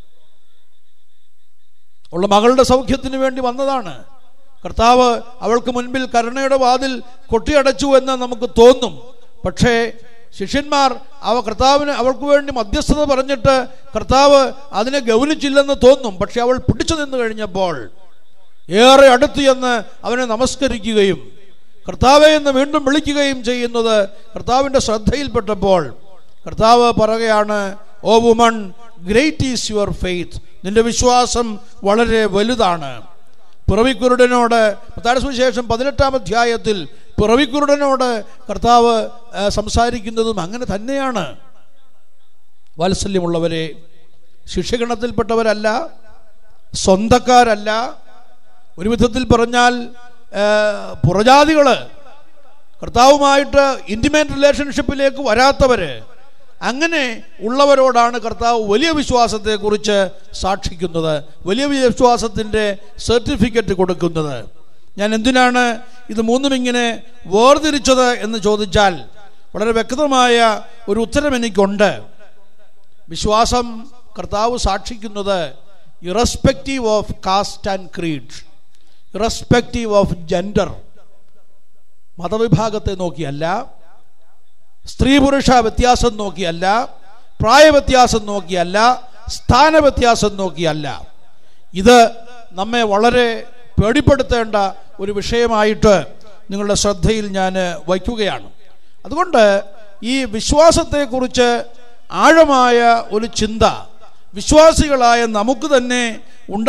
ഉള്ള മകളുടെ സൗഖ്യത്തിന് വേണ്ടി വന്നതാണ് കർത്താവ് അവൾക്ക് മുൻപിൽ കരുണയുടെ വാതിൽ കൊട്ടിയടച്ചു എന്ന് നമുക്ക് തോന്നും പക്ഷേ ശിഷ്യന്മാർ അവ കർത്താവിന് അവൾക്ക് വേണ്ടി മധ്യസ്ഥത പറഞ്ഞിട്ട് കർത്താവ് അതിനെ ഗൗനിച്ചില്ലെന്ന് തോന്നും പക്ഷെ അവൾ പിടിച്ചു നിന്ന് കഴിഞ്ഞപ്പോൾ ഏറെ അടുത്ത് എന്ന് അവനെ നമസ്കരിക്കുകയും കർത്താവെ എന്ന് വീണ്ടും വിളിക്കുകയും ചെയ്യുന്നത് കർത്താവിൻ്റെ ശ്രദ്ധയിൽപ്പെട്ടപ്പോൾ കർത്താവ് പറയുകയാണ് oh woman great is your faith നിന്റെ വിശ്വാസം വളരെ വലുതാണ് പിറവിക്കുരുടനോട് പത്താഴ സുവിശേഷം പതിനെട്ടാം അധ്യായത്തിൽ പിറവിക്കുരുടനോട് കർത്താവ് ആ, സംസാരിക്കുന്നതും അങ്ങനെ തന്നെയാണ് വാത്സല്യമുള്ളവരെ ശിക്ഷഗണത്തിൽപ്പെട്ടവരല്ല സ്വന്തക്കാരല്ല ഒരു വിധത്തിൽ പറഞ്ഞാൽ ആ, പുറജാതികള് കർത്താവുമായിട്ട് ഇൻറ്റിമേറ്റ് റിലേഷൻഷിപ്പിലേക്ക് വരാത്തവര് അങ്ങനെ ഉള്ളവരോടാണ് കർത്താവ് വലിയ വിശ്വാസത്തെക്കുറിച്ച് സാക്ഷിക്കുന്നത് വലിയ വിശ്വാസത്തിൻ്റെ സർട്ടിഫിക്കറ്റ് കൊടുക്കുന്നത് ഞാൻ എന്തിനാണ് ഇത് മൂന്നും ഇങ്ങനെ വേർതിരിച്ചത് എന്ന് ചോദിച്ചാൽ വളരെ വ്യക്തമായ ഒരു ഉത്തരം എനിക്കുണ്ട് വിശ്വാസം കർത്താവ് സാക്ഷിക്കുന്നത് irrespective of caste and creed irrespective of gender മതവിഭാഗത്തെ നോക്കിയല്ല സ്ത്രീ പുരുഷ വ്യത്യാസം നോക്കിയല്ല പ്രായവ്യത്യാസം നോക്കിയല്ല സ്ഥാനവ്യത്യാസം നോക്കിയല്ല ഇത് നമ്മെ വളരെ പേടിപ്പെടുത്തേണ്ട ഒരു വിഷയമായിട്ട് നിങ്ങളുടെ ശ്രദ്ധയിൽ ഞാൻ വയ്ക്കുകയാണ് അതുകൊണ്ട് ഈ വിശ്വാസത്തെക്കുറിച്ച് ആഴമായ ഒരു ചിന്ത വിശ്വാസികളായ നമുക്ക് തന്നെ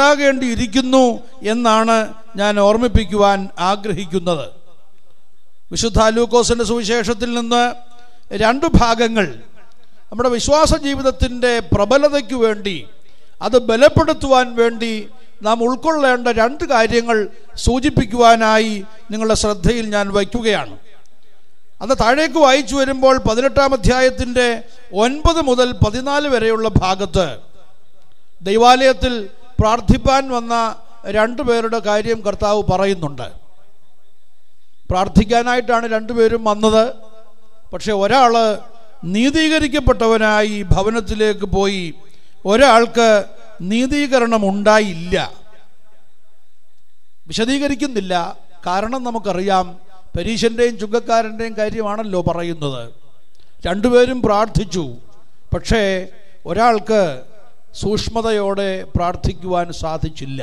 ഉണ്ടാകേണ്ടിയിരിക്കുന്നു എന്നാണ് ഞാൻ ഓർമ്മിപ്പിക്കുവാൻ ആഗ്രഹിക്കുന്നത് വിശുദ്ധ ലൂക്കോസിൻ്റെ സുവിശേഷത്തിൽ നിന്ന് രണ്ട് ഭാഗങ്ങൾ നമ്മുടെ വിശ്വാസ ജീവിതത്തിൻ്റെ പ്രബലതയ്ക്ക് വേണ്ടി അത് ബലപ്പെടുത്തുവാൻ വേണ്ടി നാം ഉൾക്കൊള്ളേണ്ട രണ്ട് കാര്യങ്ങൾ സൂചിപ്പിക്കുവാനായി നിങ്ങളുടെ ശ്രദ്ധയിൽ ഞാൻ വയ്ക്കുകയാണ് അത് താഴേക്ക് വായിച്ചു വരുമ്പോൾ പതിനെട്ടാം അധ്യായത്തിൻ്റെ ഒൻപത് മുതൽ പതിനാല് വരെയുള്ള ഭാഗത്ത് ദൈവാലയത്തിൽ പ്രാർത്ഥിപ്പാൻ വന്ന രണ്ടു പേരുടെ കാര്യം കർത്താവ് പറയുന്നുണ്ട് പ്രാർത്ഥിക്കാനായിട്ടാണ് രണ്ടുപേരും വന്നത് പക്ഷെ ഒരാൾ നീതീകരിക്കപ്പെട്ടവനായി ഭവനത്തിലേക്ക് പോയി ഒരാൾക്ക് നീതീകരണം ഉണ്ടായില്ല വിശദീകരിക്കുന്നില്ല കാരണം നമുക്കറിയാം പരീശന്റെയും ചുങ്കക്കാരൻ്റെയും കാര്യമാണല്ലോ പറയുന്നത് രണ്ടുപേരും പ്രാർത്ഥിച്ചു പക്ഷേ ഒരാൾക്ക് സൂക്ഷ്മതയോടെ പ്രാർത്ഥിക്കുവാൻ സാധിച്ചില്ല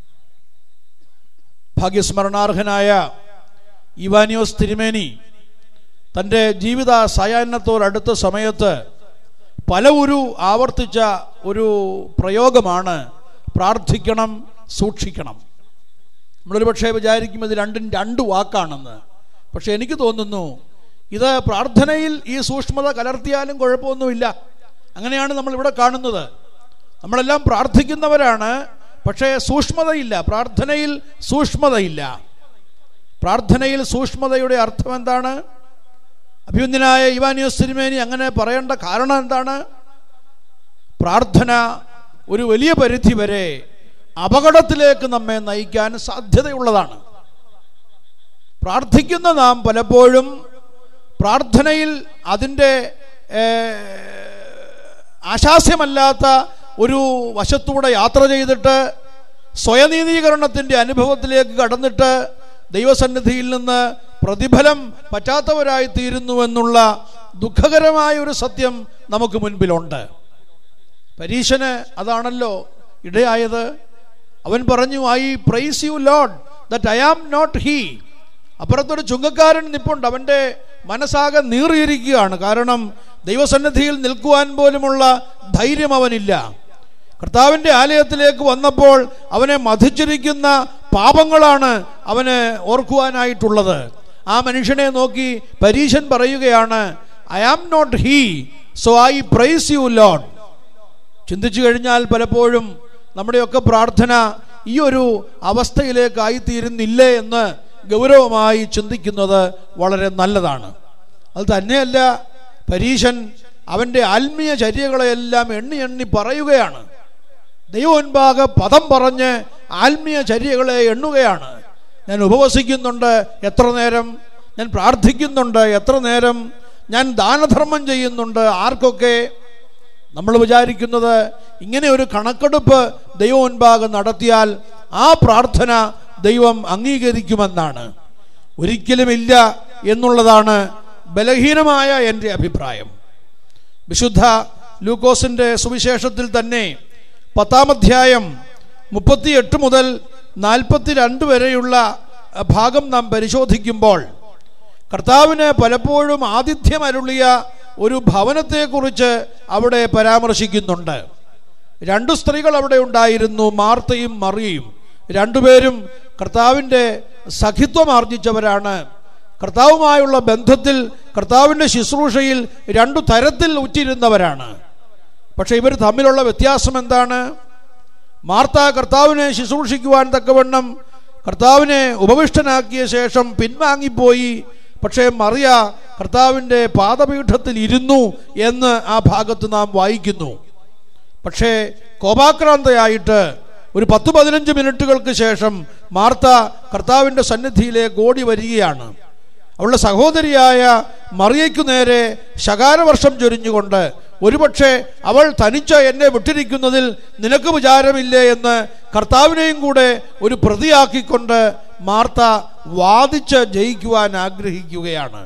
ഭാഗ്യസ്മരണാർഹനായ ഇവാനിയോസ് തിരുമേനി തൻ്റെ ജീവിത സായാഹ്നത്തോടടുത്ത സമയത്ത് പല ഒരു ആവർത്തിച്ച ഒരു പ്രയോഗമാണ് പ്രാർത്ഥിക്കണം സൂക്ഷിക്കണം നമ്മളൊരു പക്ഷേ വിചാരിക്കും ഇത് രണ്ടും രണ്ട് വാക്കാണെന്ന് പക്ഷെ എനിക്ക് തോന്നുന്നു ഇത് പ്രാർത്ഥനയിൽ ഈ സൂക്ഷ്മത കലർത്തിയാലും കുഴപ്പമൊന്നുമില്ല അങ്ങനെയാണ് നമ്മൾ ഇവിടെ കാണുന്നത് നമ്മളെല്ലാം പ്രാർത്ഥിക്കുന്നവരാണ് പക്ഷേ സൂക്ഷ്മതയില്ല പ്രാർത്ഥനയിൽ സൂക്ഷ്മതയില്ല പ്രാർത്ഥനയിൽ സൂക്ഷ്മതയുടെ അർത്ഥം എന്താണ് അഭിമന്യനായ ഇവാനിയോസ് തിരുമേനി അങ്ങനെ പറയേണ്ട കാരണം എന്താണ് പ്രാർത്ഥന ഒരു വലിയ പരിധി വരെ അപകടത്തിലേക്ക് നമ്മെ നയിക്കാൻ സാധ്യതയുള്ളതാണ് പ്രാർത്ഥിക്കുന്ന നാം പലപ്പോഴും പ്രാർത്ഥനയിൽ അതിൻ്റെ ആശാസ്യമല്ലാത്ത ഒരു വശത്തൂടെ യാത്ര ചെയ്തിട്ട് സ്വയനീതീകരണത്തിൻ്റെ അനുഭവത്തിലേക്ക് കടന്നിട്ട് ദൈവസന്നിധിയിൽ നിന്ന് പ്രതിഫലം പറ്റാത്തവരായി തീരുന്നുവെന്നുള്ള ദുഃഖകരമായ ഒരു സത്യം നമുക്ക് മുൻപിലുണ്ട് പരീശന് അതാണല്ലോ ഇടയായത് അവൻ പറഞ്ഞു I praise you Lord that I am not he അപ്പുറത്തൊരു ചുങ്കക്കാരൻ നിപ്പുണ്ട് അവൻ്റെ മനസ്സാകെ നീറിയിരിക്കുകയാണ് കാരണം ദൈവസന്നിധിയിൽ നിൽക്കുവാൻ പോലുമുള്ള ധൈര്യം അവനില്ല കർത്താവിൻ്റെ ആലയത്തിലേക്ക് വന്നപ്പോൾ അവനെ മധിച്ചിരിക്കുന്ന പാപങ്ങളാണ് അവന് ഓർക്കുവാനായിട്ടുള്ളത് ആ മനുഷ്യനെ നോക്കി പരീശൻ പറയുകയാണ് I am not he so I praise you Lord ചിന്തിച്ചു കഴിഞ്ഞാൽ പലപ്പോഴും നമ്മുടെയൊക്കെ പ്രാർത്ഥന ഈ ഒരു അവസ്ഥയിലേക്കായിത്തീരുന്നില്ലേ എന്ന് ഗൗരവമായി ചിന്തിക്കുന്നത് വളരെ നല്ലതാണ് അത് തന്നെയല്ല പരീശൻ അവൻ്റെ ആത്മീയ ചര്യകളെല്ലാം എണ്ണി എണ്ണി പറയുകയാണ് ദൈവമുൻപാകെ പദം പറഞ്ഞ് ആത്മീയ ചര്യകളെ എണ്ണുകയാണ് ഞാൻ ഉപവസിക്കുന്നുണ്ട് എത്ര നേരം ഞാൻ പ്രാർത്ഥിക്കുന്നുണ്ട് എത്ര നേരം ഞാൻ ദാനധർമ്മം ചെയ്യുന്നുണ്ട് ആർക്കൊക്കെ നമ്മൾ വിചാരിക്കുന്നത് ഇങ്ങനെ ഒരു കണക്കെടുപ്പ് ദൈവം മുൻപാകെ നടത്തിയാൽ ആ പ്രാർത്ഥന ദൈവം അംഗീകരിക്കുമെന്നാണ് ഒരിക്കലുമില്ല എന്നുള്ളതാണ് ബലഹീനമായ എൻ്റെ അഭിപ്രായം വിശുദ്ധ ലൂക്കോസിൻ്റെ സുവിശേഷത്തിൽ തന്നെ പത്താം അധ്യായം മുപ്പത്തിയെട്ട് മുതൽ നാൽപ്പത്തി രണ്ട് വരെയുള്ള ഭാഗം നാം പരിശോധിക്കുമ്പോൾ കർത്താവിന് പലപ്പോഴും ആതിഥ്യം അരുളിയ ഒരു ഭവനത്തെക്കുറിച്ച് അവിടെ പരാമർശിക്കുന്നുണ്ട് രണ്ടു സ്ത്രീകൾ അവിടെ ഉണ്ടായിരുന്നു മാർത്തയും മറിയയും രണ്ടുപേരും കർത്താവിൻ്റെ സഖിത്വം ആർജിച്ചവരാണ് കർത്താവുമായുള്ള ബന്ധത്തിൽ കർത്താവിൻ്റെ ശുശ്രൂഷയിൽ രണ്ടു തരത്തിൽ ഉറ്റിരുന്നവരാണ് പക്ഷെ ഇവർ തമ്മിലുള്ള വ്യത്യാസം എന്താണ് മാർത്ത കർത്താവിനെ ശുശ്രൂഷിക്കുവാൻ തക്കവണ്ണം കർത്താവിനെ ഉപവിഷ്ടനാക്കിയ ശേഷം പിൻവാങ്ങിപ്പോയി പക്ഷേ മറിയ കർത്താവിൻ്റെ പാദപീഠത്തിൽ ഇരുന്നു എന്ന് ആ ഭാഗത്ത് നാം വായിക്കുന്നു പക്ഷേ കോപാക്രാന്തയായിട്ട് ഒരു പത്ത് പതിനഞ്ച് മിനിറ്റുകൾക്ക് ശേഷം മാർത്ത കർത്താവിൻ്റെ സന്നിധിയിലേക്ക് ഓടി വരികയാണ് അവളുടെ സഹോദരിയായ മറിയയ്ക്കു നേരെ ശകാരവർഷം ചൊരിഞ്ഞുകൊണ്ട് ഒരുപക്ഷെ അവൾ തനിച്ച എന്നെ വിട്ടിരിക്കുന്നതിൽ നിനക്ക് വിചാരമില്ലേ എന്ന് കർത്താവിനെയും കൂടെ ഒരു പ്രതിയാക്കിക്കൊണ്ട് മാർത്ത വാദിച്ച് ജയിക്കുവാൻ ആഗ്രഹിക്കുകയാണ്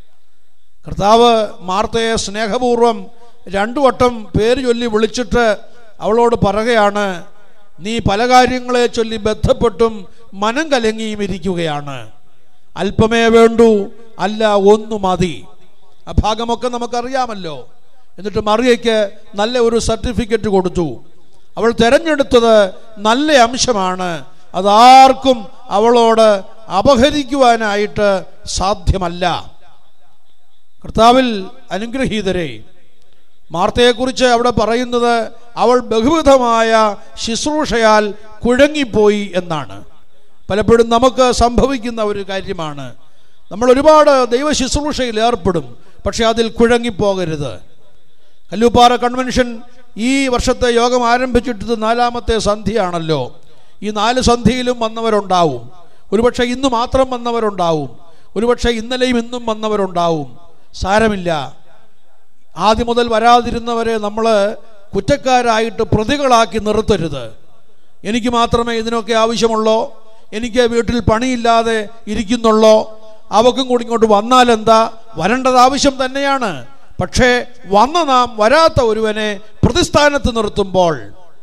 കർത്താവ് മാർത്തയെ സ്നേഹപൂർവം രണ്ടു വട്ടം പേര് ചൊല്ലി വിളിച്ചിട്ട് അവളോട് പറയുകയാണ് നീ പല കാര്യങ്ങളെ ചൊല്ലി ബന്ധപ്പെട്ടും മനം കലങ്ങിയും ഇരിക്കുകയാണ് അല്പമേ വേണ്ടൂ അല്ല ഒന്നു മതി ആ ഭാഗമൊക്കെ നമുക്കറിയാമല്ലോ എന്നിട്ട് മറിയയ്ക്ക് നല്ല ഒരു സർട്ടിഫിക്കറ്റ് കൊടുത്തു അവൾ തിരഞ്ഞെടുത്തത് നല്ല അംശമാണ് അതാർക്കും അവളോട് അപഹരിക്കുവാനായിട്ട് സാധ്യമല്ല കർത്താവിൽ അനുഗ്രഹീതരെ മാർത്തയെക്കുറിച്ച് അവിടെ പറയുന്നത് അവൾ ബഹുവിധമായ ശുശ്രൂഷയാൽ കുഴങ്ങിപ്പോയി എന്നാണ് പലപ്പോഴും നമുക്ക് സംഭവിക്കുന്ന ഒരു കാര്യമാണ് നമ്മൾ ഒരുപാട് ദൈവ ശുശ്രൂഷയിൽ ഏർപ്പെടും പക്ഷെ അതിൽ കുഴങ്ങിപ്പോകരുത് കല്ലൂപ്പാറ കൺവെൻഷൻ ഈ വർഷത്തെ യോഗം ആരംഭിച്ചിട്ട് നാലാമത്തെ സന്ധിയാണല്ലോ ഈ നാല് സന്ധിയിലും വന്നവരുണ്ടാവും ഒരുപക്ഷെ ഇന്ന് മാത്രം വന്നവരുണ്ടാവും ഒരുപക്ഷെ ഇന്നലെയും ഇന്നും വന്നവരുണ്ടാവും സാരമില്ല ആദ്യം മുതൽ വരാതിരുന്നവരെ നമ്മൾ കുറ്റക്കാരായിട്ട് പ്രതികളാക്കി നിർത്തരുത് എനിക്ക് മാത്രമേ ഇതിനൊക്കെ ആവശ്യമുള്ളൂ എനിക്ക് വീട്ടിൽ പണിയില്ലാതെ ഇരിക്കുന്നുള്ളോ അവക്കും കൂടി ഇങ്ങോട്ട് വന്നാൽ എന്താ വരേണ്ടത് ആവശ്യം തന്നെയാണ് പക്ഷേ വന്ന നാം വരാത്ത ഒരുവനെ പ്രതിസ്ഥാനത്ത് നിർത്തുമ്പോൾ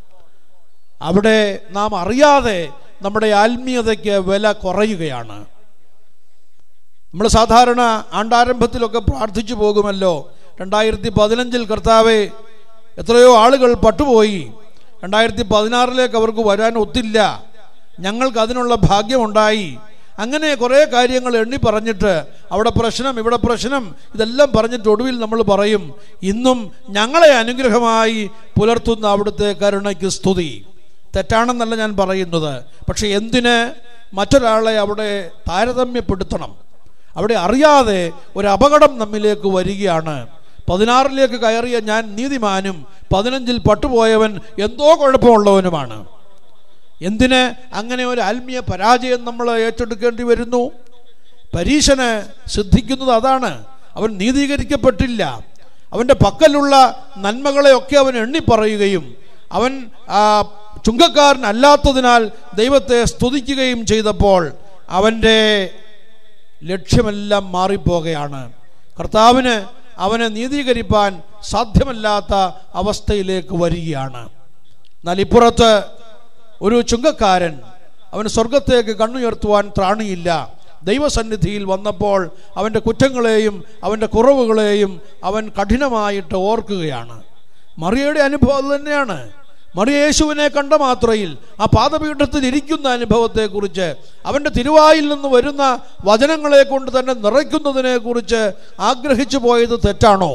അവിടെ നാം അറിയാതെ നമ്മുടെ ആത്മീയതയ്ക്ക് വില കുറയുകയാണ് നമ്മൾ സാധാരണ ആണ്ടാരംഭത്തിലൊക്കെ പ്രാർത്ഥിച്ചു പോകുമല്ലോ രണ്ടായിരത്തി പതിനഞ്ചിൽ കർത്താവെ എത്രയോ ആളുകൾ പട്ടുപോയി രണ്ടായിരത്തി പതിനാറിലേക്ക് അവർക്ക് വരാൻ ഒത്തില്ല ഞങ്ങൾക്ക് അതിനുള്ള ഭാഗ്യമുണ്ടായി അങ്ങനെ കുറേ കാര്യങ്ങൾ എണ്ണി പറഞ്ഞിട്ട് അവിടെ പ്രശ്നം ഇവിടെ പ്രശ്നം ഇതെല്ലാം പറഞ്ഞിട്ട് ഒടുവിൽ നമ്മൾ പറയും ഇന്നും ഞങ്ങളെ അനുഗ്രഹമായി പുലർത്തുന്ന അവിടുത്തെ കരുണയ്ക്ക് സ്തുതി തെറ്റാണെന്നല്ല ഞാൻ പറയുന്നത് പക്ഷെ എന്തിന് മറ്റൊരാളെ അവിടെ താരതമ്യപ്പെടുത്തണം അവിടെ അറിയാതെ ഒരു അപകടം നമ്മിലേക്ക് വരികയാണ് പതിനാറിലേക്ക് കയറിയ ഞാൻ നീതിമാനും പതിനഞ്ചിൽ പട്ടുപോയവൻ എന്തോ കുഴപ്പമുള്ളവനുമാണ് എന്തിന് അങ്ങനെ ഒരു ആത്മീയ പരാജയം നമ്മൾ ഏറ്റെടുക്കേണ്ടി വരുന്നു പരീശന് സിദ്ധിക്കുന്നത് അതാണ് അവൻ നീതീകരിക്കപ്പെട്ടില്ല അവൻ്റെ പക്കലുള്ള നന്മകളെയൊക്കെ അവൻ എണ്ണിപ്പറയുകയും അവൻ ആ, ചുങ്കക്കാരനല്ലാത്തതിനാൽ ദൈവത്തെ സ്തുതിക്കുകയും ചെയ്തപ്പോൾ അവൻ്റെ ലക്ഷ്യമെല്ലാം മാറിപ്പോകുകയാണ് കർത്താവിന് അവനെ നീതീകരിപ്പാൻ സാധ്യമല്ലാത്ത അവസ്ഥയിലേക്ക് വരികയാണ് എന്നാൽ ഇപ്പുറത്ത് ഒരു ചുങ്കക്കാരൻ അവന് സ്വർഗത്തേക്ക് കണ്ണുയർത്തുവാൻ ത്രാണിയില്ല ദൈവസന്നിധിയിൽ വന്നപ്പോൾ അവൻ്റെ കുറ്റങ്ങളെയും അവൻ്റെ കുറവുകളെയും അവൻ കഠിനമായിട്ട് ഓർക്കുകയാണ് മറിയയുടെ അനുഭവം അത് തന്നെയാണ് മറിയ യേശുവിനെ കണ്ട മാത്രയിൽ ആ പാദപീഠത്തിൽ ഇരിക്കുന്ന അനുഭവത്തെക്കുറിച്ച് അവൻ്റെ തിരുവായിൽ നിന്ന് വരുന്ന വചനങ്ങളെ കൊണ്ട് തന്നെ നിറയ്ക്കുന്നതിനെ കുറിച്ച് ആഗ്രഹിച്ചു പോയത് തെറ്റാണോ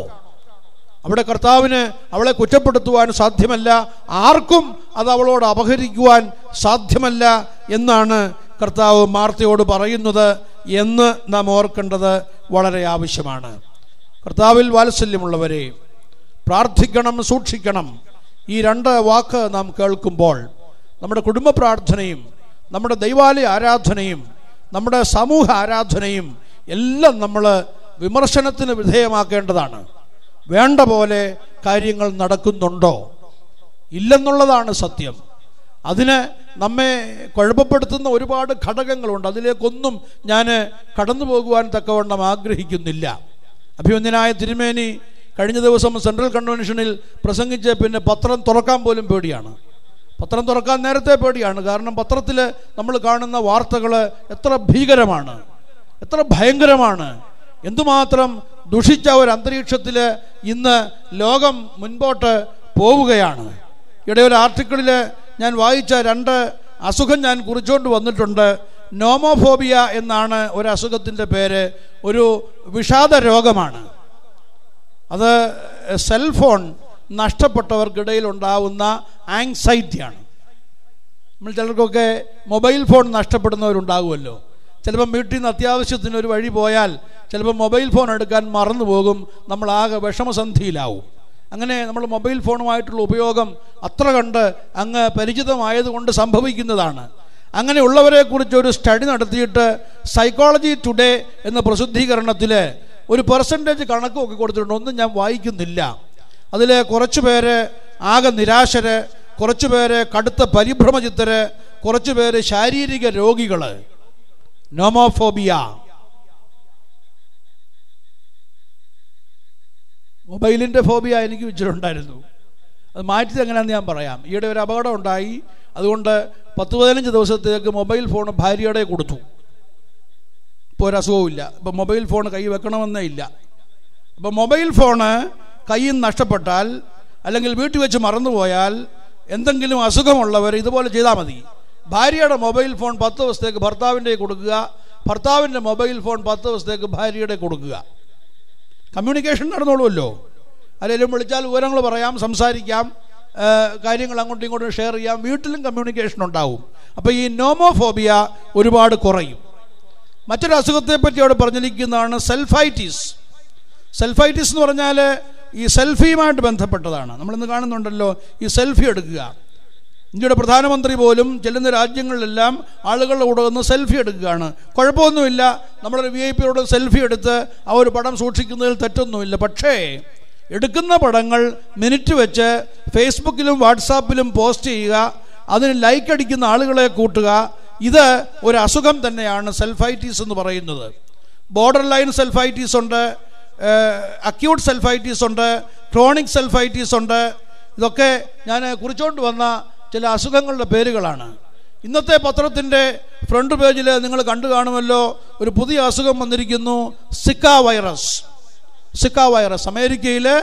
അവിടെ കർത്താവിന് അവളെ കുറ്റപ്പെടുത്തുവാൻ സാധ്യമല്ല ആർക്കും അത് അവളോട് അപഹരിക്കുവാൻ സാധ്യമല്ല എന്നാണ് കർത്താവ് മാർത്തയോട് പറയുന്നത് എന്ന് നാം ഓർക്കേണ്ടത് വളരെ ആവശ്യമാണ് കർത്താവിൽ വാത്സല്യമുള്ളവരെ പ്രാർത്ഥിക്കണം സൂക്ഷിക്കണം ഈ രണ്ട് വാക്ക് നാം കേൾക്കുമ്പോൾ നമ്മുടെ കുടുംബ പ്രാർത്ഥനയും നമ്മുടെ ദൈവാലയ ആരാധനയും നമ്മുടെ സമൂഹ ആരാധനയും എല്ലാം നമ്മൾ വിമർശനത്തിന് വിധേയമാക്കേണ്ടതാണ് വേണ്ട പോലെ കാര്യങ്ങൾ നടക്കുന്നുണ്ടോ ഇല്ലെന്നുള്ളതാണ് സത്യം അതിന് നമ്മെ കുഴപ്പപ്പെടുത്തുന്ന ഒരുപാട് ഘടകങ്ങളുണ്ട് അതിലേക്കൊന്നും ഞാൻ കടന്നു പോകുവാൻ തക്കവണ്ണം ആഗ്രഹിക്കുന്നില്ല അഭിമന്യനായ തിരുമേനി കഴിഞ്ഞ ദിവസം സെൻട്രൽ കൺവെൻഷനിൽ പ്രസംഗിച്ച് പിന്നെ പത്രം തുറക്കാൻ പോലും പേടിയാണ് പത്രം തുറക്കാൻ നേരത്തെ പേടിയാണ് കാരണം പത്രത്തിൽ നമ്മൾ കാണുന്ന വാർത്തകൾ എത്ര ഭീകരമാണ് എത്ര ഭയങ്കരമാണ് എന്തുമാത്രം ദുഷിച്ച ഒരു അന്തരീക്ഷത്തിൽ ഇന്ന് ലോകം മുൻപോട്ട് പോവുകയാണ് ഇവിടെ ഒരു ആർട്ടിക്കിളിൽ ഞാൻ വായിച്ച രണ്ട് അസുഖം ഞാൻ കുറിച്ചുകൊണ്ട് വന്നിട്ടുണ്ട് നോമോഫോബിയ എന്നാണ് ഒരു അസുഖത്തിൻ്റെ പേര് ഒരു വിഷാദ രോഗമാണ് അത് സെൽഫോൺ നഷ്ടപ്പെട്ടവർക്കിടയിൽ ഉണ്ടാവുന്ന ആങ്സൈറ്റിയാണ് നമ്മൾ ചിലർക്കൊക്കെ മൊബൈൽ ഫോൺ നഷ്ടപ്പെടുന്നവരുണ്ടാകുമല്ലോ ചിലപ്പം വീട്ടിൽ നിന്ന് അത്യാവശ്യത്തിന് ഒരു വഴി പോയാൽ ചിലപ്പോൾ മൊബൈൽ ഫോൺ എടുക്കാൻ മറന്നു പോകും നമ്മൾ ആകെ വിഷമസന്ധിയിലാവും അങ്ങനെ നമ്മൾ മൊബൈൽ ഫോണുമായിട്ടുള്ള ഉപയോഗം അത്ര കണ്ട് അങ്ങ് പരിചിതമായതുകൊണ്ട് സംഭവിക്കുന്നതാണ് അങ്ങനെയുള്ളവരെ കുറിച്ച് ഒരു സ്റ്റഡി നടത്തിയിട്ട് സൈക്കോളജി ടുഡേ എന്ന പ്രസിദ്ധീകരണത്തിൽ ഒരു പെർസെൻറ്റേജ് കണക്കൊക്കെ കൊടുത്തിട്ടുണ്ട് ഒന്നും ഞാൻ വായിക്കുന്നില്ല അതിൽ കുറച്ച് പേര് ആകെ നിരാശര് കുറച്ച് പേര് കടുത്ത പരിഭ്രമചിത്തര് കുറച്ച് പേര് ശാരീരിക രോഗികൾ നോമോഫോബിയ മൊബൈലിൻ്റെ ഫോബിയ എനിക്ക് വെച്ചിട്ടുണ്ടായിരുന്നു അത് മാറ്റിയത് എങ്ങനെയാണെന്ന് ഞാൻ പറയാം ഈയിടെ ഒരു അപകടം ഉണ്ടായി അതുകൊണ്ട് പത്ത് പതിനഞ്ച് ദിവസത്തേക്ക് മൊബൈൽ ഫോൺ ഭാര്യയുടെ കൊടുത്തു ഇപ്പോൾ ഒരു അസുഖവും ഇല്ല ഇപ്പം മൊബൈൽ ഫോൺ കൈ വെക്കണമെന്നേ ഇല്ല അപ്പം മൊബൈൽ ഫോണ് കയ്യിൽ നിന്ന് നഷ്ടപ്പെട്ടാൽ അല്ലെങ്കിൽ വീട്ടിൽ വെച്ച് മറന്നുപോയാൽ എന്തെങ്കിലും അസുഖമുള്ളവർ ഇതുപോലെ ചെയ്താൽ മതി ഭാര്യയുടെ മൊബൈൽ ഫോൺ പത്ത് ദിവസത്തേക്ക് ഭർത്താവിൻ്റെ കൊടുക്കുക ഭർത്താവിൻ്റെ മൊബൈൽ ഫോൺ പത്ത് ദിവസത്തേക്ക് ഭാര്യയുടെ കൊടുക്കുക കമ്മ്യൂണിക്കേഷൻ നടന്നോളുമല്ലോ ആരെങ്കിലും വിളിച്ചാൽ വിവരങ്ങൾ പറയാം സംസാരിക്കാം ആ, കാര്യങ്ങൾ അങ്ങോട്ടും ഇങ്ങോട്ടും ഷെയർ ചെയ്യാം വീട്ടിലും കമ്മ്യൂണിക്കേഷൻ ഉണ്ടാവും അപ്പോൾ ഈ നോമോഫോബിയ ഒരുപാട് കുറയും മറ്റൊരു അസുഖത്തെ പറ്റി അവിടെ പറഞ്ഞിരിക്കുന്നതാണ് സെൽഫൈറ്റിസ് സെൽഫൈറ്റിസ് എന്ന് പറഞ്ഞാൽ ഈ സെൽഫിയുമായിട്ട് ബന്ധപ്പെട്ടതാണ് നമ്മളിന്ന് കാണുന്നുണ്ടല്ലോ ഈ സെൽഫി എടുക്കുക ഇന്ത്യയുടെ പ്രധാനമന്ത്രി പോലും ചെല്ലുന്ന രാജ്യങ്ങളിലെല്ലാം ആളുകളുടെ കൂടെ നിന്ന് സെൽഫി എടുക്കുകയാണ് കുഴപ്പമൊന്നുമില്ല നമ്മളൊരു വി ഐ പിയോട് സെൽഫി എടുത്ത് ആ ഒരു പടം സൂക്ഷിക്കുന്നതിൽ തെറ്റൊന്നുമില്ല പക്ഷേ എടുക്കുന്ന പടങ്ങൾ മിനിറ്റ് വെച്ച് ഫേസ്ബുക്കിലും വാട്സാപ്പിലും പോസ്റ്റ് ചെയ്യുക അതിന് ലൈക്ക് അടിക്കുന്ന ആളുകളെ കൂട്ടുക ഇത് ഒരു അസുഖം തന്നെയാണ് സെൽഫൈറ്റീസ് എന്ന് പറയുന്നത് ബോർഡർ ലൈൻ സെൽഫൈറ്റീസ് ഉണ്ട് അക്യൂട്ട് സെൽഫൈറ്റീസ് ഉണ്ട് ക്രോണിക് സെൽഫൈറ്റീസ് ഉണ്ട് ഇതൊക്കെ ഞാൻ കുറിച്ചുകൊണ്ട് വന്ന ചില അസുഖങ്ങളുടെ പേരുകളാണ് ഇന്നത്തെ പത്രത്തിൻ്റെ ഫ്രണ്ട് പേജിൽ നിങ്ങൾ കണ്ടു കാണുമല്ലോ ഒരു പുതിയ അസുഖം വന്നിരിക്കുന്നു സിക്ക വൈറസ് സിക്ക വൈറസ് അമേരിക്കയിലെ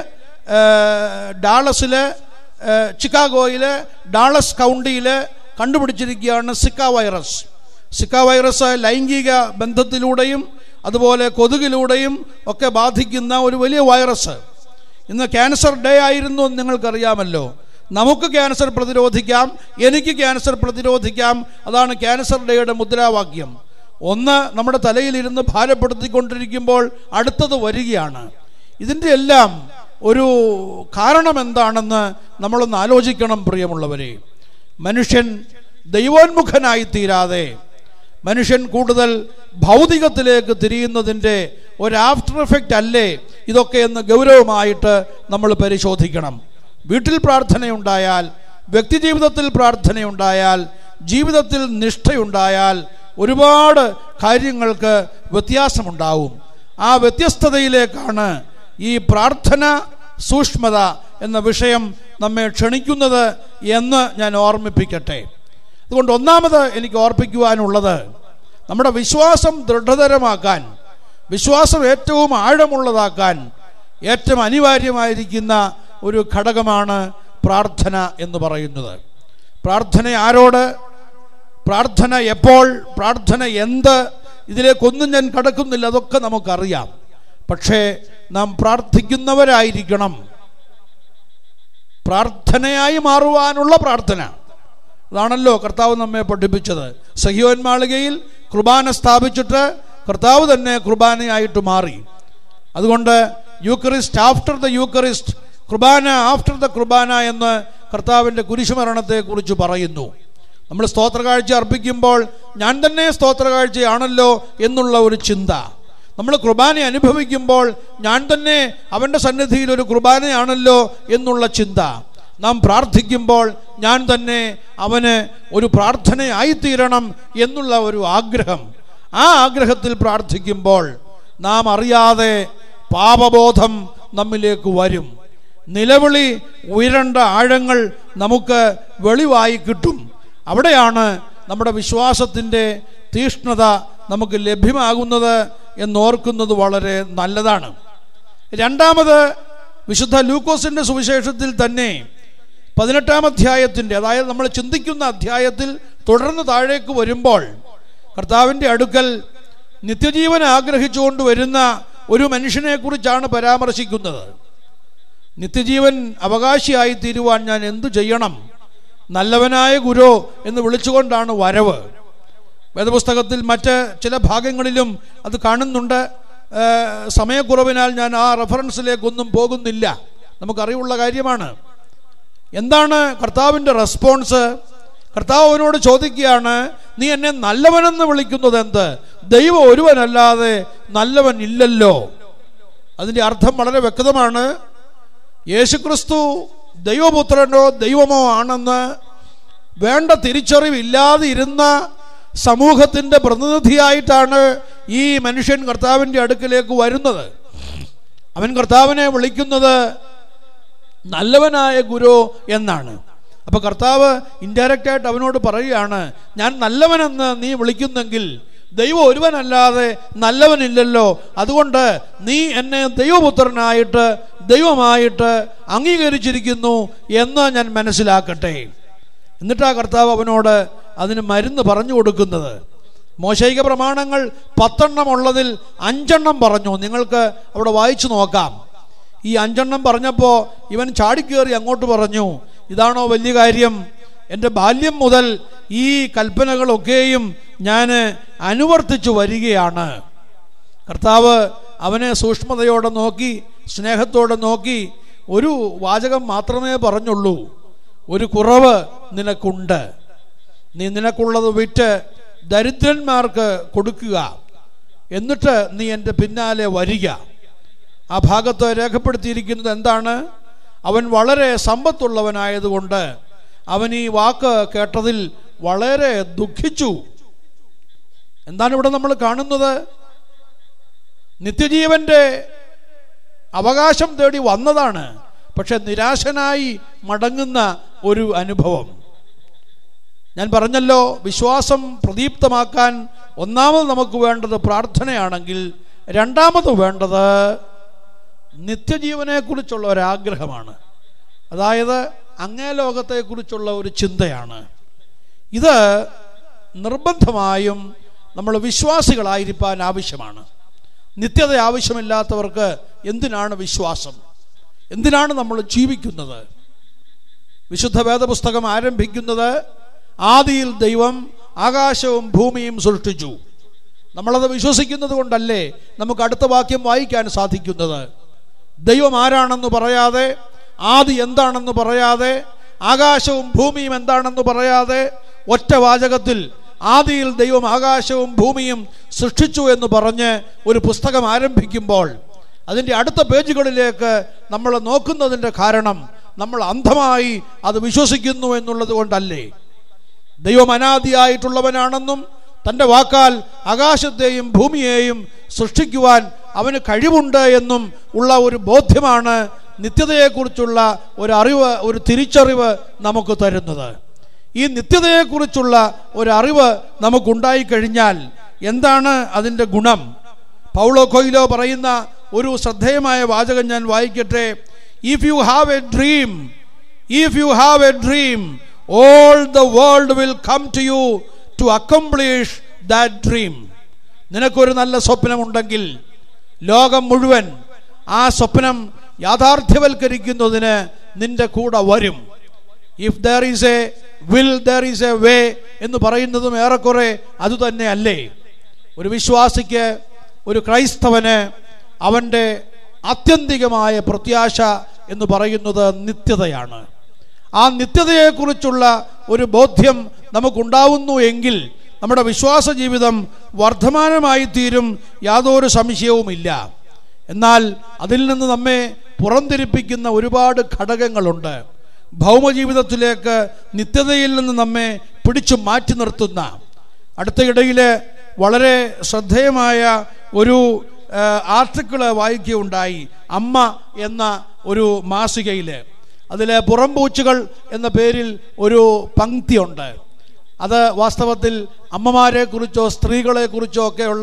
ഡാളസിലെ ചിക്കാഗോയിലെ ഡാളസ് കൗണ്ടിയിൽ കണ്ടുപിടിച്ചിരിക്കുകയാണ് സിക്ക വൈറസ് സിക്ക വൈറസ് ലൈംഗിക ബന്ധത്തിലൂടെയും അതുപോലെ കൊതുകിലൂടെയും ഒക്കെ ബാധിക്കുന്ന ഒരു വലിയ വൈറസ് ഇന്ന് ക്യാൻസർ ഡേ ആയിരുന്നു എന്ന് നിങ്ങൾക്കറിയാമല്ലോ നമുക്ക് ക്യാൻസർ പ്രതിരോധിക്കാം എനിക്ക് ക്യാൻസർ പ്രതിരോധിക്കാം അതാണ് ക്യാൻസർ ഡേയുടെ മുദ്രാവാക്യം ഒന്ന് നമ്മുടെ തലയിലിരുന്ന് ഭാരപ്പെടുത്തിക്കൊണ്ടിരിക്കുമ്പോൾ അടുത്തത് വരികയാണ് ഇതിൻ്റെ എല്ലാം ഒരു കാരണം എന്താണെന്ന് നമ്മളൊന്ന് ആലോചിക്കണം പ്രിയമുള്ളവരെ മനുഷ്യൻ ദൈവോന്മുഖനായി തീരാതെ മനുഷ്യൻ കൂടുതൽ ഭൗതികത്തിലേക്ക് തിരിയുന്നതിൻ്റെ ഒരു ആഫ്റ്റർ എഫക്റ്റ് അല്ലേ ഇതൊക്കെ എന്ന് ഗൗരവമായിട്ട് നമ്മൾ പരിശോധിക്കണം വീട്ടിൽ പ്രാർത്ഥനയുണ്ടായാൽ വ്യക്തിജീവിതത്തിൽ പ്രാർത്ഥനയുണ്ടായാൽ ജീവിതത്തിൽ നിഷ്ഠയുണ്ടായാൽ ഒരുപാട് കാര്യങ്ങൾക്ക് വ്യത്യാസമുണ്ടാവും ആ വ്യത്യസ്തതയിലേക്കാണ് ഈ പ്രാർത്ഥന സൂക്ഷ്മത എന്ന വിഷയം നമ്മെ ക്ഷണിക്കുന്നത് എന്ന് ഞാൻ ഓർമ്മിപ്പിക്കട്ടെ അതുകൊണ്ട് ഒന്നാമത് എനിക്ക് ഓർപ്പിക്കുവാനുള്ളത് നമ്മുടെ വിശ്വാസം ദൃഢതരമാക്കാൻ വിശ്വാസം ഏറ്റവും ആഴമുള്ളതാക്കാൻ ഏറ്റവും അനിവാര്യമായിരിക്കുന്ന ഒരു ഘടകമാണ് പ്രാർത്ഥന എന്ന് പറയുന്നത് പ്രാർത്ഥന ആരോട് പ്രാർത്ഥന എപ്പോൾ പ്രാർത്ഥന എന്ത് ഇതിലേക്കൊന്നും ഞാൻ കടക്കുന്നില്ല അതൊക്കെ നമുക്കറിയാം പക്ഷേ നാം പ്രാർത്ഥിക്കുന്നവരായിരിക്കണം പ്രാർത്ഥനയായി മാറുവാനുള്ള പ്രാർത്ഥന അതാണല്ലോ കർത്താവ് നമ്മെ പഠിപ്പിച്ചത് സഹിയോൻ മാളികയിൽ കുർബാന സ്ഥാപിച്ചിട്ട് കർത്താവ് തന്നെ കുർബാനയായിട്ട് മാറി അതുകൊണ്ട് യൂക്കറിസ്റ്റ് ആഫ്റ്റർ ദ യൂക്കറിസ്റ്റ് കുർബാന ആഫ്റ്റർ ദ കുർബാന എന്ന് കർത്താവിൻ്റെ കുരിശുമരണത്തെക്കുറിച്ച് പറയുന്നു നമ്മൾ സ്തോത്രകാഴ്ച അർപ്പിക്കുമ്പോൾ ഞാൻ തന്നെ സ്തോത്രകാഴ്ചയാണല്ലോ എന്നുള്ള ഒരു ചിന്ത നമ്മൾ കുർബാന അനുഭവിക്കുമ്പോൾ ഞാൻ തന്നെ അവൻ്റെ സന്നിധിയിൽ ഒരു കുർബാനയാണല്ലോ എന്നുള്ള ചിന്ത നാം പ്രാർത്ഥിക്കുമ്പോൾ ഞാൻ തന്നെ അവന് ഒരു പ്രാർത്ഥനയായിത്തീരണം എന്നുള്ള ഒരു ആഗ്രഹം ആ ആഗ്രഹത്തിൽ പ്രാർത്ഥിക്കുമ്പോൾ നാം അറിയാതെ പാപബോധം നമ്മിലേക്ക് വരും നിലവിളി ഉയരേണ്ട ആഴങ്ങൾ നമുക്ക് വെളിവായി കിട്ടും അവിടെയാണ് നമ്മുടെ വിശ്വാസത്തിൻ്റെ തീഷ്ണത നമുക്ക് ലഭ്യമാകുന്നത് എന്നോർക്കുന്നത് വളരെ നല്ലതാണ് രണ്ടാമത് വിശുദ്ധ ലൂക്കോസിൻ്റെ സുവിശേഷത്തിൽ തന്നെ പതിനെട്ടാം അധ്യായത്തിൻ്റെ അതായത് നമ്മൾ ചിന്തിക്കുന്ന അധ്യായത്തിൽ തുടർന്ന് താഴേക്ക് വരുമ്പോൾ കർത്താവിൻ്റെ അടുക്കൽ നിത്യജീവൻ ആഗ്രഹിച്ചുകൊണ്ട് വരുന്ന ഒരു മനുഷ്യനെ കുറിച്ചാണ് പരാമർശിക്കുന്നത് നിത്യജീവൻ അവകാശിയായി തീരുവാൻ ഞാൻ എന്തു ചെയ്യണം നല്ലവനായ ഗുരു എന്ന് വിളിച്ചുകൊണ്ടാണ് വരവ് വേദപുസ്തകത്തിൽ മറ്റ് ചില ഭാഗങ്ങളിലും അത് കാണുന്നുണ്ട് ഏഹ് സമയക്കുറവിനാൽ ഞാൻ ആ റെഫറൻസിലേക്കൊന്നും പോകുന്നില്ല നമുക്കറിവുള്ള കാര്യമാണ് എന്താണ് കർത്താവിൻ്റെ റെസ്പോൺസ് കർത്താവ് അവനോട് ചോദിക്കുകയാണ് നീ എന്നെ നല്ലവനെന്ന് വിളിക്കുന്നത് എന്ത് ദൈവം ഒരുവനല്ലാതെ നല്ലവൻ ഇല്ലല്ലോ അതിൻ്റെ അർത്ഥം വളരെ വ്യക്തമാണ് യേശുക്രിസ്തു ദൈവപുത്രനോ ദൈവമോ ആണെന്ന് വേണ്ട തിരിച്ചറിവില്ലാതെ ഇരുന്ന സമൂഹത്തിൻ്റെ പ്രതിനിധിയായിട്ടാണ് ഈ മനുഷ്യൻ കർത്താവിൻ്റെ അടുക്കിലേക്ക് വരുന്നത് അവൻ കർത്താവിനെ വിളിക്കുന്നത് നല്ലവനായ ഗുരു എന്നാണ് അപ്പൊ കർത്താവ് ഇൻഡയറക്റ്റ് ആയിട്ട് അവനോട് പറയുകയാണ് ഞാൻ നല്ലവനെന്ന് നീ വിളിക്കുന്നെങ്കിൽ ദൈവം ഒരുവനല്ലാതെ നല്ലവനില്ലല്ലോ അതുകൊണ്ട് നീ എന്നെ ദൈവപുത്രനായിട്ട് ദൈവമായിട്ട് അംഗീകരിച്ചിരിക്കുന്നു എന്ന് ഞാൻ മനസ്സിലാക്കട്ടെ എന്നിട്ടാ കർത്താവ് അവനോട് അതിന് മരുന്ന് പറഞ്ഞു കൊടുക്കുന്നത് മോശൈക പ്രമാണങ്ങൾ പത്തെണ്ണം ഉള്ളതിൽ അഞ്ചെണ്ണം പറഞ്ഞു നിങ്ങൾക്ക് അവിടെ വായിച്ചു നോക്കാം ഈ അഞ്ചെണ്ണം പറഞ്ഞപ്പോൾ ഇവൻ ചാടിക്കേറി അങ്ങോട്ട് പറഞ്ഞു ഇതാണോ വലിയ കാര്യം എൻ്റെ ബാല്യം മുതൽ ഈ കൽപ്പനകളൊക്കെയും ഞാൻ അനുവർത്തിച്ചു വരികയാണ് കർത്താവ് അവനെ സൂക്ഷ്മതയോടെ നോക്കി സ്നേഹത്തോടെ നോക്കി ഒരു വാചകം മാത്രമേ പറഞ്ഞുള്ളൂ ഒരു കുറവ് നിനക്കുണ്ട് നീ നിനക്കുള്ളത് വിറ്റ് ദരിദ്രന്മാർക്ക് കൊടുക്കുക എന്നിട്ട് നീ എൻ്റെ പിന്നാലെ വരിക ആ ഭാഗത്ത് രേഖപ്പെടുത്തിയിരിക്കുന്നത് എന്താണ് അവൻ വളരെ സമ്പത്തുള്ളവനായതുകൊണ്ട് അവൻ ഈ വാക്ക് കേട്ടതിൽ വളരെ ദുഃഖിച്ചു എന്താണ് ഇവിടെ നമ്മൾ കാണുന്നത് നിത്യജീവന്റെ അവകാശം തേടി വന്നതാണ് പക്ഷെ നിരാശനായി മടങ്ങുന്ന ഒരു അനുഭവം ഞാൻ പറഞ്ഞല്ലോ വിശ്വാസം പ്രദീപ്തമാക്കാൻ ഒന്നാമത് നമുക്ക് വേണ്ടത് പ്രാർത്ഥനയാണെങ്കിൽ രണ്ടാമത് വേണ്ടത് നിത്യജീവനെക്കുറിച്ചുള്ള ഒരാഗ്രഹമാണ് അതായത് അങ്ങേ ലോകത്തെക്കുറിച്ചുള്ള ഒരു ചിന്തയാണ് ഇത് നിർബന്ധമായും നമ്മൾ വിശ്വാസികളായിരിക്കാൻ ആവശ്യമാണ് നിത്യത ആവശ്യമില്ലാത്തവർക്ക് എന്തിനാണ് വിശ്വാസം എന്തിനാണ് നമ്മൾ ജീവിക്കുന്നത് വിശുദ്ധ വേദപുസ്തകം ആരംഭിക്കുന്നത് ആദിയിൽ ദൈവം ആകാശവും ഭൂമിയും സൃഷ്ടിച്ചു നമ്മളത് വിശ്വസിക്കുന്നത് കൊണ്ടല്ലേ നമുക്ക് അടുത്ത വാക്യം വായിക്കാൻ സാധിക്കുന്നത് ദൈവം ആരാണെന്ന് പറയാതെ ആദി എന്താണെന്ന് പറയാതെ ആകാശവും ഭൂമിയും എന്താണെന്ന് പറയാതെ ഒറ്റ വാചകത്തിൽ ആദിയിൽ ദൈവം ആകാശവും ഭൂമിയും സൃഷ്ടിച്ചു എന്ന് പറഞ്ഞ് ഒരു പുസ്തകം ആരംഭിക്കുമ്പോൾ അതിൻ്റെ അടുത്ത പേജുകളിലേക്ക് നമ്മൾ നോക്കുന്നതിൻ്റെ കാരണം നമ്മൾ അന്ധമായി അത് വിശ്വസിക്കുന്നു എന്നുള്ളത് കൊണ്ടല്ലേ ദൈവം അനാദിയായിട്ടുള്ളവനാണെന്നും തൻ്റെ വാക്കാൽ ആകാശത്തെയും ഭൂമിയെയും സൃഷ്ടിക്കുവാൻ അവന് കഴിവുണ്ട് എന്നും ഉള്ള ഒരു ബോധ്യമാണ് നിത്യതയെക്കുറിച്ചുള്ള ഒരു അറിവ് ഒരു തിരിച്ചറിവ് നമുക്ക് തരുന്നത് ഈ നിത്യതയെക്കുറിച്ചുള്ള ഒരു അറിവ് നമുക്കുണ്ടായി കഴിഞ്ഞാൽ എന്താണ് അതിൻ്റെ ഗുണം പൗളോ കൊയിലോ പറയുന്ന ഒരു ശ്രദ്ധേയമായ വാചകം ഞാൻ വായിക്കട്ടെ if you have a dream if you have a dream all the world will come to you to accomplish that dream നിനക്കൊരു നല്ല സ്വപ്നമുണ്ടെങ്കിൽ ലോകം മുഴുവൻ ആ സ്വപ്നം യാഥാർത്ഥ്യവൽക്കരിക്കുന്നതിന് നിന്റെ കൂടെ വരും if there is a will there is a way എന്ന് പറയുന്നതും ഏറെക്കുറെ അതുതന്നെ അല്ലേ ഒരു വിശ്വാസിക്ക് ഒരു ക്രൈസ്തവന് അവൻ്റെ ആത്യന്തികമായ പ്രത്യാശ എന്ന് പറയുന്നത് നിത്യതയാണ് ആ നിത്യതയെക്കുറിച്ചുള്ള ഒരു ബോധ്യം നമുക്കുണ്ടാവുന്നു എങ്കിൽ നമ്മുടെ വിശ്വാസ ജീവിതം വർദ്ധമാനമായി തീരും യാതൊരു സംശയവുമില്ല എന്നാൽ അതിൽ നിന്ന് നമ്മെ പുറംതിരിപ്പിക്കുന്ന ഒരുപാട് ഘടകങ്ങളുണ്ട് ഭൗമജീവിതത്തിലേക്ക് നിത്യതയിൽ നിന്ന് നമ്മെ പിടിച്ചു മാറ്റി നിർത്തുന്ന അടുത്തയിടയിൽ വളരെ ശ്രദ്ധേയമായ ഒരു ആർട്ടിക്കിള് വായിക്കുകയുണ്ടായി അമ്മ എന്ന ഒരു മാസികയിൽ അതിൽ പുറംപൂച്ചുകൾ എന്ന പേരിൽ ഒരു പങ്ക്തിയുണ്ട് അത് വാസ്തവത്തിൽ അമ്മമാരെ കുറിച്ചോ സ്ത്രീകളെ കുറിച്ചോ ഒക്കെയുള്ള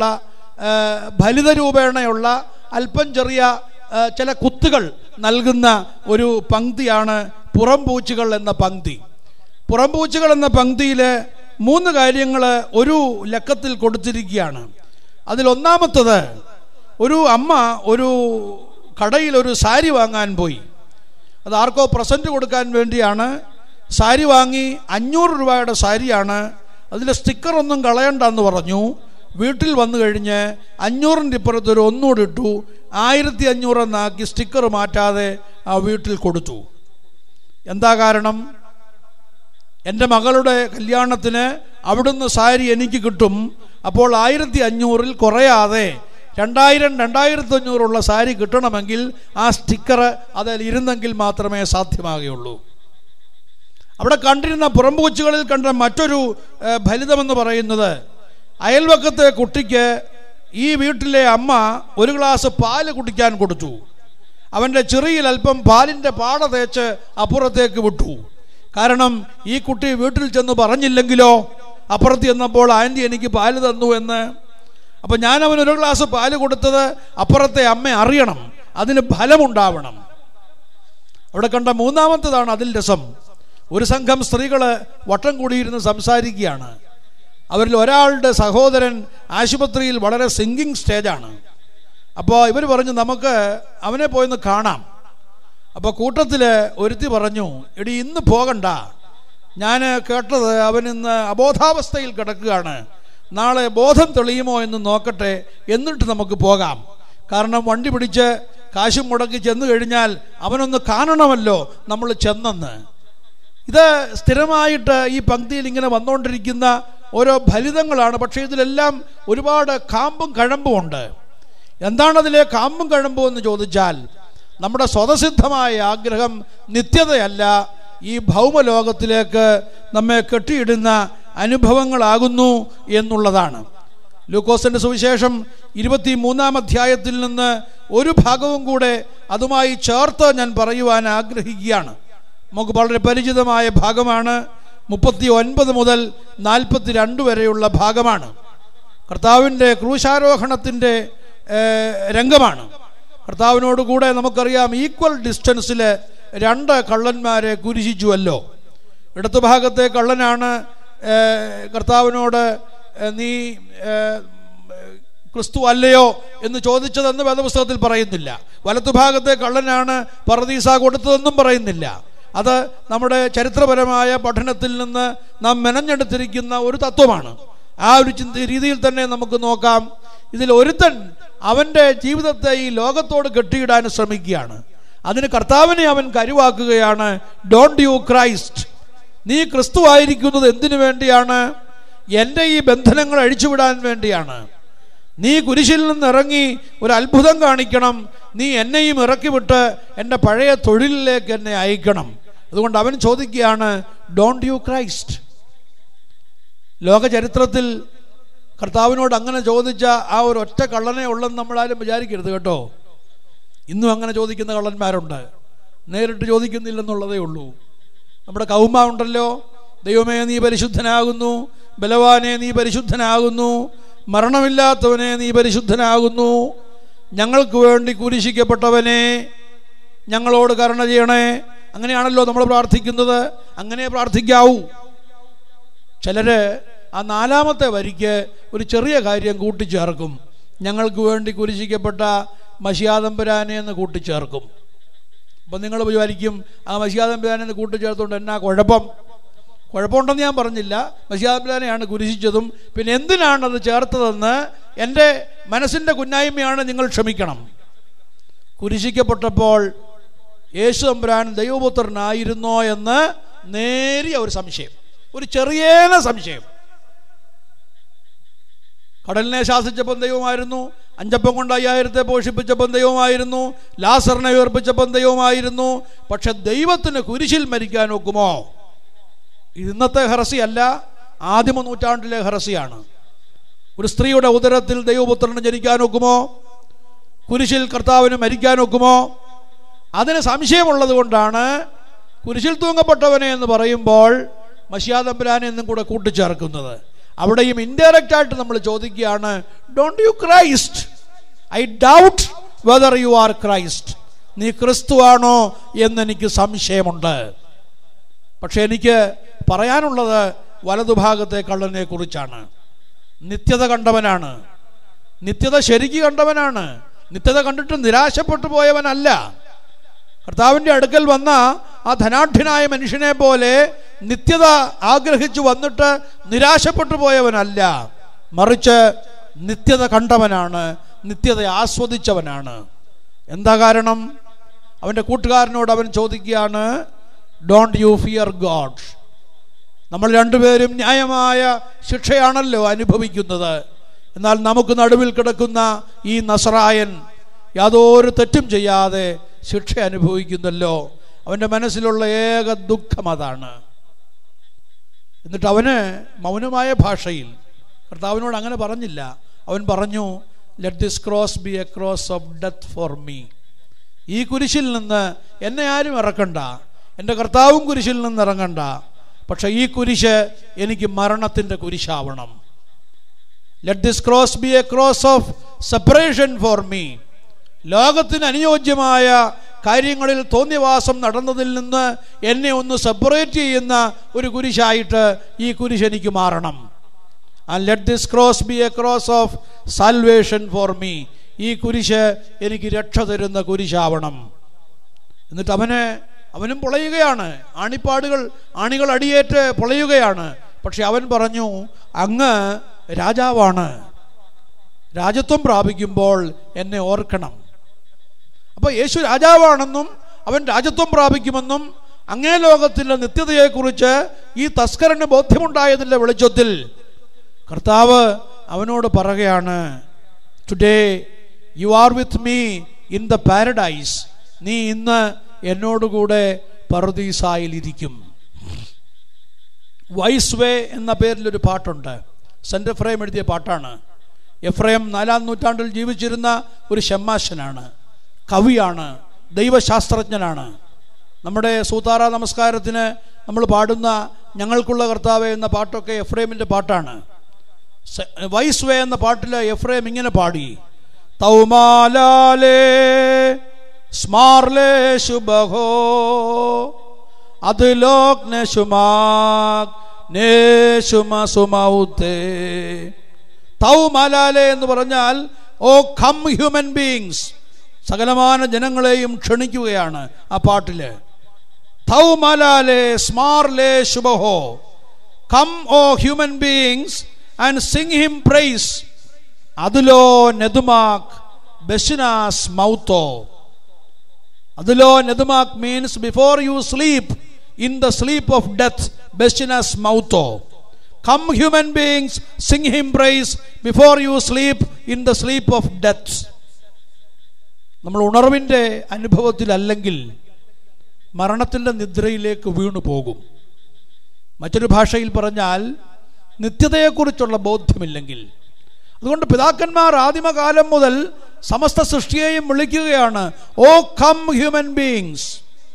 ഫലിത രൂപേണയുള്ള അല്പം ചെറിയ ചില കുത്തുകൾ നൽകുന്ന ഒരു പങ്ക്തിയാണ് പുറംപൂച്ചുകൾ എന്ന പങ്ക്തി പുറംപൂച്ചുകൾ എന്ന പങ്ക്തിയിൽ മൂന്ന് കാര്യങ്ങൾ ഒരു ലക്കത്തിൽ കൊടുത്തിരിക്കുകയാണ് അതിലൊന്നാമത്തത് ഒരു അമ്മ ഒരു കടയിൽ ഒരു സാരി വാങ്ങാൻ പോയി അത് ആർക്കോ പ്രസൻറ്റ് കൊടുക്കാൻ വേണ്ടിയാണ് സാരി വാങ്ങി അഞ്ഞൂറ് രൂപയുടെ സാരിയാണ് അതിലെ സ്റ്റിക്കറൊന്നും കളയണ്ടെന്ന് പറഞ്ഞു വീട്ടിൽ വന്നു കഴിഞ്ഞ് അഞ്ഞൂറിൻ്റെ ഇപ്പുറത്ത് ഒരു ഒന്നുകൂടി ഇട്ടു ആയിരത്തി അഞ്ഞൂറെന്നാക്കി സ്റ്റിക്കർ മാറ്റാതെ ആ വീട്ടിൽ കൊടുത്തു എന്താ കാരണം എൻ്റെ മകളുടെ കല്യാണത്തിന് അവിടുന്ന് സാരി എനിക്ക് കിട്ടും അപ്പോൾ ആയിരത്തി അഞ്ഞൂറിൽ കുറയാതെ രണ്ടായിരം രണ്ടായിരത്തി അഞ്ഞൂറുള്ള സാരി കിട്ടണമെങ്കിൽ ആ സ്റ്റിക്കർ അതിൽ ഇരുന്നെങ്കിൽ മാത്രമേ സാധ്യമാകുകയുള്ളൂ അവിടെ കണ്ടിരുന്ന പുറംപൂച്ചുകളിൽ കണ്ട മറ്റൊരു ഫലിതമെന്ന് പറയുന്നത് അയൽവക്കത്തെ കുട്ടിക്ക് ഈ വീട്ടിലെ അമ്മ ഒരു ഗ്ലാസ് പാല് കുടിക്കാൻ കൊടുത്തു അവൻ്റെ ചെറിയിൽ അല്പം പാലിൻ്റെ പാട തേച്ച് അപ്പുറത്തേക്ക് വിട്ടു കാരണം ഈ കുട്ടി വീട്ടിൽ ചെന്ന് പറഞ്ഞില്ലെങ്കിലോ അപ്പുറത്ത് ചെന്നപ്പോൾ ആൻറ്റി എനിക്ക് പാല് തന്നു എന്ന് അപ്പം ഞാൻ അവൻ ഒരു ഗ്ലാസ് പാല് കൊടുത്തത് അപ്പുറത്തെ അമ്മ അറിയണം അതിന് ഫലമുണ്ടാവണം അവിടെ കണ്ട മൂന്നാമത്തതാണ് അതിൽ രസം ഒരു സംഘം സ്ത്രീകൾ വട്ടം കൂടിയിരുന്ന് സംസാരിക്കുകയാണ് അവരിൽ ഒരാളുടെ സഹോദരൻ ആശുപത്രിയിൽ വളരെ സിങ്കിങ് സ്റ്റേജാണ് അപ്പോൾ ഇവർ പറഞ്ഞു നമുക്ക് അവനെ പോയൊന്ന് കാണാം അപ്പോൾ കൂട്ടത്തിൽ ഒരുത്തി പറഞ്ഞു എടി ഇന്ന് പോകണ്ട ഞാൻ കേട്ടത് അവൻ ഇന്ന് അബോധാവസ്ഥയിൽ കിടക്കുകയാണ് നാളെ ബോധം തെളിയുമോ എന്ന് നോക്കട്ടെ എന്നിട്ട് നമുക്ക് പോകാം കാരണം വണ്ടി പിടിച്ച് കാശും മുടക്കി ചെന്ന് കഴിഞ്ഞാൽ അവനൊന്ന് കാണണമല്ലോ നമ്മൾ ചെന്നെന്ന് ഇത് സ്ഥിരമായിട്ട് ഈ പങ്ക്തിയിൽ ഇങ്ങനെ വന്നുകൊണ്ടിരിക്കുന്ന ഓരോ ഫലിതങ്ങളാണ് പക്ഷേ ഇതിലെല്ലാം ഒരുപാട് കാമ്പും കഴമ്പും ഉണ്ട് എന്താണ് അതിലെ കാമ്പും കഴമ്പും എന്ന് ചോദിച്ചാൽ നമ്മുടെ സ്വതസിദ്ധമായ ആഗ്രഹം നിത്യതയല്ല ഈ ഭൗമലോകത്തിലേക്ക് നമ്മെ കെട്ടിയിടുന്ന അനുഭവങ്ങളാകുന്നു എന്നുള്ളതാണ് ലൂക്കോസിന്റെ സുവിശേഷം ഇരുപത്തി മൂന്നാം അധ്യായത്തിൽ നിന്ന് ഒരു ഭാഗവും കൂടെ അതുമായി ചേർത്ത് ഞാൻ പറയുവാൻ ആഗ്രഹിക്കുകയാണ് നമുക്ക് വളരെ പരിചിതമായ ഭാഗമാണ് മുപ്പത്തി ഒൻപത് മുതൽ നാൽപ്പത്തി രണ്ട് വരെയുള്ള ഭാഗമാണ് കർത്താവിൻ്റെ ക്രൂശാരോഹണത്തിൻ്റെ ഏഹ്, രംഗമാണ് കർത്താവിനോട് കൂടെ നമുക്കറിയാം ഈക്വൽ ഡിസ്റ്റൻസിൽ രണ്ട് കള്ളന്മാരെ കുരിശിച്ചുവല്ലോ ഇടതു ഭാഗത്തെ കള്ളനാണ് ഏഹ്, കർത്താവിനോട് ഏഹ്, നീ ഏഹ്, ക്രിസ്തു അല്ലയോ എന്ന് ചോദിച്ചതെന്ന് വേദപുസ്തകത്തിൽ പറയുന്നില്ല വലത്തുഭാഗത്തെ കള്ളനാണ് പറദീസ കൊടുത്തതെന്നും പറയുന്നില്ല അത് നമ്മുടെ ചരിത്രപരമായ പഠനത്തിൽ നിന്ന് നാം മെനഞ്ഞെടുത്തിരിക്കുന്ന ഒരു തത്വമാണ് ആ ഒരു ചിന്ത രീതിയിൽ തന്നെ നമുക്ക് നോക്കാം ഇതിൽ ഒരുത്തൻ അവൻ്റെ ജീവിതത്തെ ഈ ലോകത്തോട് കെട്ടിയിടാൻ ശ്രമിക്കുകയാണ് അതിന് കർത്താവിനെ അവൻ കരുവാക്കുകയാണ് ഡോണ്ട് യു ക്രൈസ്റ്റ് നീ ക്രിസ്തു ആയിരിക്കുന്നത് എന്തിനു വേണ്ടിയാണ് എൻ്റെ ഈ ബന്ധനങ്ങൾ അഴിച്ചുവിടാൻ വേണ്ടിയാണ് നീ കുരിശിൽ നിന്ന് ഇറങ്ങി ഒരു അത്ഭുതം കാണിക്കണം നീ എന്നെയും ഇറക്കി വിട്ട് എൻ്റെ പഴയ തൊഴിലിലേക്ക് എന്നെ അയക്കണം അതുകൊണ്ട് അവൻ ചോദിക്കുകയാണ് ഡോണ്ട് യു ക്രൈസ്റ്റ് ലോക ചരിത്രത്തിൽ കർത്താവിനോട് അങ്ങനെ ചോദിച്ച ആ ഒരു ഒറ്റ കള്ളനെ ഉള്ളെന്ന് നമ്മളാരും വിചാരിക്കരുത് കേട്ടോ ഇന്നും അങ്ങനെ ചോദിക്കുന്ന കള്ളന്മാരുണ്ട് നേരിട്ട് ചോദിക്കുന്നില്ലെന്നുള്ളതേ ഉള്ളൂ നമ്മുടെ കൗമ ഉണ്ടല്ലോ ദൈവമേ നീ പരിശുദ്ധനാകുന്നു ബലവാനെ നീ പരിശുദ്ധനാകുന്നു മരണമില്ലാത്തവനെ നീ പരിശുദ്ധനാകുന്നു ഞങ്ങൾക്ക് വേണ്ടി കുരിശിക്കപ്പെട്ടവനെ ഞങ്ങളോട് കരുണ ചെയ്യണേ അങ്ങനെയാണല്ലോ നമ്മൾ പ്രാർത്ഥിക്കുന്നത് അങ്ങനെ പ്രാർത്ഥിക്കാവൂ ചിലര് ആ നാലാമത്തെ വരിക്ക് ഒരു ചെറിയ കാര്യം കൂട്ടിച്ചേർക്കും ഞങ്ങൾക്ക് വേണ്ടി കുരിശിക്കപ്പെട്ട മഷിയാതമ്പുരാനെ എന്ന് കൂട്ടിച്ചേർക്കും അപ്പം നിങ്ങൾ വിചാരിക്കും ആ മഷിയാതമ്പുരാനെ എന്ന് കൂട്ടിച്ചേർത്തുകൊണ്ട് എന്നാ കുഴപ്പം കുഴപ്പമുണ്ടെന്ന് ഞാൻ പറഞ്ഞില്ല മഷിയാതമ്പുരാനെയാണ് കുരിശിച്ചതും പിന്നെ എന്തിനാണ് അത് ചേർത്തതെന്ന് എൻ്റെ മനസ്സിൻ്റെ കുന്നായ്മയാണ് നിങ്ങൾ ക്ഷമിക്കണം കുരിശിക്കപ്പെട്ടപ്പോൾ യേശു തമ്പുരാൻ ദൈവപുത്രനായിരുന്നോ എന്ന് നേരിയ ഒരു സംശയം ഒരു ചെറിയേന സംശയം കടലിനെ ശാസിച്ചപ്പം ദൈവമായിരുന്നു അഞ്ചപ്പം കൊണ്ട് അയ്യായിരത്തെ പോഷിപ്പിച്ചപ്പം ദൈവമായിരുന്നു ലാസറിനെ ഉയർപ്പിച്ചപ്പം ദൈവമായിരുന്നു പക്ഷെ ദൈവത്തിന് കുരിശിൽ മരിക്കാൻ ഒക്കുമോ ഇത് ഇന്നത്തെ ഹെറസിയല്ല ആദിമ നൂറ്റാണ്ടിലെ ഹെറസിയാണ് ഒരു സ്ത്രീയുടെ ഉദരത്തിൽ ദൈവപുത്രന് ജനിക്കാൻ ഒക്കുമോ കുരിശിൽ കർത്താവിന് മരിക്കാൻ ഒക്കുമോ അതിന് സംശയമുള്ളത് കൊണ്ടാണ് കുരിശിൽ തൂങ്ങപ്പെട്ടവനെ എന്ന് പറയുമ്പോൾ മഷിയാതമ്പുരാനെ എന്നും കൂടെ കൂട്ടിച്ചേർക്കുന്നത് അവിടെയും ഇൻഡയറക്റ്റ് ആയിട്ട് നമ്മൾ ചോദിക്കുകയാണ് don't you Christ I doubt whether you are Christ നീ ക്രിസ്തു ആണോ എന്നെനിക്ക് സംശയമുണ്ട് പക്ഷെ എനിക്ക് പറയാനുള്ളത് വലതുഭാഗത്തെ കള്ളനെ കുറിച്ചാണ് നിത്യത കണ്ടവനാണ് നിത്യത ശരിക്ക് കണ്ടവനാണ് നിത്യത കണ്ടിട്ട് നിരാശപ്പെട്ടു പോയവനല്ല കർത്താവിൻ്റെ അടുക്കൽ വന്ന ആ ധനാഢ്യനായ മനുഷ്യനെ പോലെ നിത്യത ആഗ്രഹിച്ചു വന്നിട്ട് നിരാശപ്പെട്ടു പോയവനല്ല മറിച്ച് നിത്യത കണ്ടവനാണ് നിത്യത ആസ്വദിച്ചവനാണ് എന്താ കാരണം അവൻ്റെ കൂട്ടുകാരനോട് അവൻ ചോദിക്കുകയാണ് ഡോണ്ട് യു ഫിയർ ഗോഡ് നമ്മൾ രണ്ടുപേരും ന്യായമായ ശിക്ഷയാണല്ലോ അനുഭവിക്കുന്നത് എന്നാൽ നമുക്ക് നടുവിൽ കിടക്കുന്ന ഈ നസറായൻ യാതൊരു തെറ്റും ചെയ്യാതെ ശിക്ഷ അനുഭവിക്കുന്നല്ലോ അവൻ്റെ മനസ്സിലുള്ള ഏക ദുഃഖം അതാണ് എന്നിട്ട് അവന് മൗനമായ ഭാഷയിൽ കർത്താവിനോട് അങ്ങനെ പറഞ്ഞില്ല അവൻ പറഞ്ഞു let this cross be a cross of death for me ഈ കുരിശിൽ നിന്ന് എന്നെ ആരും ഇറക്കണ്ട എൻ്റെ കർത്താവും കുരിശിൽ നിന്ന് ഇറങ്ങണ്ട പക്ഷെ ഈ കുരിശ് എനിക്ക് മരണത്തിൻ്റെ കുരിശാവണം let this cross be a cross of separation for me ലോകത്തിന് അനുയോജ്യമായ കാര്യങ്ങളിൽ തോന്നിവാസം നടന്നതിൽ നിന്ന് എന്നെ ഒന്ന് സെപ്പറേറ്റ് ചെയ്യുന്ന ഒരു കുരിശായിട്ട് ഈ കുരിശ് എനിക്ക് മാറണം and let this cross be a cross of salvation for me ഈ കുരിശ് എനിക്ക് രക്ഷ തരുന്ന കുരിശാവണം എന്നിട്ട് അവന് അവനും പൊളയുകയാണ് ആണിപ്പാടുകൾ ആണികൾ അടിയേറ്റ് പൊളയുകയാണ് പക്ഷെ അവൻ പറഞ്ഞു അങ്ങ് രാജാവാണ് രാജത്വം പ്രാപിക്കുമ്പോൾ എന്നെ ഓർക്കണം അപ്പോൾ യേശു രാജാവാണെന്നും അവൻ രാജത്വം പ്രാപിക്കുമെന്നും അങ്ങേ ലോകത്തിലെ നിത്യതയെക്കുറിച്ച് ഈ തസ്കരന് ബോധ്യമുണ്ടായതിൻ്റെ വെളിച്ചത്തിൽ കർത്താവ് അവനോട് പറയുകയാണ് today you are with me in the paradise നീ ഇന്ന് എന്നോടുകൂടെ പറുദീസായിലിരിക്കും വൈസ് വേ എന്ന പേരിലൊരു പാട്ടുണ്ട് സെൻറ്റ് എഫ്രൈം എഴുതിയ പാട്ടാണ് എഫ്രൈം നാലാം നൂറ്റാണ്ടിൽ ജീവിച്ചിരുന്ന ഒരു ഷമ്മാശനാണ് കവിയാണ് ദൈവശാസ്ത്രജ്ഞനാണ് നമ്മുടെ സൂതാറ നമസ്കാരത്തിന് നമ്മൾ പാടുന്ന ഞങ്ങൾക്കുള്ള കർത്താവ് എന്ന പാട്ടൊക്കെ എഫ്രൈമിൻ്റെ പാട്ടാണ് സ- വൈസ് വേ എന്ന പാട്ടിൽ എഫ്രൈം ഇങ്ങനെ പാടി തൗമാലാലേ സ്മാർലേ ശുഭഹോ അത് ലോക് നെശുമാക് നേശുമ സുമൗത്തേ തൗമാലാലേ എന്ന് പറഞ്ഞാൽ ഓ കം ഹ്യൂമൻ ബീങ്സ് സകലമാന ജനങ്ങളെയും ക്ഷണിക്കുകയാണ് ആ പാട്ടില് തൗമാലാലേ സ്മാർലേ ശുഭഹോ come oh human beings and sing him praise അതിലോ നെതുമാക് ബെഷിനാസ് മൗത്തോ അതിലോ നെതുമാക് means before you sleep in the sleep of death ബെഷിനാസ് മൗത്തോ come human beings sing him praise before you sleep in the sleep of death നമ്മൾ ഉണർവിൻ്റെ അനുഭവത്തിലല്ലെങ്കിൽ മരണത്തിൻ്റെ നിദ്രയിലേക്ക് വീണു പോകും മറ്റൊരു ഭാഷയിൽ പറഞ്ഞാൽ നിത്യതയെക്കുറിച്ചുള്ള ബോധ്യമില്ലെങ്കിൽ അതുകൊണ്ട് പിതാക്കന്മാർ ആദിമകാലം മുതൽ സമസ്ത സൃഷ്ടിയെയും വിളിക്കുകയാണ് ഓ കം ഹ്യൂമൻ ബീങ്സ്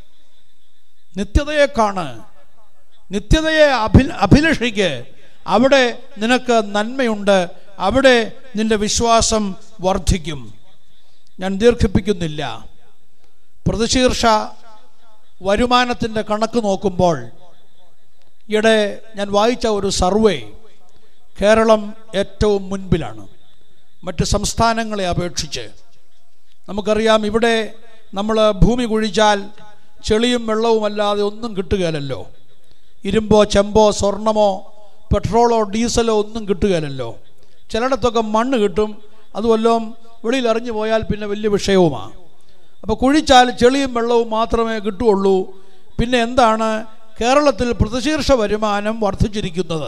നിത്യതയെ കാണ് നിത്യതയെ അഭി അഭിലഷിക്ക് അവിടെ നിനക്ക് നന്മയുണ്ട് അവിടെ നിന്റെ വിശ്വാസം വർദ്ധിക്കും ഞാൻ ദീർഘിപ്പിക്കുന്നില്ല പ്രതിശീർഷ വരുമാനത്തിൻ്റെ കണക്ക് നോക്കുമ്പോൾ ഈയിടെ ഞാൻ വായിച്ച ഒരു സർവേ കേരളം ഏറ്റവും മുൻപിലാണ് മറ്റ് സംസ്ഥാനങ്ങളെ അപേക്ഷിച്ച് നമുക്കറിയാം ഇവിടെ നമ്മൾ ഭൂമി കുഴിച്ചാൽ ചെളിയും വെള്ളവുമല്ലാതെ ഒന്നും കിട്ടുകയില്ലല്ലോ ഇരുമ്പോ ചെമ്പോ സ്വർണമോ പെട്രോളോ ഡീസലോ ഒന്നും കിട്ടുകയില്ലല്ലോ ചിലയിടത്തൊക്കെ മണ്ണ് കിട്ടും അതുവല്ലം വെളിയിൽ എറിഞ്ഞു പോയാൽ പിന്നെ വലിയ വിഷയവുമാണ് അപ്പോൾ കുഴിച്ചാൽ ചെളിയും വെള്ളവും മാത്രമേ കിട്ടുകയുള്ളൂ പിന്നെ എന്താണ് കേരളത്തിൽ പ്രതിശീർഷ വരുമാനം വർദ്ധിച്ചിരിക്കുന്നത്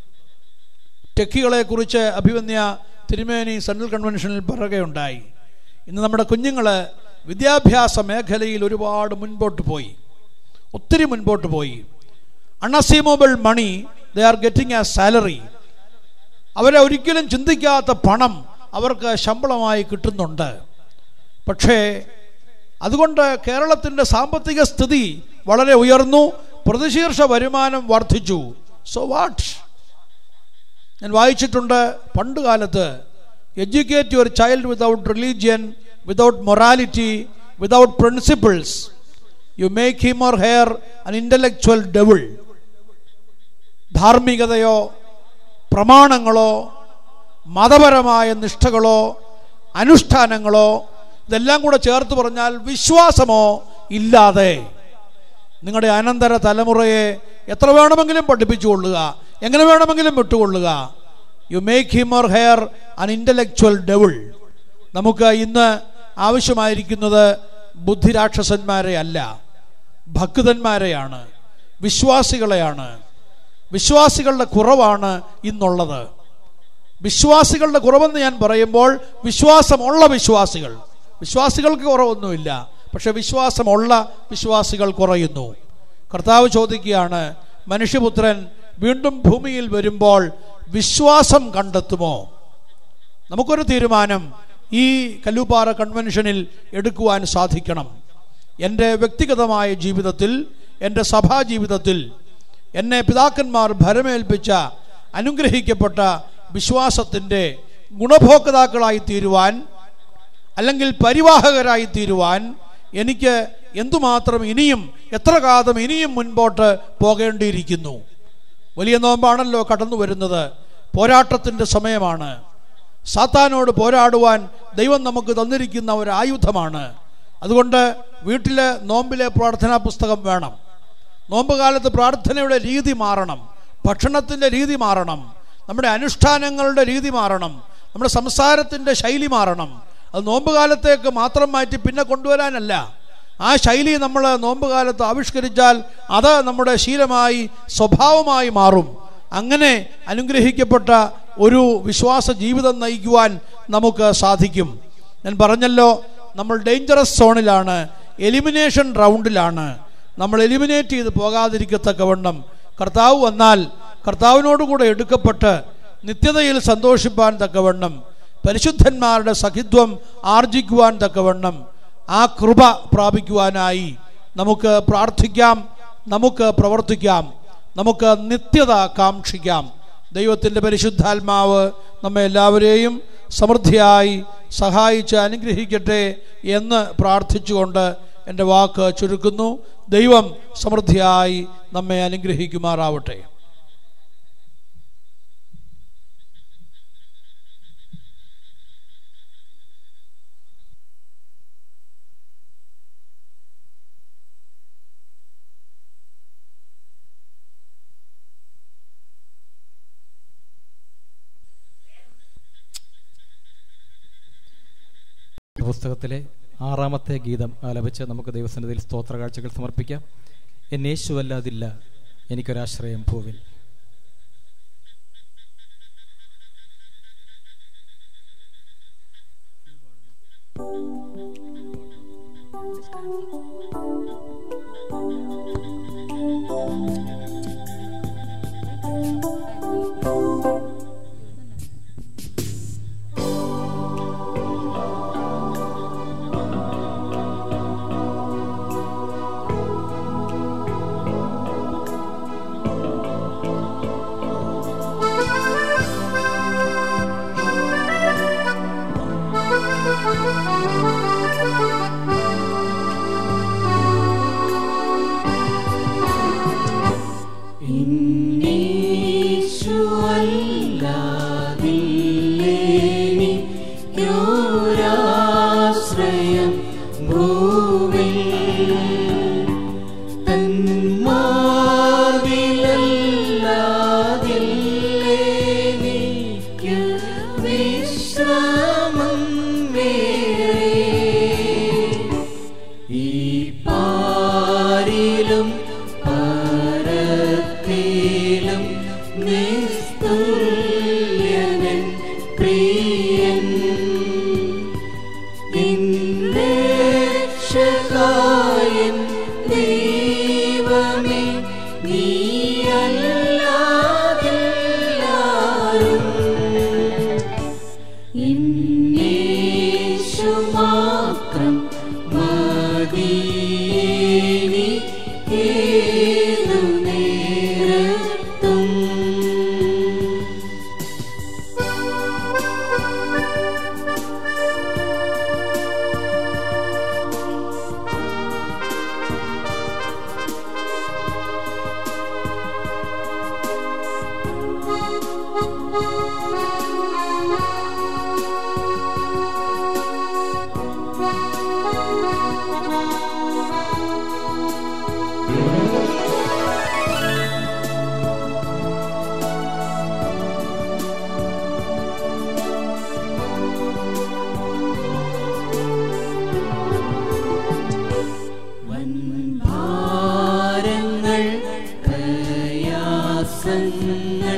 ടെക്കികളെക്കുറിച്ച് അഭിമന്യ തിരുമേനി സെൻട്രൽ കൺവെൻഷനിൽ പറയുകയുണ്ടായി ഇന്ന് നമ്മുടെ കുഞ്ഞുങ്ങൾ വിദ്യാഭ്യാസ മേഖലയിൽ ഒരുപാട് മുൻപോട്ട് പോയി ഒത്തിരി മുൻപോട്ട് പോയി unassumable money they are getting a salary അവരെ ഒരിക്കലും ചിന്തിക്കാത്ത പണം അവർക്ക് ശമ്പളമായി കിട്ടുന്നുണ്ട് പക്ഷേ അതുകൊണ്ട് കേരളത്തിൻ്റെ സാമ്പത്തിക സ്ഥിതി വളരെ ഉയർന്നു പ്രതിശീർഷ വരുമാനം വർദ്ധിച്ചു സോ വാട്ട് ഞാൻ വായിച്ചിട്ടുണ്ട് പണ്ട് കാലത്ത് educate your child without religion without morality without principles you make him or her an intellectual devil ധാർമ്മികതയോ പ്രമാണങ്ങളോ മതപരമായ നിഷ്ഠകളോ അനുഷ്ഠാനങ്ങളോ ഇതെല്ലാം കൂടെ ചേർത്ത് പറഞ്ഞാൽ വിശ്വാസമോ ഇല്ലാതെ നിങ്ങളുടെ അനന്തര തലമുറയെ എത്ര വേണമെങ്കിലും പഠിപ്പിച്ചു കൊള്ളുക എങ്ങനെ വേണമെങ്കിലും വിട്ടുകൊള്ളുക you make him or her an intellectual devil നമുക്ക് ഇന്ന് ആവശ്യമായിരിക്കുന്നത് ബുദ്ധിരാക്ഷസന്മാരെ അല്ല ഭക്തന്മാരെയാണ് വിശ്വാസികളെയാണ് വിശ്വാസികളുടെ കുറവാണ് ഇന്നുള്ളത് വിശ്വാസികളുടെ കുറവെന്ന് ഞാൻ പറയുമ്പോൾ വിശ്വാസമുള്ള വിശ്വാസികൾ വിശ്വാസികൾക്ക് കുറവൊന്നുമില്ല പക്ഷെ വിശ്വാസമുള്ള വിശ്വാസികൾ കുറയുന്നു കർത്താവ് ചോദിക്കുകയാണ് മനുഷ്യപുത്രൻ വീണ്ടും ഭൂമിയിൽ വരുമ്പോൾ വിശ്വാസം കണ്ടെത്തുമോ നമുക്കൊരു തീരുമാനം ഈ കല്ലുപാറ കൺവെൻഷനിൽ എടുക്കുവാൻ സാധിക്കണം എൻ്റെ വ്യക്തിഗതമായ ജീവിതത്തിൽ എൻ്റെ സഭാ ജീവിതത്തിൽ എന്നെ പിതാക്കന്മാർ ഭരമേൽപ്പിച്ച അനുഗ്രഹിക്കപ്പെട്ട വിശ്വാസത്തിൻ്റെ ഗുണഭോക്താക്കളായി തീരുവാൻ അല്ലെങ്കിൽ പരിവാഹകരായി തീരുവാൻ എനിക്ക് എന്തുമാത്രം ഇനിയും എത്ര കാലം ഇനിയും മുൻപോട്ട് പോകേണ്ടിയിരിക്കുന്നു വലിയ നോമ്പാണല്ലോ കടന്നു വരുന്നത് പോരാട്ടത്തിൻ്റെ സമയമാണ് സാത്താനോട് പോരാടുവാൻ ദൈവം നമുക്ക് തന്നിരിക്കുന്ന ഒരു ആയുധമാണ് അതുകൊണ്ട് വീട്ടിലെ നോമ്പിലെ പ്രാർത്ഥനാ പുസ്തകം വേണം നോമ്പ് കാലത്ത് പ്രാർത്ഥനയുടെ രീതി മാറണം ഭക്ഷണത്തിൻ്റെ രീതി മാറണം നമ്മുടെ അനുഷ്ഠാനങ്ങളുടെ രീതി മാറണം നമ്മുടെ സംസാരത്തിൻ്റെ ശൈലി മാറണം അത് നോമ്പ് കാലത്തേക്ക് മാത്രം മാറ്റി പിന്നെ കൊണ്ടുവരാനല്ല ആ ശൈലി നമ്മൾ നോമ്പ് കാലത്ത് ആവിഷ്കരിച്ചാൽ അത് നമ്മുടെ ശീലമായി സ്വഭാവമായി മാറും അങ്ങനെ അനുഗ്രഹിക്കപ്പെട്ട ഒരു വിശ്വാസ ജീവിതം നയിക്കുവാൻ നമുക്ക് സാധിക്കും ഞാൻ പറഞ്ഞല്ലോ നമ്മൾ ഡേഞ്ചറസ് സോണിലാണ് എലിമിനേഷൻ റൗണ്ടിലാണ് നമ്മൾ എലിമിനേറ്റ് ചെയ്ത് പോകാതിരിക്കത്തക്കവണ്ണം കർത്താവ് വന്നാൽ കർത്താവിനോടുകൂടെ എടുക്കപ്പെട്ട് നിത്യതയിൽ സന്തോഷിപ്പാൻ തക്കവണ്ണം പരിശുദ്ധന്മാരുടെ സഖിത്വം ആർജിക്കുവാൻ തക്കവണ്ണം ആ കൃപ പ്രാപിക്കുവാനായി നമുക്ക് പ്രാർത്ഥിക്കാം നമുക്ക് പ്രവർത്തിക്കാം നമുക്ക് നിത്യത കാക്ഷിക്കാം ദൈവത്തിൻ്റെ പരിശുദ്ധാത്മാവ് നമ്മെ എല്ലാവരെയും സമൃദ്ധിയായി സഹായിച്ച് അനുഗ്രഹിക്കട്ടെ എന്ന് പ്രാർത്ഥിച്ചുകൊണ്ട് എൻ്റെ വാക്ക് ചുരുക്കുന്നു ദൈവം സമൃദ്ധിയായി നമ്മെ അനുഗ്രഹിക്കുമാറാവട്ടെ പുസ്തകത്തിലെ ആറാമത്തെ ഗീതം ആലപിച്ച് നമുക്ക് ദൈവസന്നിധിയിൽ സ്തോത്ര കാഴ്ചകൾ സമർപ്പിക്കാം എന്നേശുവല്ലാതില്ല എനിക്കൊരാശ്രയം ഭൂവിൽ ോരാശ്രയം ഭൂവിൽ തന്മാർവിലല്ലാതില്ലേനിക്കു വിശ്രമം വേറെ ഈ പാരിലും പരത്തിലും നിസ്തുല്യനൻ പ്രിയൻ നിന്നേക്ഷകായൻ ദൈവമേ നീയല്ലാതെല്ലാരും എന്നേശു മാത്രം മതിയേനി ഏതു നേരത്തും ഭാരങ്ങൾ പ്രയാസങ്ങൾ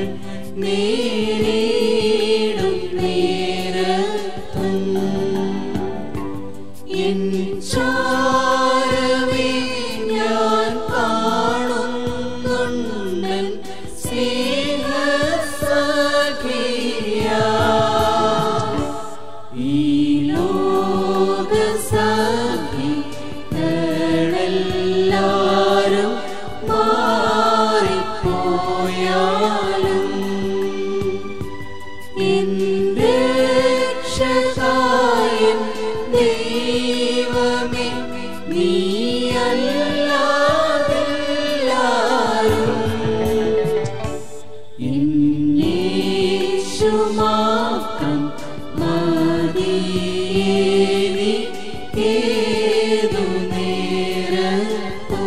നേരിടും നേരത്തും എൻ ചാരമേ ഞാൻ കാണുന്നുണ്ടൻ സ്നേഹസഖിയാ ഈ ലോകസഖികളെല്ലാരും മാറിപ്പോയാലും എന്റെ രക്ഷകായൻ ദൈവമേ യേശു മാത്രം മതിയേതു നേരത്തും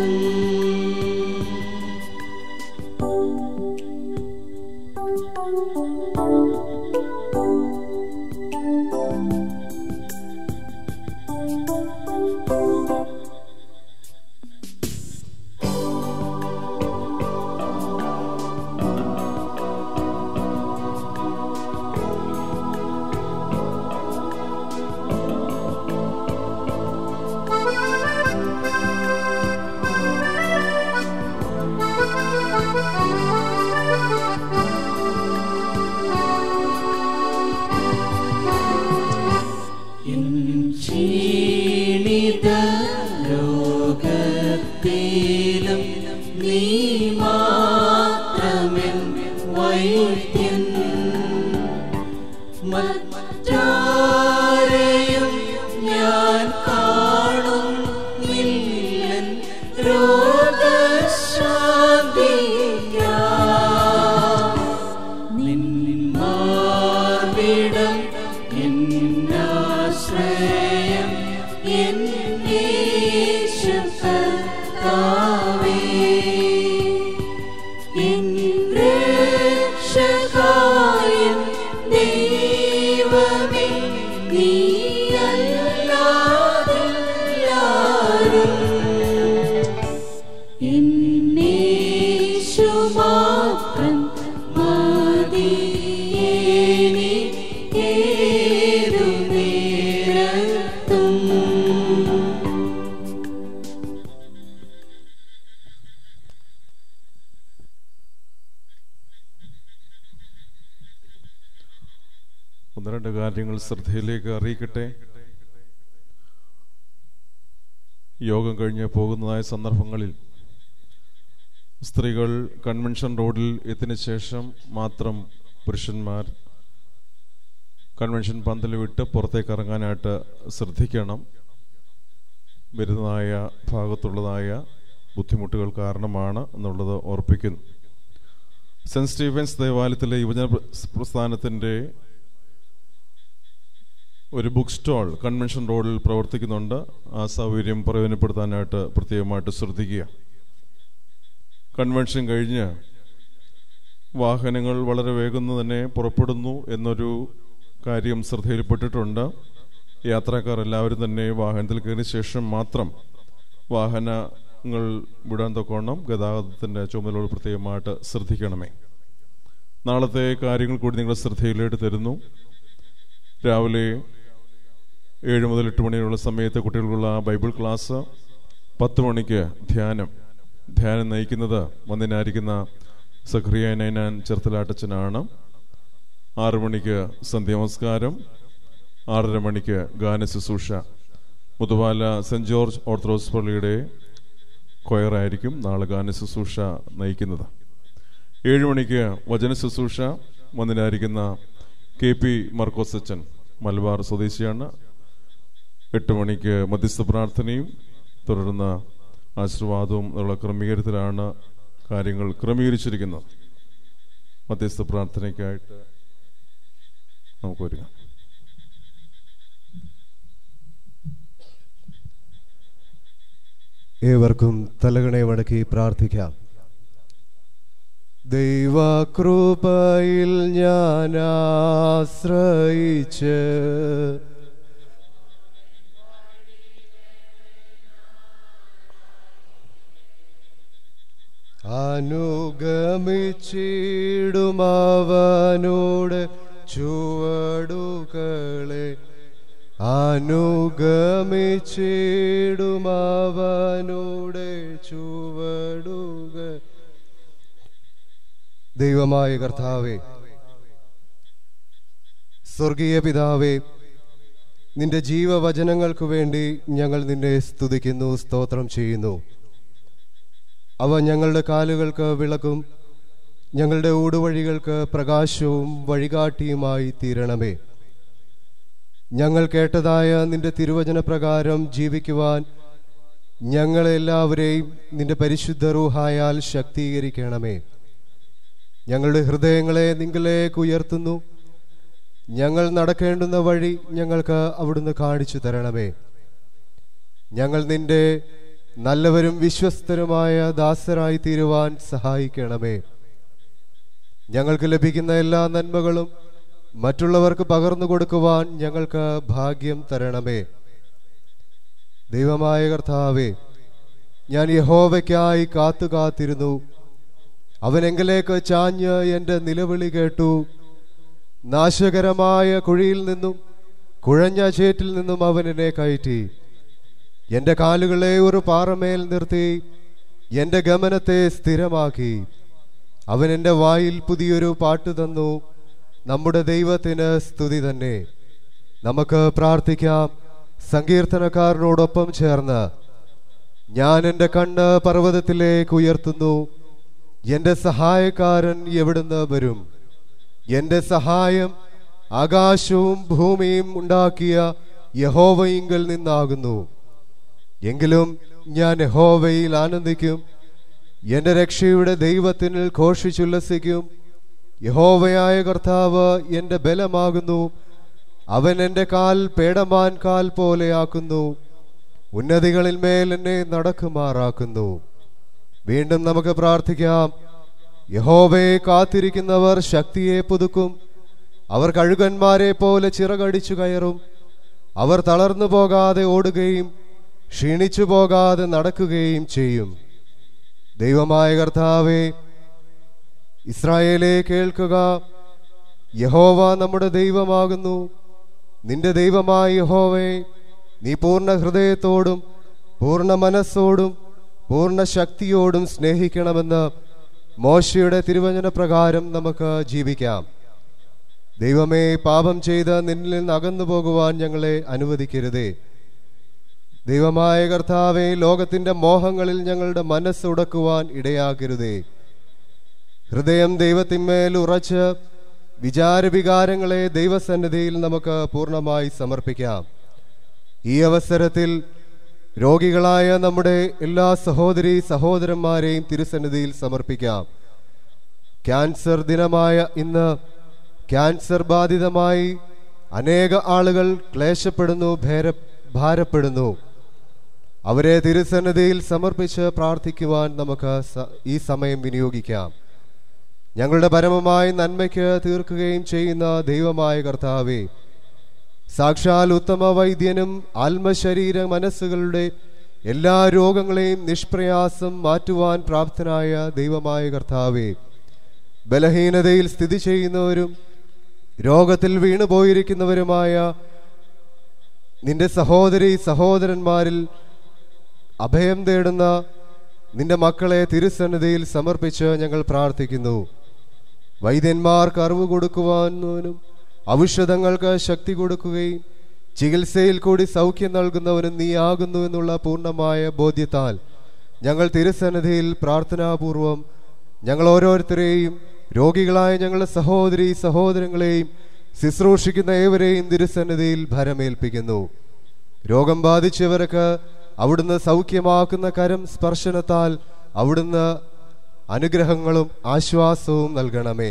ക്ഷീണിത ലോകത്തിലും നീ മാത്രമെൻ വൈദ്യൻ മറ്റാരെയും ഞാൻ കാണുന്നില്ലൻ രോഗശാന്തിക്കാം നിന്മാർവിടം എന്നാശ്രയം എന്നേശു കർത്താവേ എൻ രക്ഷകായൻ ദൈവമേ നീയല്ലാതെല്ലാരും എന്നേശു മാത്രം മതിയേനിക്കേതു നേരത്തും ഒന്ന് രണ്ട് കാര്യങ്ങൾ ശ്രദ്ധയിലേക്ക് അറിയിക്കട്ടെ യോഗം കഴിഞ്ഞ് പോകുന്നതായ സന്ദർഭങ്ങളിൽ സ്ത്രീകൾ കൺവെൻഷൻ റോഡിൽ എത്തിയ ശേഷം മാത്രം പുരുഷന്മാർ കൺവെൻഷൻ പന്തൽ വിട്ട് പുറത്തേക്ക് ഇറങ്ങാനായിട്ട് ശ്രദ്ധിക്കണം വരുന്നതായ ഭാഗത്തുള്ളതായ ബുദ്ധിമുട്ടുകൾ കാരണമാണ് എന്നുള്ളത് ഓർപ്പിക്കുന്നു സെന്റ് സ്റ്റീഫൻസ് ദേവാലയത്തിലെ യുവജന പ്ര- പ്രസ്ഥാനത്തിൻ്റെ ഒരു ബുക്ക് സ്റ്റാൾ കൺവെൻഷൻ റോഡിൽ പ്രവർത്തിക്കുന്നുണ്ട് ആ സൗകര്യം പ്രയോജനപ്പെടുത്താനായിട്ട് പ്രത്യേകമായിട്ട് ശ്രദ്ധിക്കുക കൺവെൻഷൻ കഴിഞ്ഞ് വാഹനങ്ങൾ വളരെ വേഗം തന്നെ പുറപ്പെടുന്നു എന്നൊരു കാര്യം ശ്രദ്ധയിൽപ്പെട്ടിട്ടുണ്ട് യാത്രക്കാർ എല്ലാവരും തന്നെ വാഹനത്തിൽ കയറിയ ശേഷം മാത്രം വാഹനങ്ങൾ വിടാൻ തൊക്കോണം ഗതാഗതത്തിൻ്റെ ചുമതലകൾ പ്രത്യേകമായിട്ട് ശ്രദ്ധിക്കണമേ നാളത്തെ കാര്യങ്ങൾ കൂടി നിങ്ങളുടെ ശ്രദ്ധയിലേക്ക് തരുന്നു രാവിലെ ഏഴ് മുതൽ എട്ട് മണിയുള്ള സമയത്ത് കുട്ടികൾക്കുള്ള ബൈബിൾ ക്ലാസ് പത്ത് മണിക്ക് ധ്യാനം ധ്യാനം നയിക്കുന്നത് വന്നിനായിരിക്കുന്ന സഖ്രിയ നൈനാൻ ചെറുത്തലാട്ടച്ചനാണ് ആറു മണിക്ക് സന്ധ്യമസ്കാരം ആറര മണിക്ക് ഗാന ശുശ്രൂഷ മുതുവാല സെന്റ് ജോർജ് ഓർത്തഡോക്സ് പള്ളിയുടെ കൊയറായിരിക്കും നാളെ ഗാന ശുശ്രൂഷ നയിക്കുന്നത് ഏഴ് മണിക്ക് വചന ശുശ്രൂഷ വന്നിനായിരിക്കുന്ന കെ പി മർക്കോസ് അച്ചൻ മലബാർ സ്വദേശിയാണ് എട്ട് മണിക്ക് മധ്യസ്ഥ പ്രാർത്ഥനയും തുടർന്ന് ആശീർവാദവും ഉള്ള ക്രമീകരണത്തിലാണ് കാര്യങ്ങൾ ക്രമീകരിച്ചിരിക്കുന്നത് മധ്യസ്ഥ പ്രാർത്ഥനയ്ക്കായിട്ട് നമുക്ക് ഒരുങ്ങാം ഏവർക്കും തലകണെ മടക്കി പ്രാർത്ഥിക്കാം ദൈവകൃപയിൽ ഞാൻ ആശ്രയിച്ച് അനുഗമിച്ചിടും അവനോട് ചുവടുകളെ അനുഗമിച്ചിടും അവനോട് ചുവടുകൾ ദൈവമായ കർത്താവേ സ്വർഗീയ പിതാവേ നിന്റെ ജീവവചനങ്ങൾക്ക് വേണ്ടി ഞങ്ങൾ നിന്നെ സ്തുതിക്കുന്നു സ്തോത്രം ചെയ്യുന്നു അവ ഞങ്ങളുടെ കാലുകൾക്ക് വിളക്കും ഞങ്ങളുടെ ഊടുവഴികൾക്ക് പ്രകാശവും വഴികാട്ടിയുമായി തീരണമേ ഞങ്ങൾ കേട്ടതായ നിന്റെ തിരുവചന പ്രകാരം ജീവിക്കുവാൻ ഞങ്ങളെല്ലാവരെയും നിന്റെ പരിശുദ്ധ റൂഹായാൽ ശക്തീകരിക്കണമേ ഞങ്ങളുടെ ഹൃദയങ്ങളെ നിങ്ങളിലേക്ക് ഉയർത്തുന്നു ഞങ്ങൾ നടക്കേണ്ടുന്ന വഴി ഞങ്ങൾക്ക് അവിടുന്ന് കാണിച്ചു തരണമേ ഞങ്ങൾ നിന്റെ നല്ലവരും വിശ്വസ്തരുമായ ദാസരായി തീരുവാൻ സഹായിക്കണമേ ഞങ്ങൾക്ക് ലഭിക്കുന്ന എല്ലാ നന്മകളും മറ്റുള്ളവർക്ക് പകർന്നു കൊടുക്കുവാൻ ഞങ്ങൾക്ക് ഭാഗ്യം തരണമേ ദൈവമായ കർത്താവേ ഞാൻ യഹോവയ്ക്കായി കാത്തു കാത്തിരുന്നു അവനെങ്കിലേക്ക് ചാഞ്ഞ് എൻ്റെ നിലവിളി കേട്ടു നാശകരമായ കുഴിയിൽ നിന്നും കുഴഞ്ഞ ചേറ്റിൽ നിന്നും അവൻ എന്നെ കയറ്റി എൻ്റെ കാലുകളെ ഒരു പാറമേൽ നിർത്തി എൻ്റെ ഗമനത്തെ സ്ഥിരമാക്കി അവൻ എൻ്റെ വായിൽ പുതിയൊരു പാട്ട് തന്നു നമ്മുടെ ദൈവത്തിന് സ്തുതി തന്നെ നമുക്ക് പ്രാർത്ഥിക്കാം സങ്കീർത്തനക്കാരനോടൊപ്പം ചേർന്ന് ഞാൻ എൻ്റെ കണ്ണ് പർവ്വതത്തിലേക്ക് ഉയർത്തുന്നു എൻ്റെ സഹായക്കാരൻ എവിടുന്ന് വരും എൻ്റെ സഹായം ആകാശവും ഭൂമിയും ഉണ്ടാക്കിയ യഹോവയിങ്കൽ നിന്നാകുന്നു എങ്കിലും ഞാൻ യഹോവയിൽ ആനന്ദിക്കും എൻ്റെ രക്ഷയുടെ ദൈവത്തിനിൽ ഘോഷിച്ചുല്ലസിക്കും യഹോവയായ കർത്താവ് എൻ്റെ ബലമാകുന്നു അവൻ എൻ്റെ കാൽ പേടമാൻ കാൽ പോലെയാക്കുന്നു ഉന്നതികളിൽ മേൽ എന്നെ നടക്കുമാറാക്കുന്നു വീണ്ടും നമുക്ക് പ്രാർത്ഥിക്കാം യഹോവയെ കാത്തിരിക്കുന്നവർ ശക്തിയെ പുതുക്കും അവർ കഴുകന്മാരെ പോലെ ചിറകടിച്ചു കയറും അവർ തളർന്നു പോകാതെ ഓടുകയും ക്ഷീണിച്ചു പോകാതെ നടക്കുകയും ചെയ്യും ദൈവമായ കർത്താവേ ഇസ്രായേലെ കേൾക്കുക യഹോവ നമ്മുടെ ദൈവമാകുന്നു നിന്റെ ദൈവമായ യഹോവേ നീ പൂർണ്ണ ഹൃദയത്തോടും പൂർണ്ണ മനസ്സോടും പൂർണ്ണ ശക്തിയോടും സ്നേഹിക്കണമെന്ന് മോശയുടെ തിരുവചന പ്രകാരം നമുക്ക് ജീവിക്കാം ദൈവമേ പാപം ചെയ്ത് നിന്നിൽ നിന്ന് അകന്നു പോകുവാൻ ഞങ്ങളെ അനുവദിക്കരുതേ ദൈവമായ കർത്താവെ ലോകത്തിന്റെ മോഹങ്ങളിൽ ഞങ്ങളുടെ മനസ്സ് ഉടക്കുവാൻ ഇടയാക്കരുതേ ഹൃദയം ദൈവത്തിന്മേൽ ഉറച്ച് വിചാരവികാരങ്ങളെ ദൈവസന്നിധിയിൽ നമുക്ക് പൂർണ്ണമായി സമർപ്പിക്കാം ഈ അവസരത്തിൽ രോഗികളായ നമ്മുടെ എല്ലാ സഹോദരി സഹോദരന്മാരെയും തിരുസന്നിധിയിൽ സമർപ്പിക്കാം ക്യാൻസർ ദിനമായ ഇന്ന് ക്യാൻസർ ബാധിതമായി അനേക ആളുകൾ ക്ലേശപ്പെടുന്നു ഭേര ഭാരപ്പെടുന്നു അവരെ തിരുസന്നിധിയിൽ സമർപ്പിച്ച് പ്രാർത്ഥിക്കുവാൻ നമുക്ക് സ- ഈ സമയം വിനിയോഗിക്കാം ഞങ്ങളുടെ പരമമായ നന്മയ്ക്ക് തീർക്കുകയും ചെയ്യുന്ന ദൈവമായ കർത്താവേ സാക്ഷാൽ ഉത്തമ വൈദ്യനും ആത്മശരീര മനസ്സുകളുടെ എല്ലാ രോഗങ്ങളെയും നിഷ്പ്രയാസം മാറ്റുവാൻ പ്രാപ്തനായ ദൈവമായ കർത്താവേ ബലഹീനതയിൽ സ്ഥിതി ചെയ്യുന്നവരും രോഗത്തിൽ വീണുപോയിരിക്കുന്നവരുമായ നിന്റെ സഹോദരി സഹോദരന്മാരിൽ അഭയം തേടുന്ന നിന്റെ മക്കളെ തിരുസന്നിധിയിൽ സമർപ്പിച്ച് ഞങ്ങൾ പ്രാർത്ഥിക്കുന്നു വൈദ്യന്മാർക്ക് അറിവ് കൊടുക്കുവാനും ഔഷധങ്ങൾക്ക് ശക്തി കൊടുക്കുകയും ചികിത്സയിൽ കൂടി സൗഖ്യം നൽകുന്നവനും നീ ആകുന്നു എന്നുള്ള പൂർണ്ണമായ ബോധ്യത്താൽ ഞങ്ങൾ തിരുസന്നിധിയിൽ പ്രാർത്ഥനാപൂർവം ഞങ്ങൾ ഓരോരുത്തരെയും രോഗികളായ ഞങ്ങളുടെ സഹോദരി സഹോദരങ്ങളെയും ശുശ്രൂഷിക്കുന്ന ഏവരെയും തിരുസന്നിധിയിൽ ഭരമേൽപ്പിക്കുന്നു രോഗം ബാധിച്ചവർക്ക് അവിടുന്ന് സൗഖ്യമാക്കുന്ന കരം സ്പർശനത്താൽ അവിടുന്ന് അനുഗ്രഹങ്ങളും ആശ്വാസവും നൽകണമേ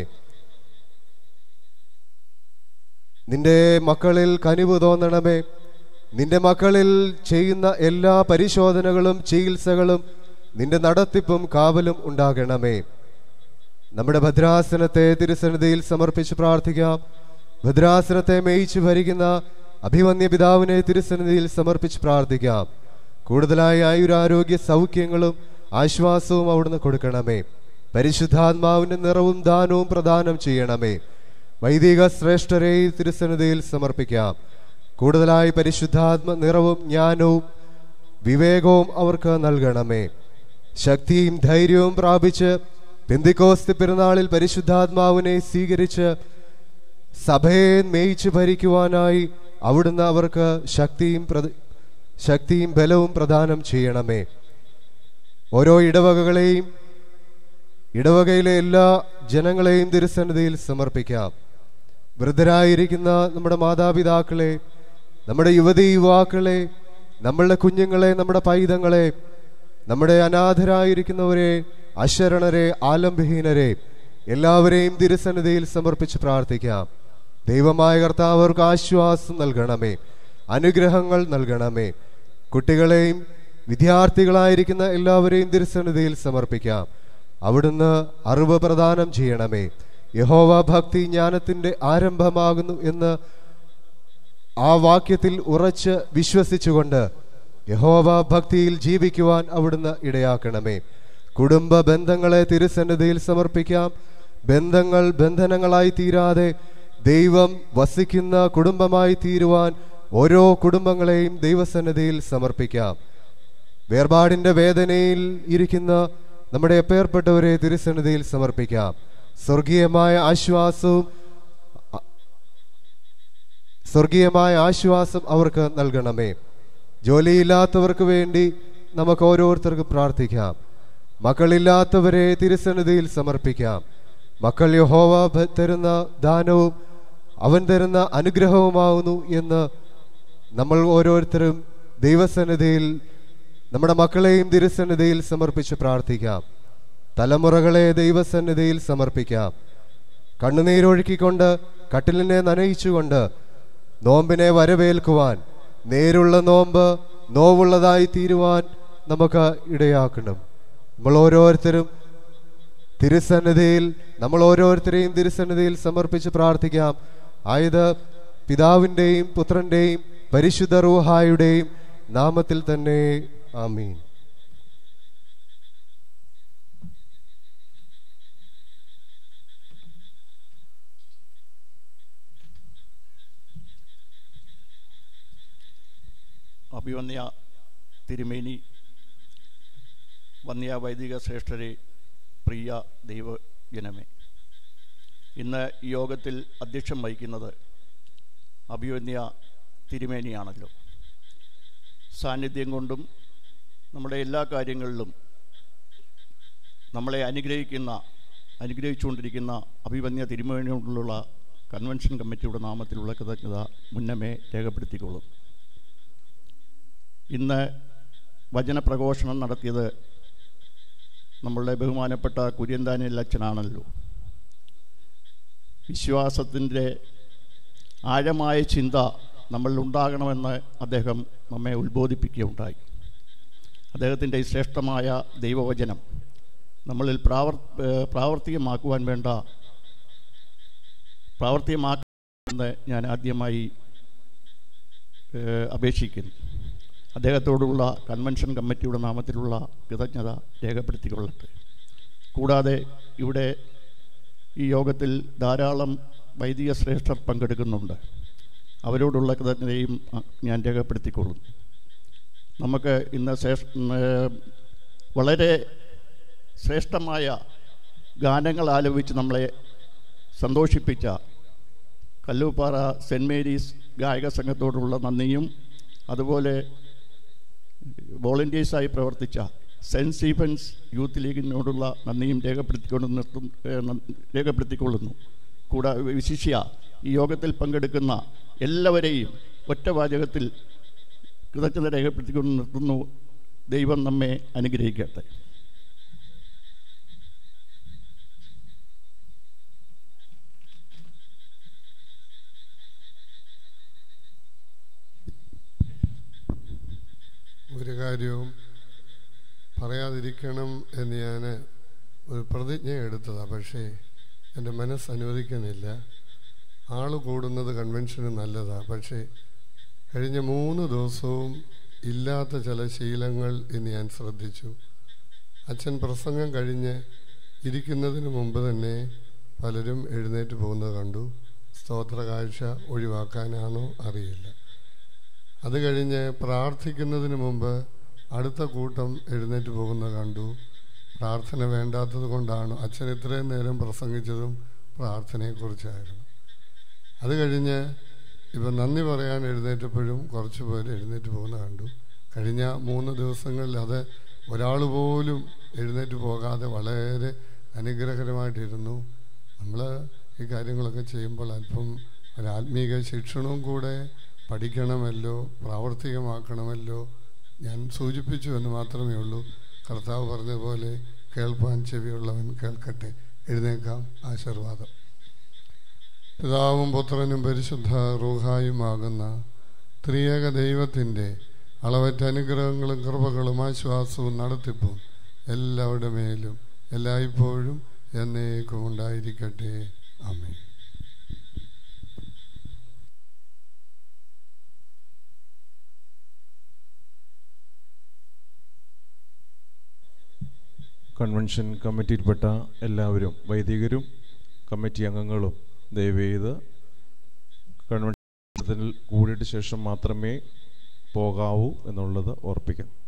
നിന്റെ മക്കളിൽ കനിവ് തോന്നണമേ നിന്റെ മക്കളിൽ ചെയ്യുന്ന എല്ലാ പരിശോധനകളും ചികിത്സകളും നിന്റെ നടത്തിപ്പും കാവലും ഉണ്ടാകണമേ നമ്മുടെ ഭദ്രാസനത്തെ തിരുസന്നിധിയിൽ സമർപ്പിച്ച് പ്രാർത്ഥിക്കാം ഭദ്രാസനത്തെ മേയിച്ചു ഭരിക്കുന്ന അഭിമന്യ പിതാവിനെ തിരുസന്നിധിയിൽ സമർപ്പിച്ച് പ്രാർത്ഥിക്കാം കൂടുതലായി ആയുരാരോഗ്യ സൗഖ്യങ്ങളും ആശ്വാസവും അവിടുന്ന് കൊടുക്കണമേ പരിശുദ്ധാത്മാവിന്റെ നിറവും ദാനവും പ്രദാനം ചെയ്യണമേ വൈദിക ശ്രേഷ്ഠരെ ഈ തിരുസന്നിധിയിൽ സമർപ്പിക്കാം കൂടുതലായി പരിശുദ്ധാത്മ നിറവും ജ്ഞാനവും വിവേകവും അവർക്ക് നൽകണമേ ശക്തിയും ധൈര്യവും പ്രാപിച്ച് പെന്തിക്കോസ്തി പെരുന്നാളിൽ പരിശുദ്ധാത്മാവിനെ സ്വീകരിച്ച് സഭയെ മേയിച്ചു ഭരിക്കുവാനായി അവിടുന്ന് അവർക്ക് ശക്തിയും പ്രദ- ശക്തിയും ബലവും പ്രദാനം ചെയ്യണമേ ഓരോ ഇടവകകളെയും ഇടവകയിലെ എല്ലാ ജനങ്ങളെയും തിരുസന്നിധിയിൽ സമർപ്പിക്കാം വൃദ്ധരായിരിക്കുന്ന നമ്മുടെ മാതാപിതാക്കളെ നമ്മുടെ യുവതി യുവാക്കളെ നമ്മളുടെ കുഞ്ഞുങ്ങളെ നമ്മുടെ പൈതങ്ങളെ നമ്മുടെ അനാഥരായിരിക്കുന്നവരെ അശരണരെ ആലംബഹീനരെ എല്ലാവരെയും തിരുസന്നിധിയിൽ സമർപ്പിച്ച് പ്രാർത്ഥിക്കാം ദൈവമായ കർത്താവ് അവർക്ക് ആശ്വാസം നൽകണമേ അനുഗ്രഹങ്ങൾ നൽകണമേ കുട്ടികളെയും വിദ്യാർത്ഥികളായിരിക്കുന്ന എല്ലാവരെയും തിരുസന്നിധിയിൽ സമർപ്പിക്കാം അവിടുന്ന് അറിവ് പ്രദാനം ചെയ്യണമേ യഹോവ ഭക്തി ജ്ഞാനത്തിന്റെ ആരംഭമാകുന്നു എന്ന് ആ വാക്യത്തിൽ ഉറച്ച് വിശ്വസിച്ചുകൊണ്ട് യഹോവ ഭക്തിയിൽ ജീവിക്കുവാൻ അവിടുന്ന് ഇടയാക്കണമേ കുടുംബ ബന്ധങ്ങളെ തിരുസന്നിധിയിൽ സമർപ്പിക്കാം ബന്ധങ്ങൾ ബന്ധനങ്ങളായി തീരാതെ ദൈവം വസിക്കുന്ന കുടുംബമായി തീരുവാൻ ഓരോ കുടുംബങ്ങളെയും ദൈവസന്നിധിയിൽ സമർപ്പിക്കാം വേർപാടിന്റെ വേദനയിൽ ഇരിക്കുന്ന നമ്മുടെ എപ്പേർപ്പെട്ടവരെ തിരുസന്നിധിയിൽ സമർപ്പിക്കാം സ്വർഗീയമായ ആശ്വാസവും സ്വർഗീയമായ ആശ്വാസം അവർക്ക് നൽകണമേ ജോലിയില്ലാത്തവർക്ക് വേണ്ടി നമുക്ക് ഓരോരുത്തർക്കും പ്രാർത്ഥിക്കാം മക്കളില്ലാത്തവരെ തിരുസന്നിധിയിൽ സമർപ്പിക്കാം മക്കൾ യഹോവ ഭ- തരുന്ന ദാനവും അവൻ തരുന്ന അനുഗ്രഹവുമാവുന്നു എന്ന് നമ്മൾ ഓരോരുത്തരും ദൈവസന്നിധിയിൽ നമ്മുടെ മക്കളെയും തിരുസന്നിധിയിൽ സമർപ്പിച്ച് പ്രാർത്ഥിക്കാം തലമുറകളെ ദൈവസന്നിധിയിൽ സമർപ്പിക്കാം കണ്ണുനീരൊഴുക്കിക്കൊണ്ട് കട്ടിലിനെ നനയിച്ചുകൊണ്ട് നോമ്പിനെ വരവേൽക്കുവാൻ നേരുള്ള നോമ്പ് നോവുള്ളതായി തീരുവാൻ നമുക്ക് ഇടയാക്കണം നമ്മൾ ഓരോരുത്തരും തിരുസന്നിധിയിൽ നമ്മൾ ഓരോരുത്തരെയും തിരുസന്നിധിയിൽ സമർപ്പിച്ച് പ്രാർത്ഥിക്കാം ആയത് പിതാവിൻ്റെയും പുത്രൻ്റെയും പരിശുദ്ധ റൂഹായുടെയും നാമത്തിൽ തന്നെ ആമീൻ അഭിവന്യ തിരുമേനി വന്യ വൈദിക ശ്രേഷ്ഠരെ പ്രിയ ദൈവജനമേ ഇന്ന് ഈ യോഗത്തിൽ അധ്യക്ഷം വഹിക്കുന്നത് അഭിവന്യ തിരുമേനിയാണല്ലോ സാന്നിധ്യം കൊണ്ടും നമ്മുടെ എല്ലാ കാര്യങ്ങളിലും നമ്മളെ അനുഗ്രഹിക്കുന്ന അനുഗ്രഹിച്ചുകൊണ്ടിരിക്കുന്ന അഭിവന്യ തിരുമേനിയോടുള്ള കൺവെൻഷൻ കമ്മിറ്റിയുടെ നാമത്തിലുള്ള കൃതജ്ഞത മുന്നമേ രേഖപ്പെടുത്തിക്കൊള്ളും ഇന്ന് വചനപ്രഘോഷണം നടത്തിയത് നമ്മളുടെ ബഹുമാനപ്പെട്ട കുര്യന്താനിൽ അച്ഛനാണല്ലോ വിശ്വാസത്തിൻ്റെ ആഴമായ ചിന്ത നമ്മളിൽ ഉണ്ടാകണമെന്ന് അദ്ദേഹം നമ്മെ ഉത്ബോധിപ്പിക്കുകയുണ്ടായി അദ്ദേഹത്തിൻ്റെ ഈ ശ്രേഷ്ഠമായ ദൈവവചനം നമ്മളിൽ പ്രാവർ ഏഹ് പ്രാവർത്തികമാക്കുവാൻ വേണ്ട പ്രാവർത്തികമാക്കുമെന്ന് ഞാൻ ആദ്യമായി ഏഹ് അപേക്ഷിക്കുന്നു അദ്ദേഹത്തോടുള്ള കൺവെൻഷൻ കമ്മിറ്റിയുടെ നാമത്തിലുള്ള കൃതജ്ഞത രേഖപ്പെടുത്തിക്കൊള്ളട്ടെ കൂടാതെ ഇവിടെ ഈ യോഗത്തിൽ ധാരാളം വൈദിക ശ്രേഷ്ഠർ പങ്കെടുക്കുന്നുണ്ട് അവരോടുള്ള കൃതജ്ഞതയും അ, ഞാൻ രേഖപ്പെടുത്തിക്കൊള്ളും നമുക്ക് ഇന്ന് ശ്രേഷ് ഏർ വളരെ ശ്രേഷ്ഠമായ ഗാനങ്ങൾ ആലപിച്ച് നമ്മളെ സന്തോഷിപ്പിച്ച കല്ലൂപ്പാറ സെൻറ് മേരീസ് ഗായക സംഘത്തോടുള്ള നന്ദിയും അതുപോലെ വോളണ്ടിയേഴ്സായി പ്രവർത്തിച്ച സെൻറ്റ് സ്റ്റീഫൻസ് യൂത്ത് ലീഗിനോടുള്ള നന്ദിയും രേഖപ്പെടുത്തിക്കൊണ്ട് നിർത്തും ഏഹ് ന- രേഖപ്പെടുത്തിക്കൊള്ളുന്നു കൂടാതെ വിശിഷ്യ ഈ യോഗത്തിൽ പങ്കെടുക്കുന്ന എല്ലാവരെയും ഒറ്റ വാചകത്തിൽ കൃതജ്ഞത രേഖപ്പെടുത്തിക്കൊണ്ട് നിർത്തുന്നു ദൈവം നമ്മെ അനുഗ്രഹിക്കട്ടെ ഒരു കാര്യവും പറയാതിരിക്കണം എന്ന് ഞാൻ ഒരു പ്രതിജ്ഞ എടുത്തതാണ് പക്ഷേ എൻ്റെ മനസ്സ് അനുവദിക്കുന്നില്ല ആൾ കൂടുന്നത് കൺവെൻഷന് നല്ലതാണ് പക്ഷേ കഴിഞ്ഞ മൂന്ന് ദിവസവും ഇല്ലാത്ത ചില ശീലങ്ങൾ എന്ന് ഞാൻ ശ്രദ്ധിച്ചു അച്ഛൻ പ്രസംഗം കഴിഞ്ഞ് ഇരിക്കുന്നതിന് മുമ്പ് തന്നെ പലരും എഴുന്നേറ്റ് പോകുന്നത് കണ്ടു സ്തോത്ര കാഴ്ച ഒഴിവാക്കാനാണോ അറിയില്ല അത് കഴിഞ്ഞ് പ്രാർത്ഥിക്കുന്നതിന് മുമ്പ് അടുത്ത കൂട്ടം എഴുന്നേറ്റ് പോകുന്നത് കണ്ടു പ്രാർത്ഥന വേണ്ടാത്തത് കൊണ്ടാണ് അച്ഛൻ ഇത്രയും നേരം പ്രസംഗിച്ചതും പ്രാർത്ഥനയെക്കുറിച്ചായിരുന്നു അത് കഴിഞ്ഞ് ഇപ്പം നന്ദി പറയാൻ എഴുന്നേറ്റപ്പോഴും കുറച്ച് പേര് എഴുന്നേറ്റ് പോകുന്നത് കണ്ടു കഴിഞ്ഞ മൂന്ന് ദിവസങ്ങളിൽ അത് ഒരാൾ പോലും എഴുന്നേറ്റ് പോകാതെ വളരെ അനുഗ്രഹകരമായിട്ടിരുന്നു നമ്മൾ ഈ കാര്യങ്ങളൊക്കെ ചെയ്യുമ്പോൾ അല്പം ഒരു ആത്മീക ശിക്ഷണവും കൂടെ പഠിക്കണമല്ലോ പ്രാവർത്തികമാക്കണമല്ലോ ഞാൻ സൂചിപ്പിച്ചു എന്ന് മാത്രമേ ഉള്ളൂ കർത്താവ് പറഞ്ഞതുപോലെ കേൾപ്പാൻ ചെവിയുള്ളവൻ കേൾക്കട്ടെ എഴുന്നേക്കാം ആശീർവാദം പിതാവും പുത്രനും പരിശുദ്ധ റൂഹായുമാകുന്ന ത്രിയേക ദൈവത്തിൻ്റെ അളവറ്റ അനുഗ്രഹങ്ങളും കൃപകളും ആശ്വാസവും നടത്തിപ്പും എല്ലാവരുടെ മേലും എല്ലായ്പ്പോഴും എന്നേക്കും ഉണ്ടായിരിക്കട്ടെ ആമേ കൺവെൻഷൻ കമ്മിറ്റിയിൽപ്പെട്ട എല്ലാവരും വൈദികരും കമ്മിറ്റി അംഗങ്ങളും ദയവേത് കൺവെൻഷനിൽ കൂടിയിട്ട് ശേഷം മാത്രമേ പോകാവൂ എന്നുള്ളത് ഓർപ്പിക്കാം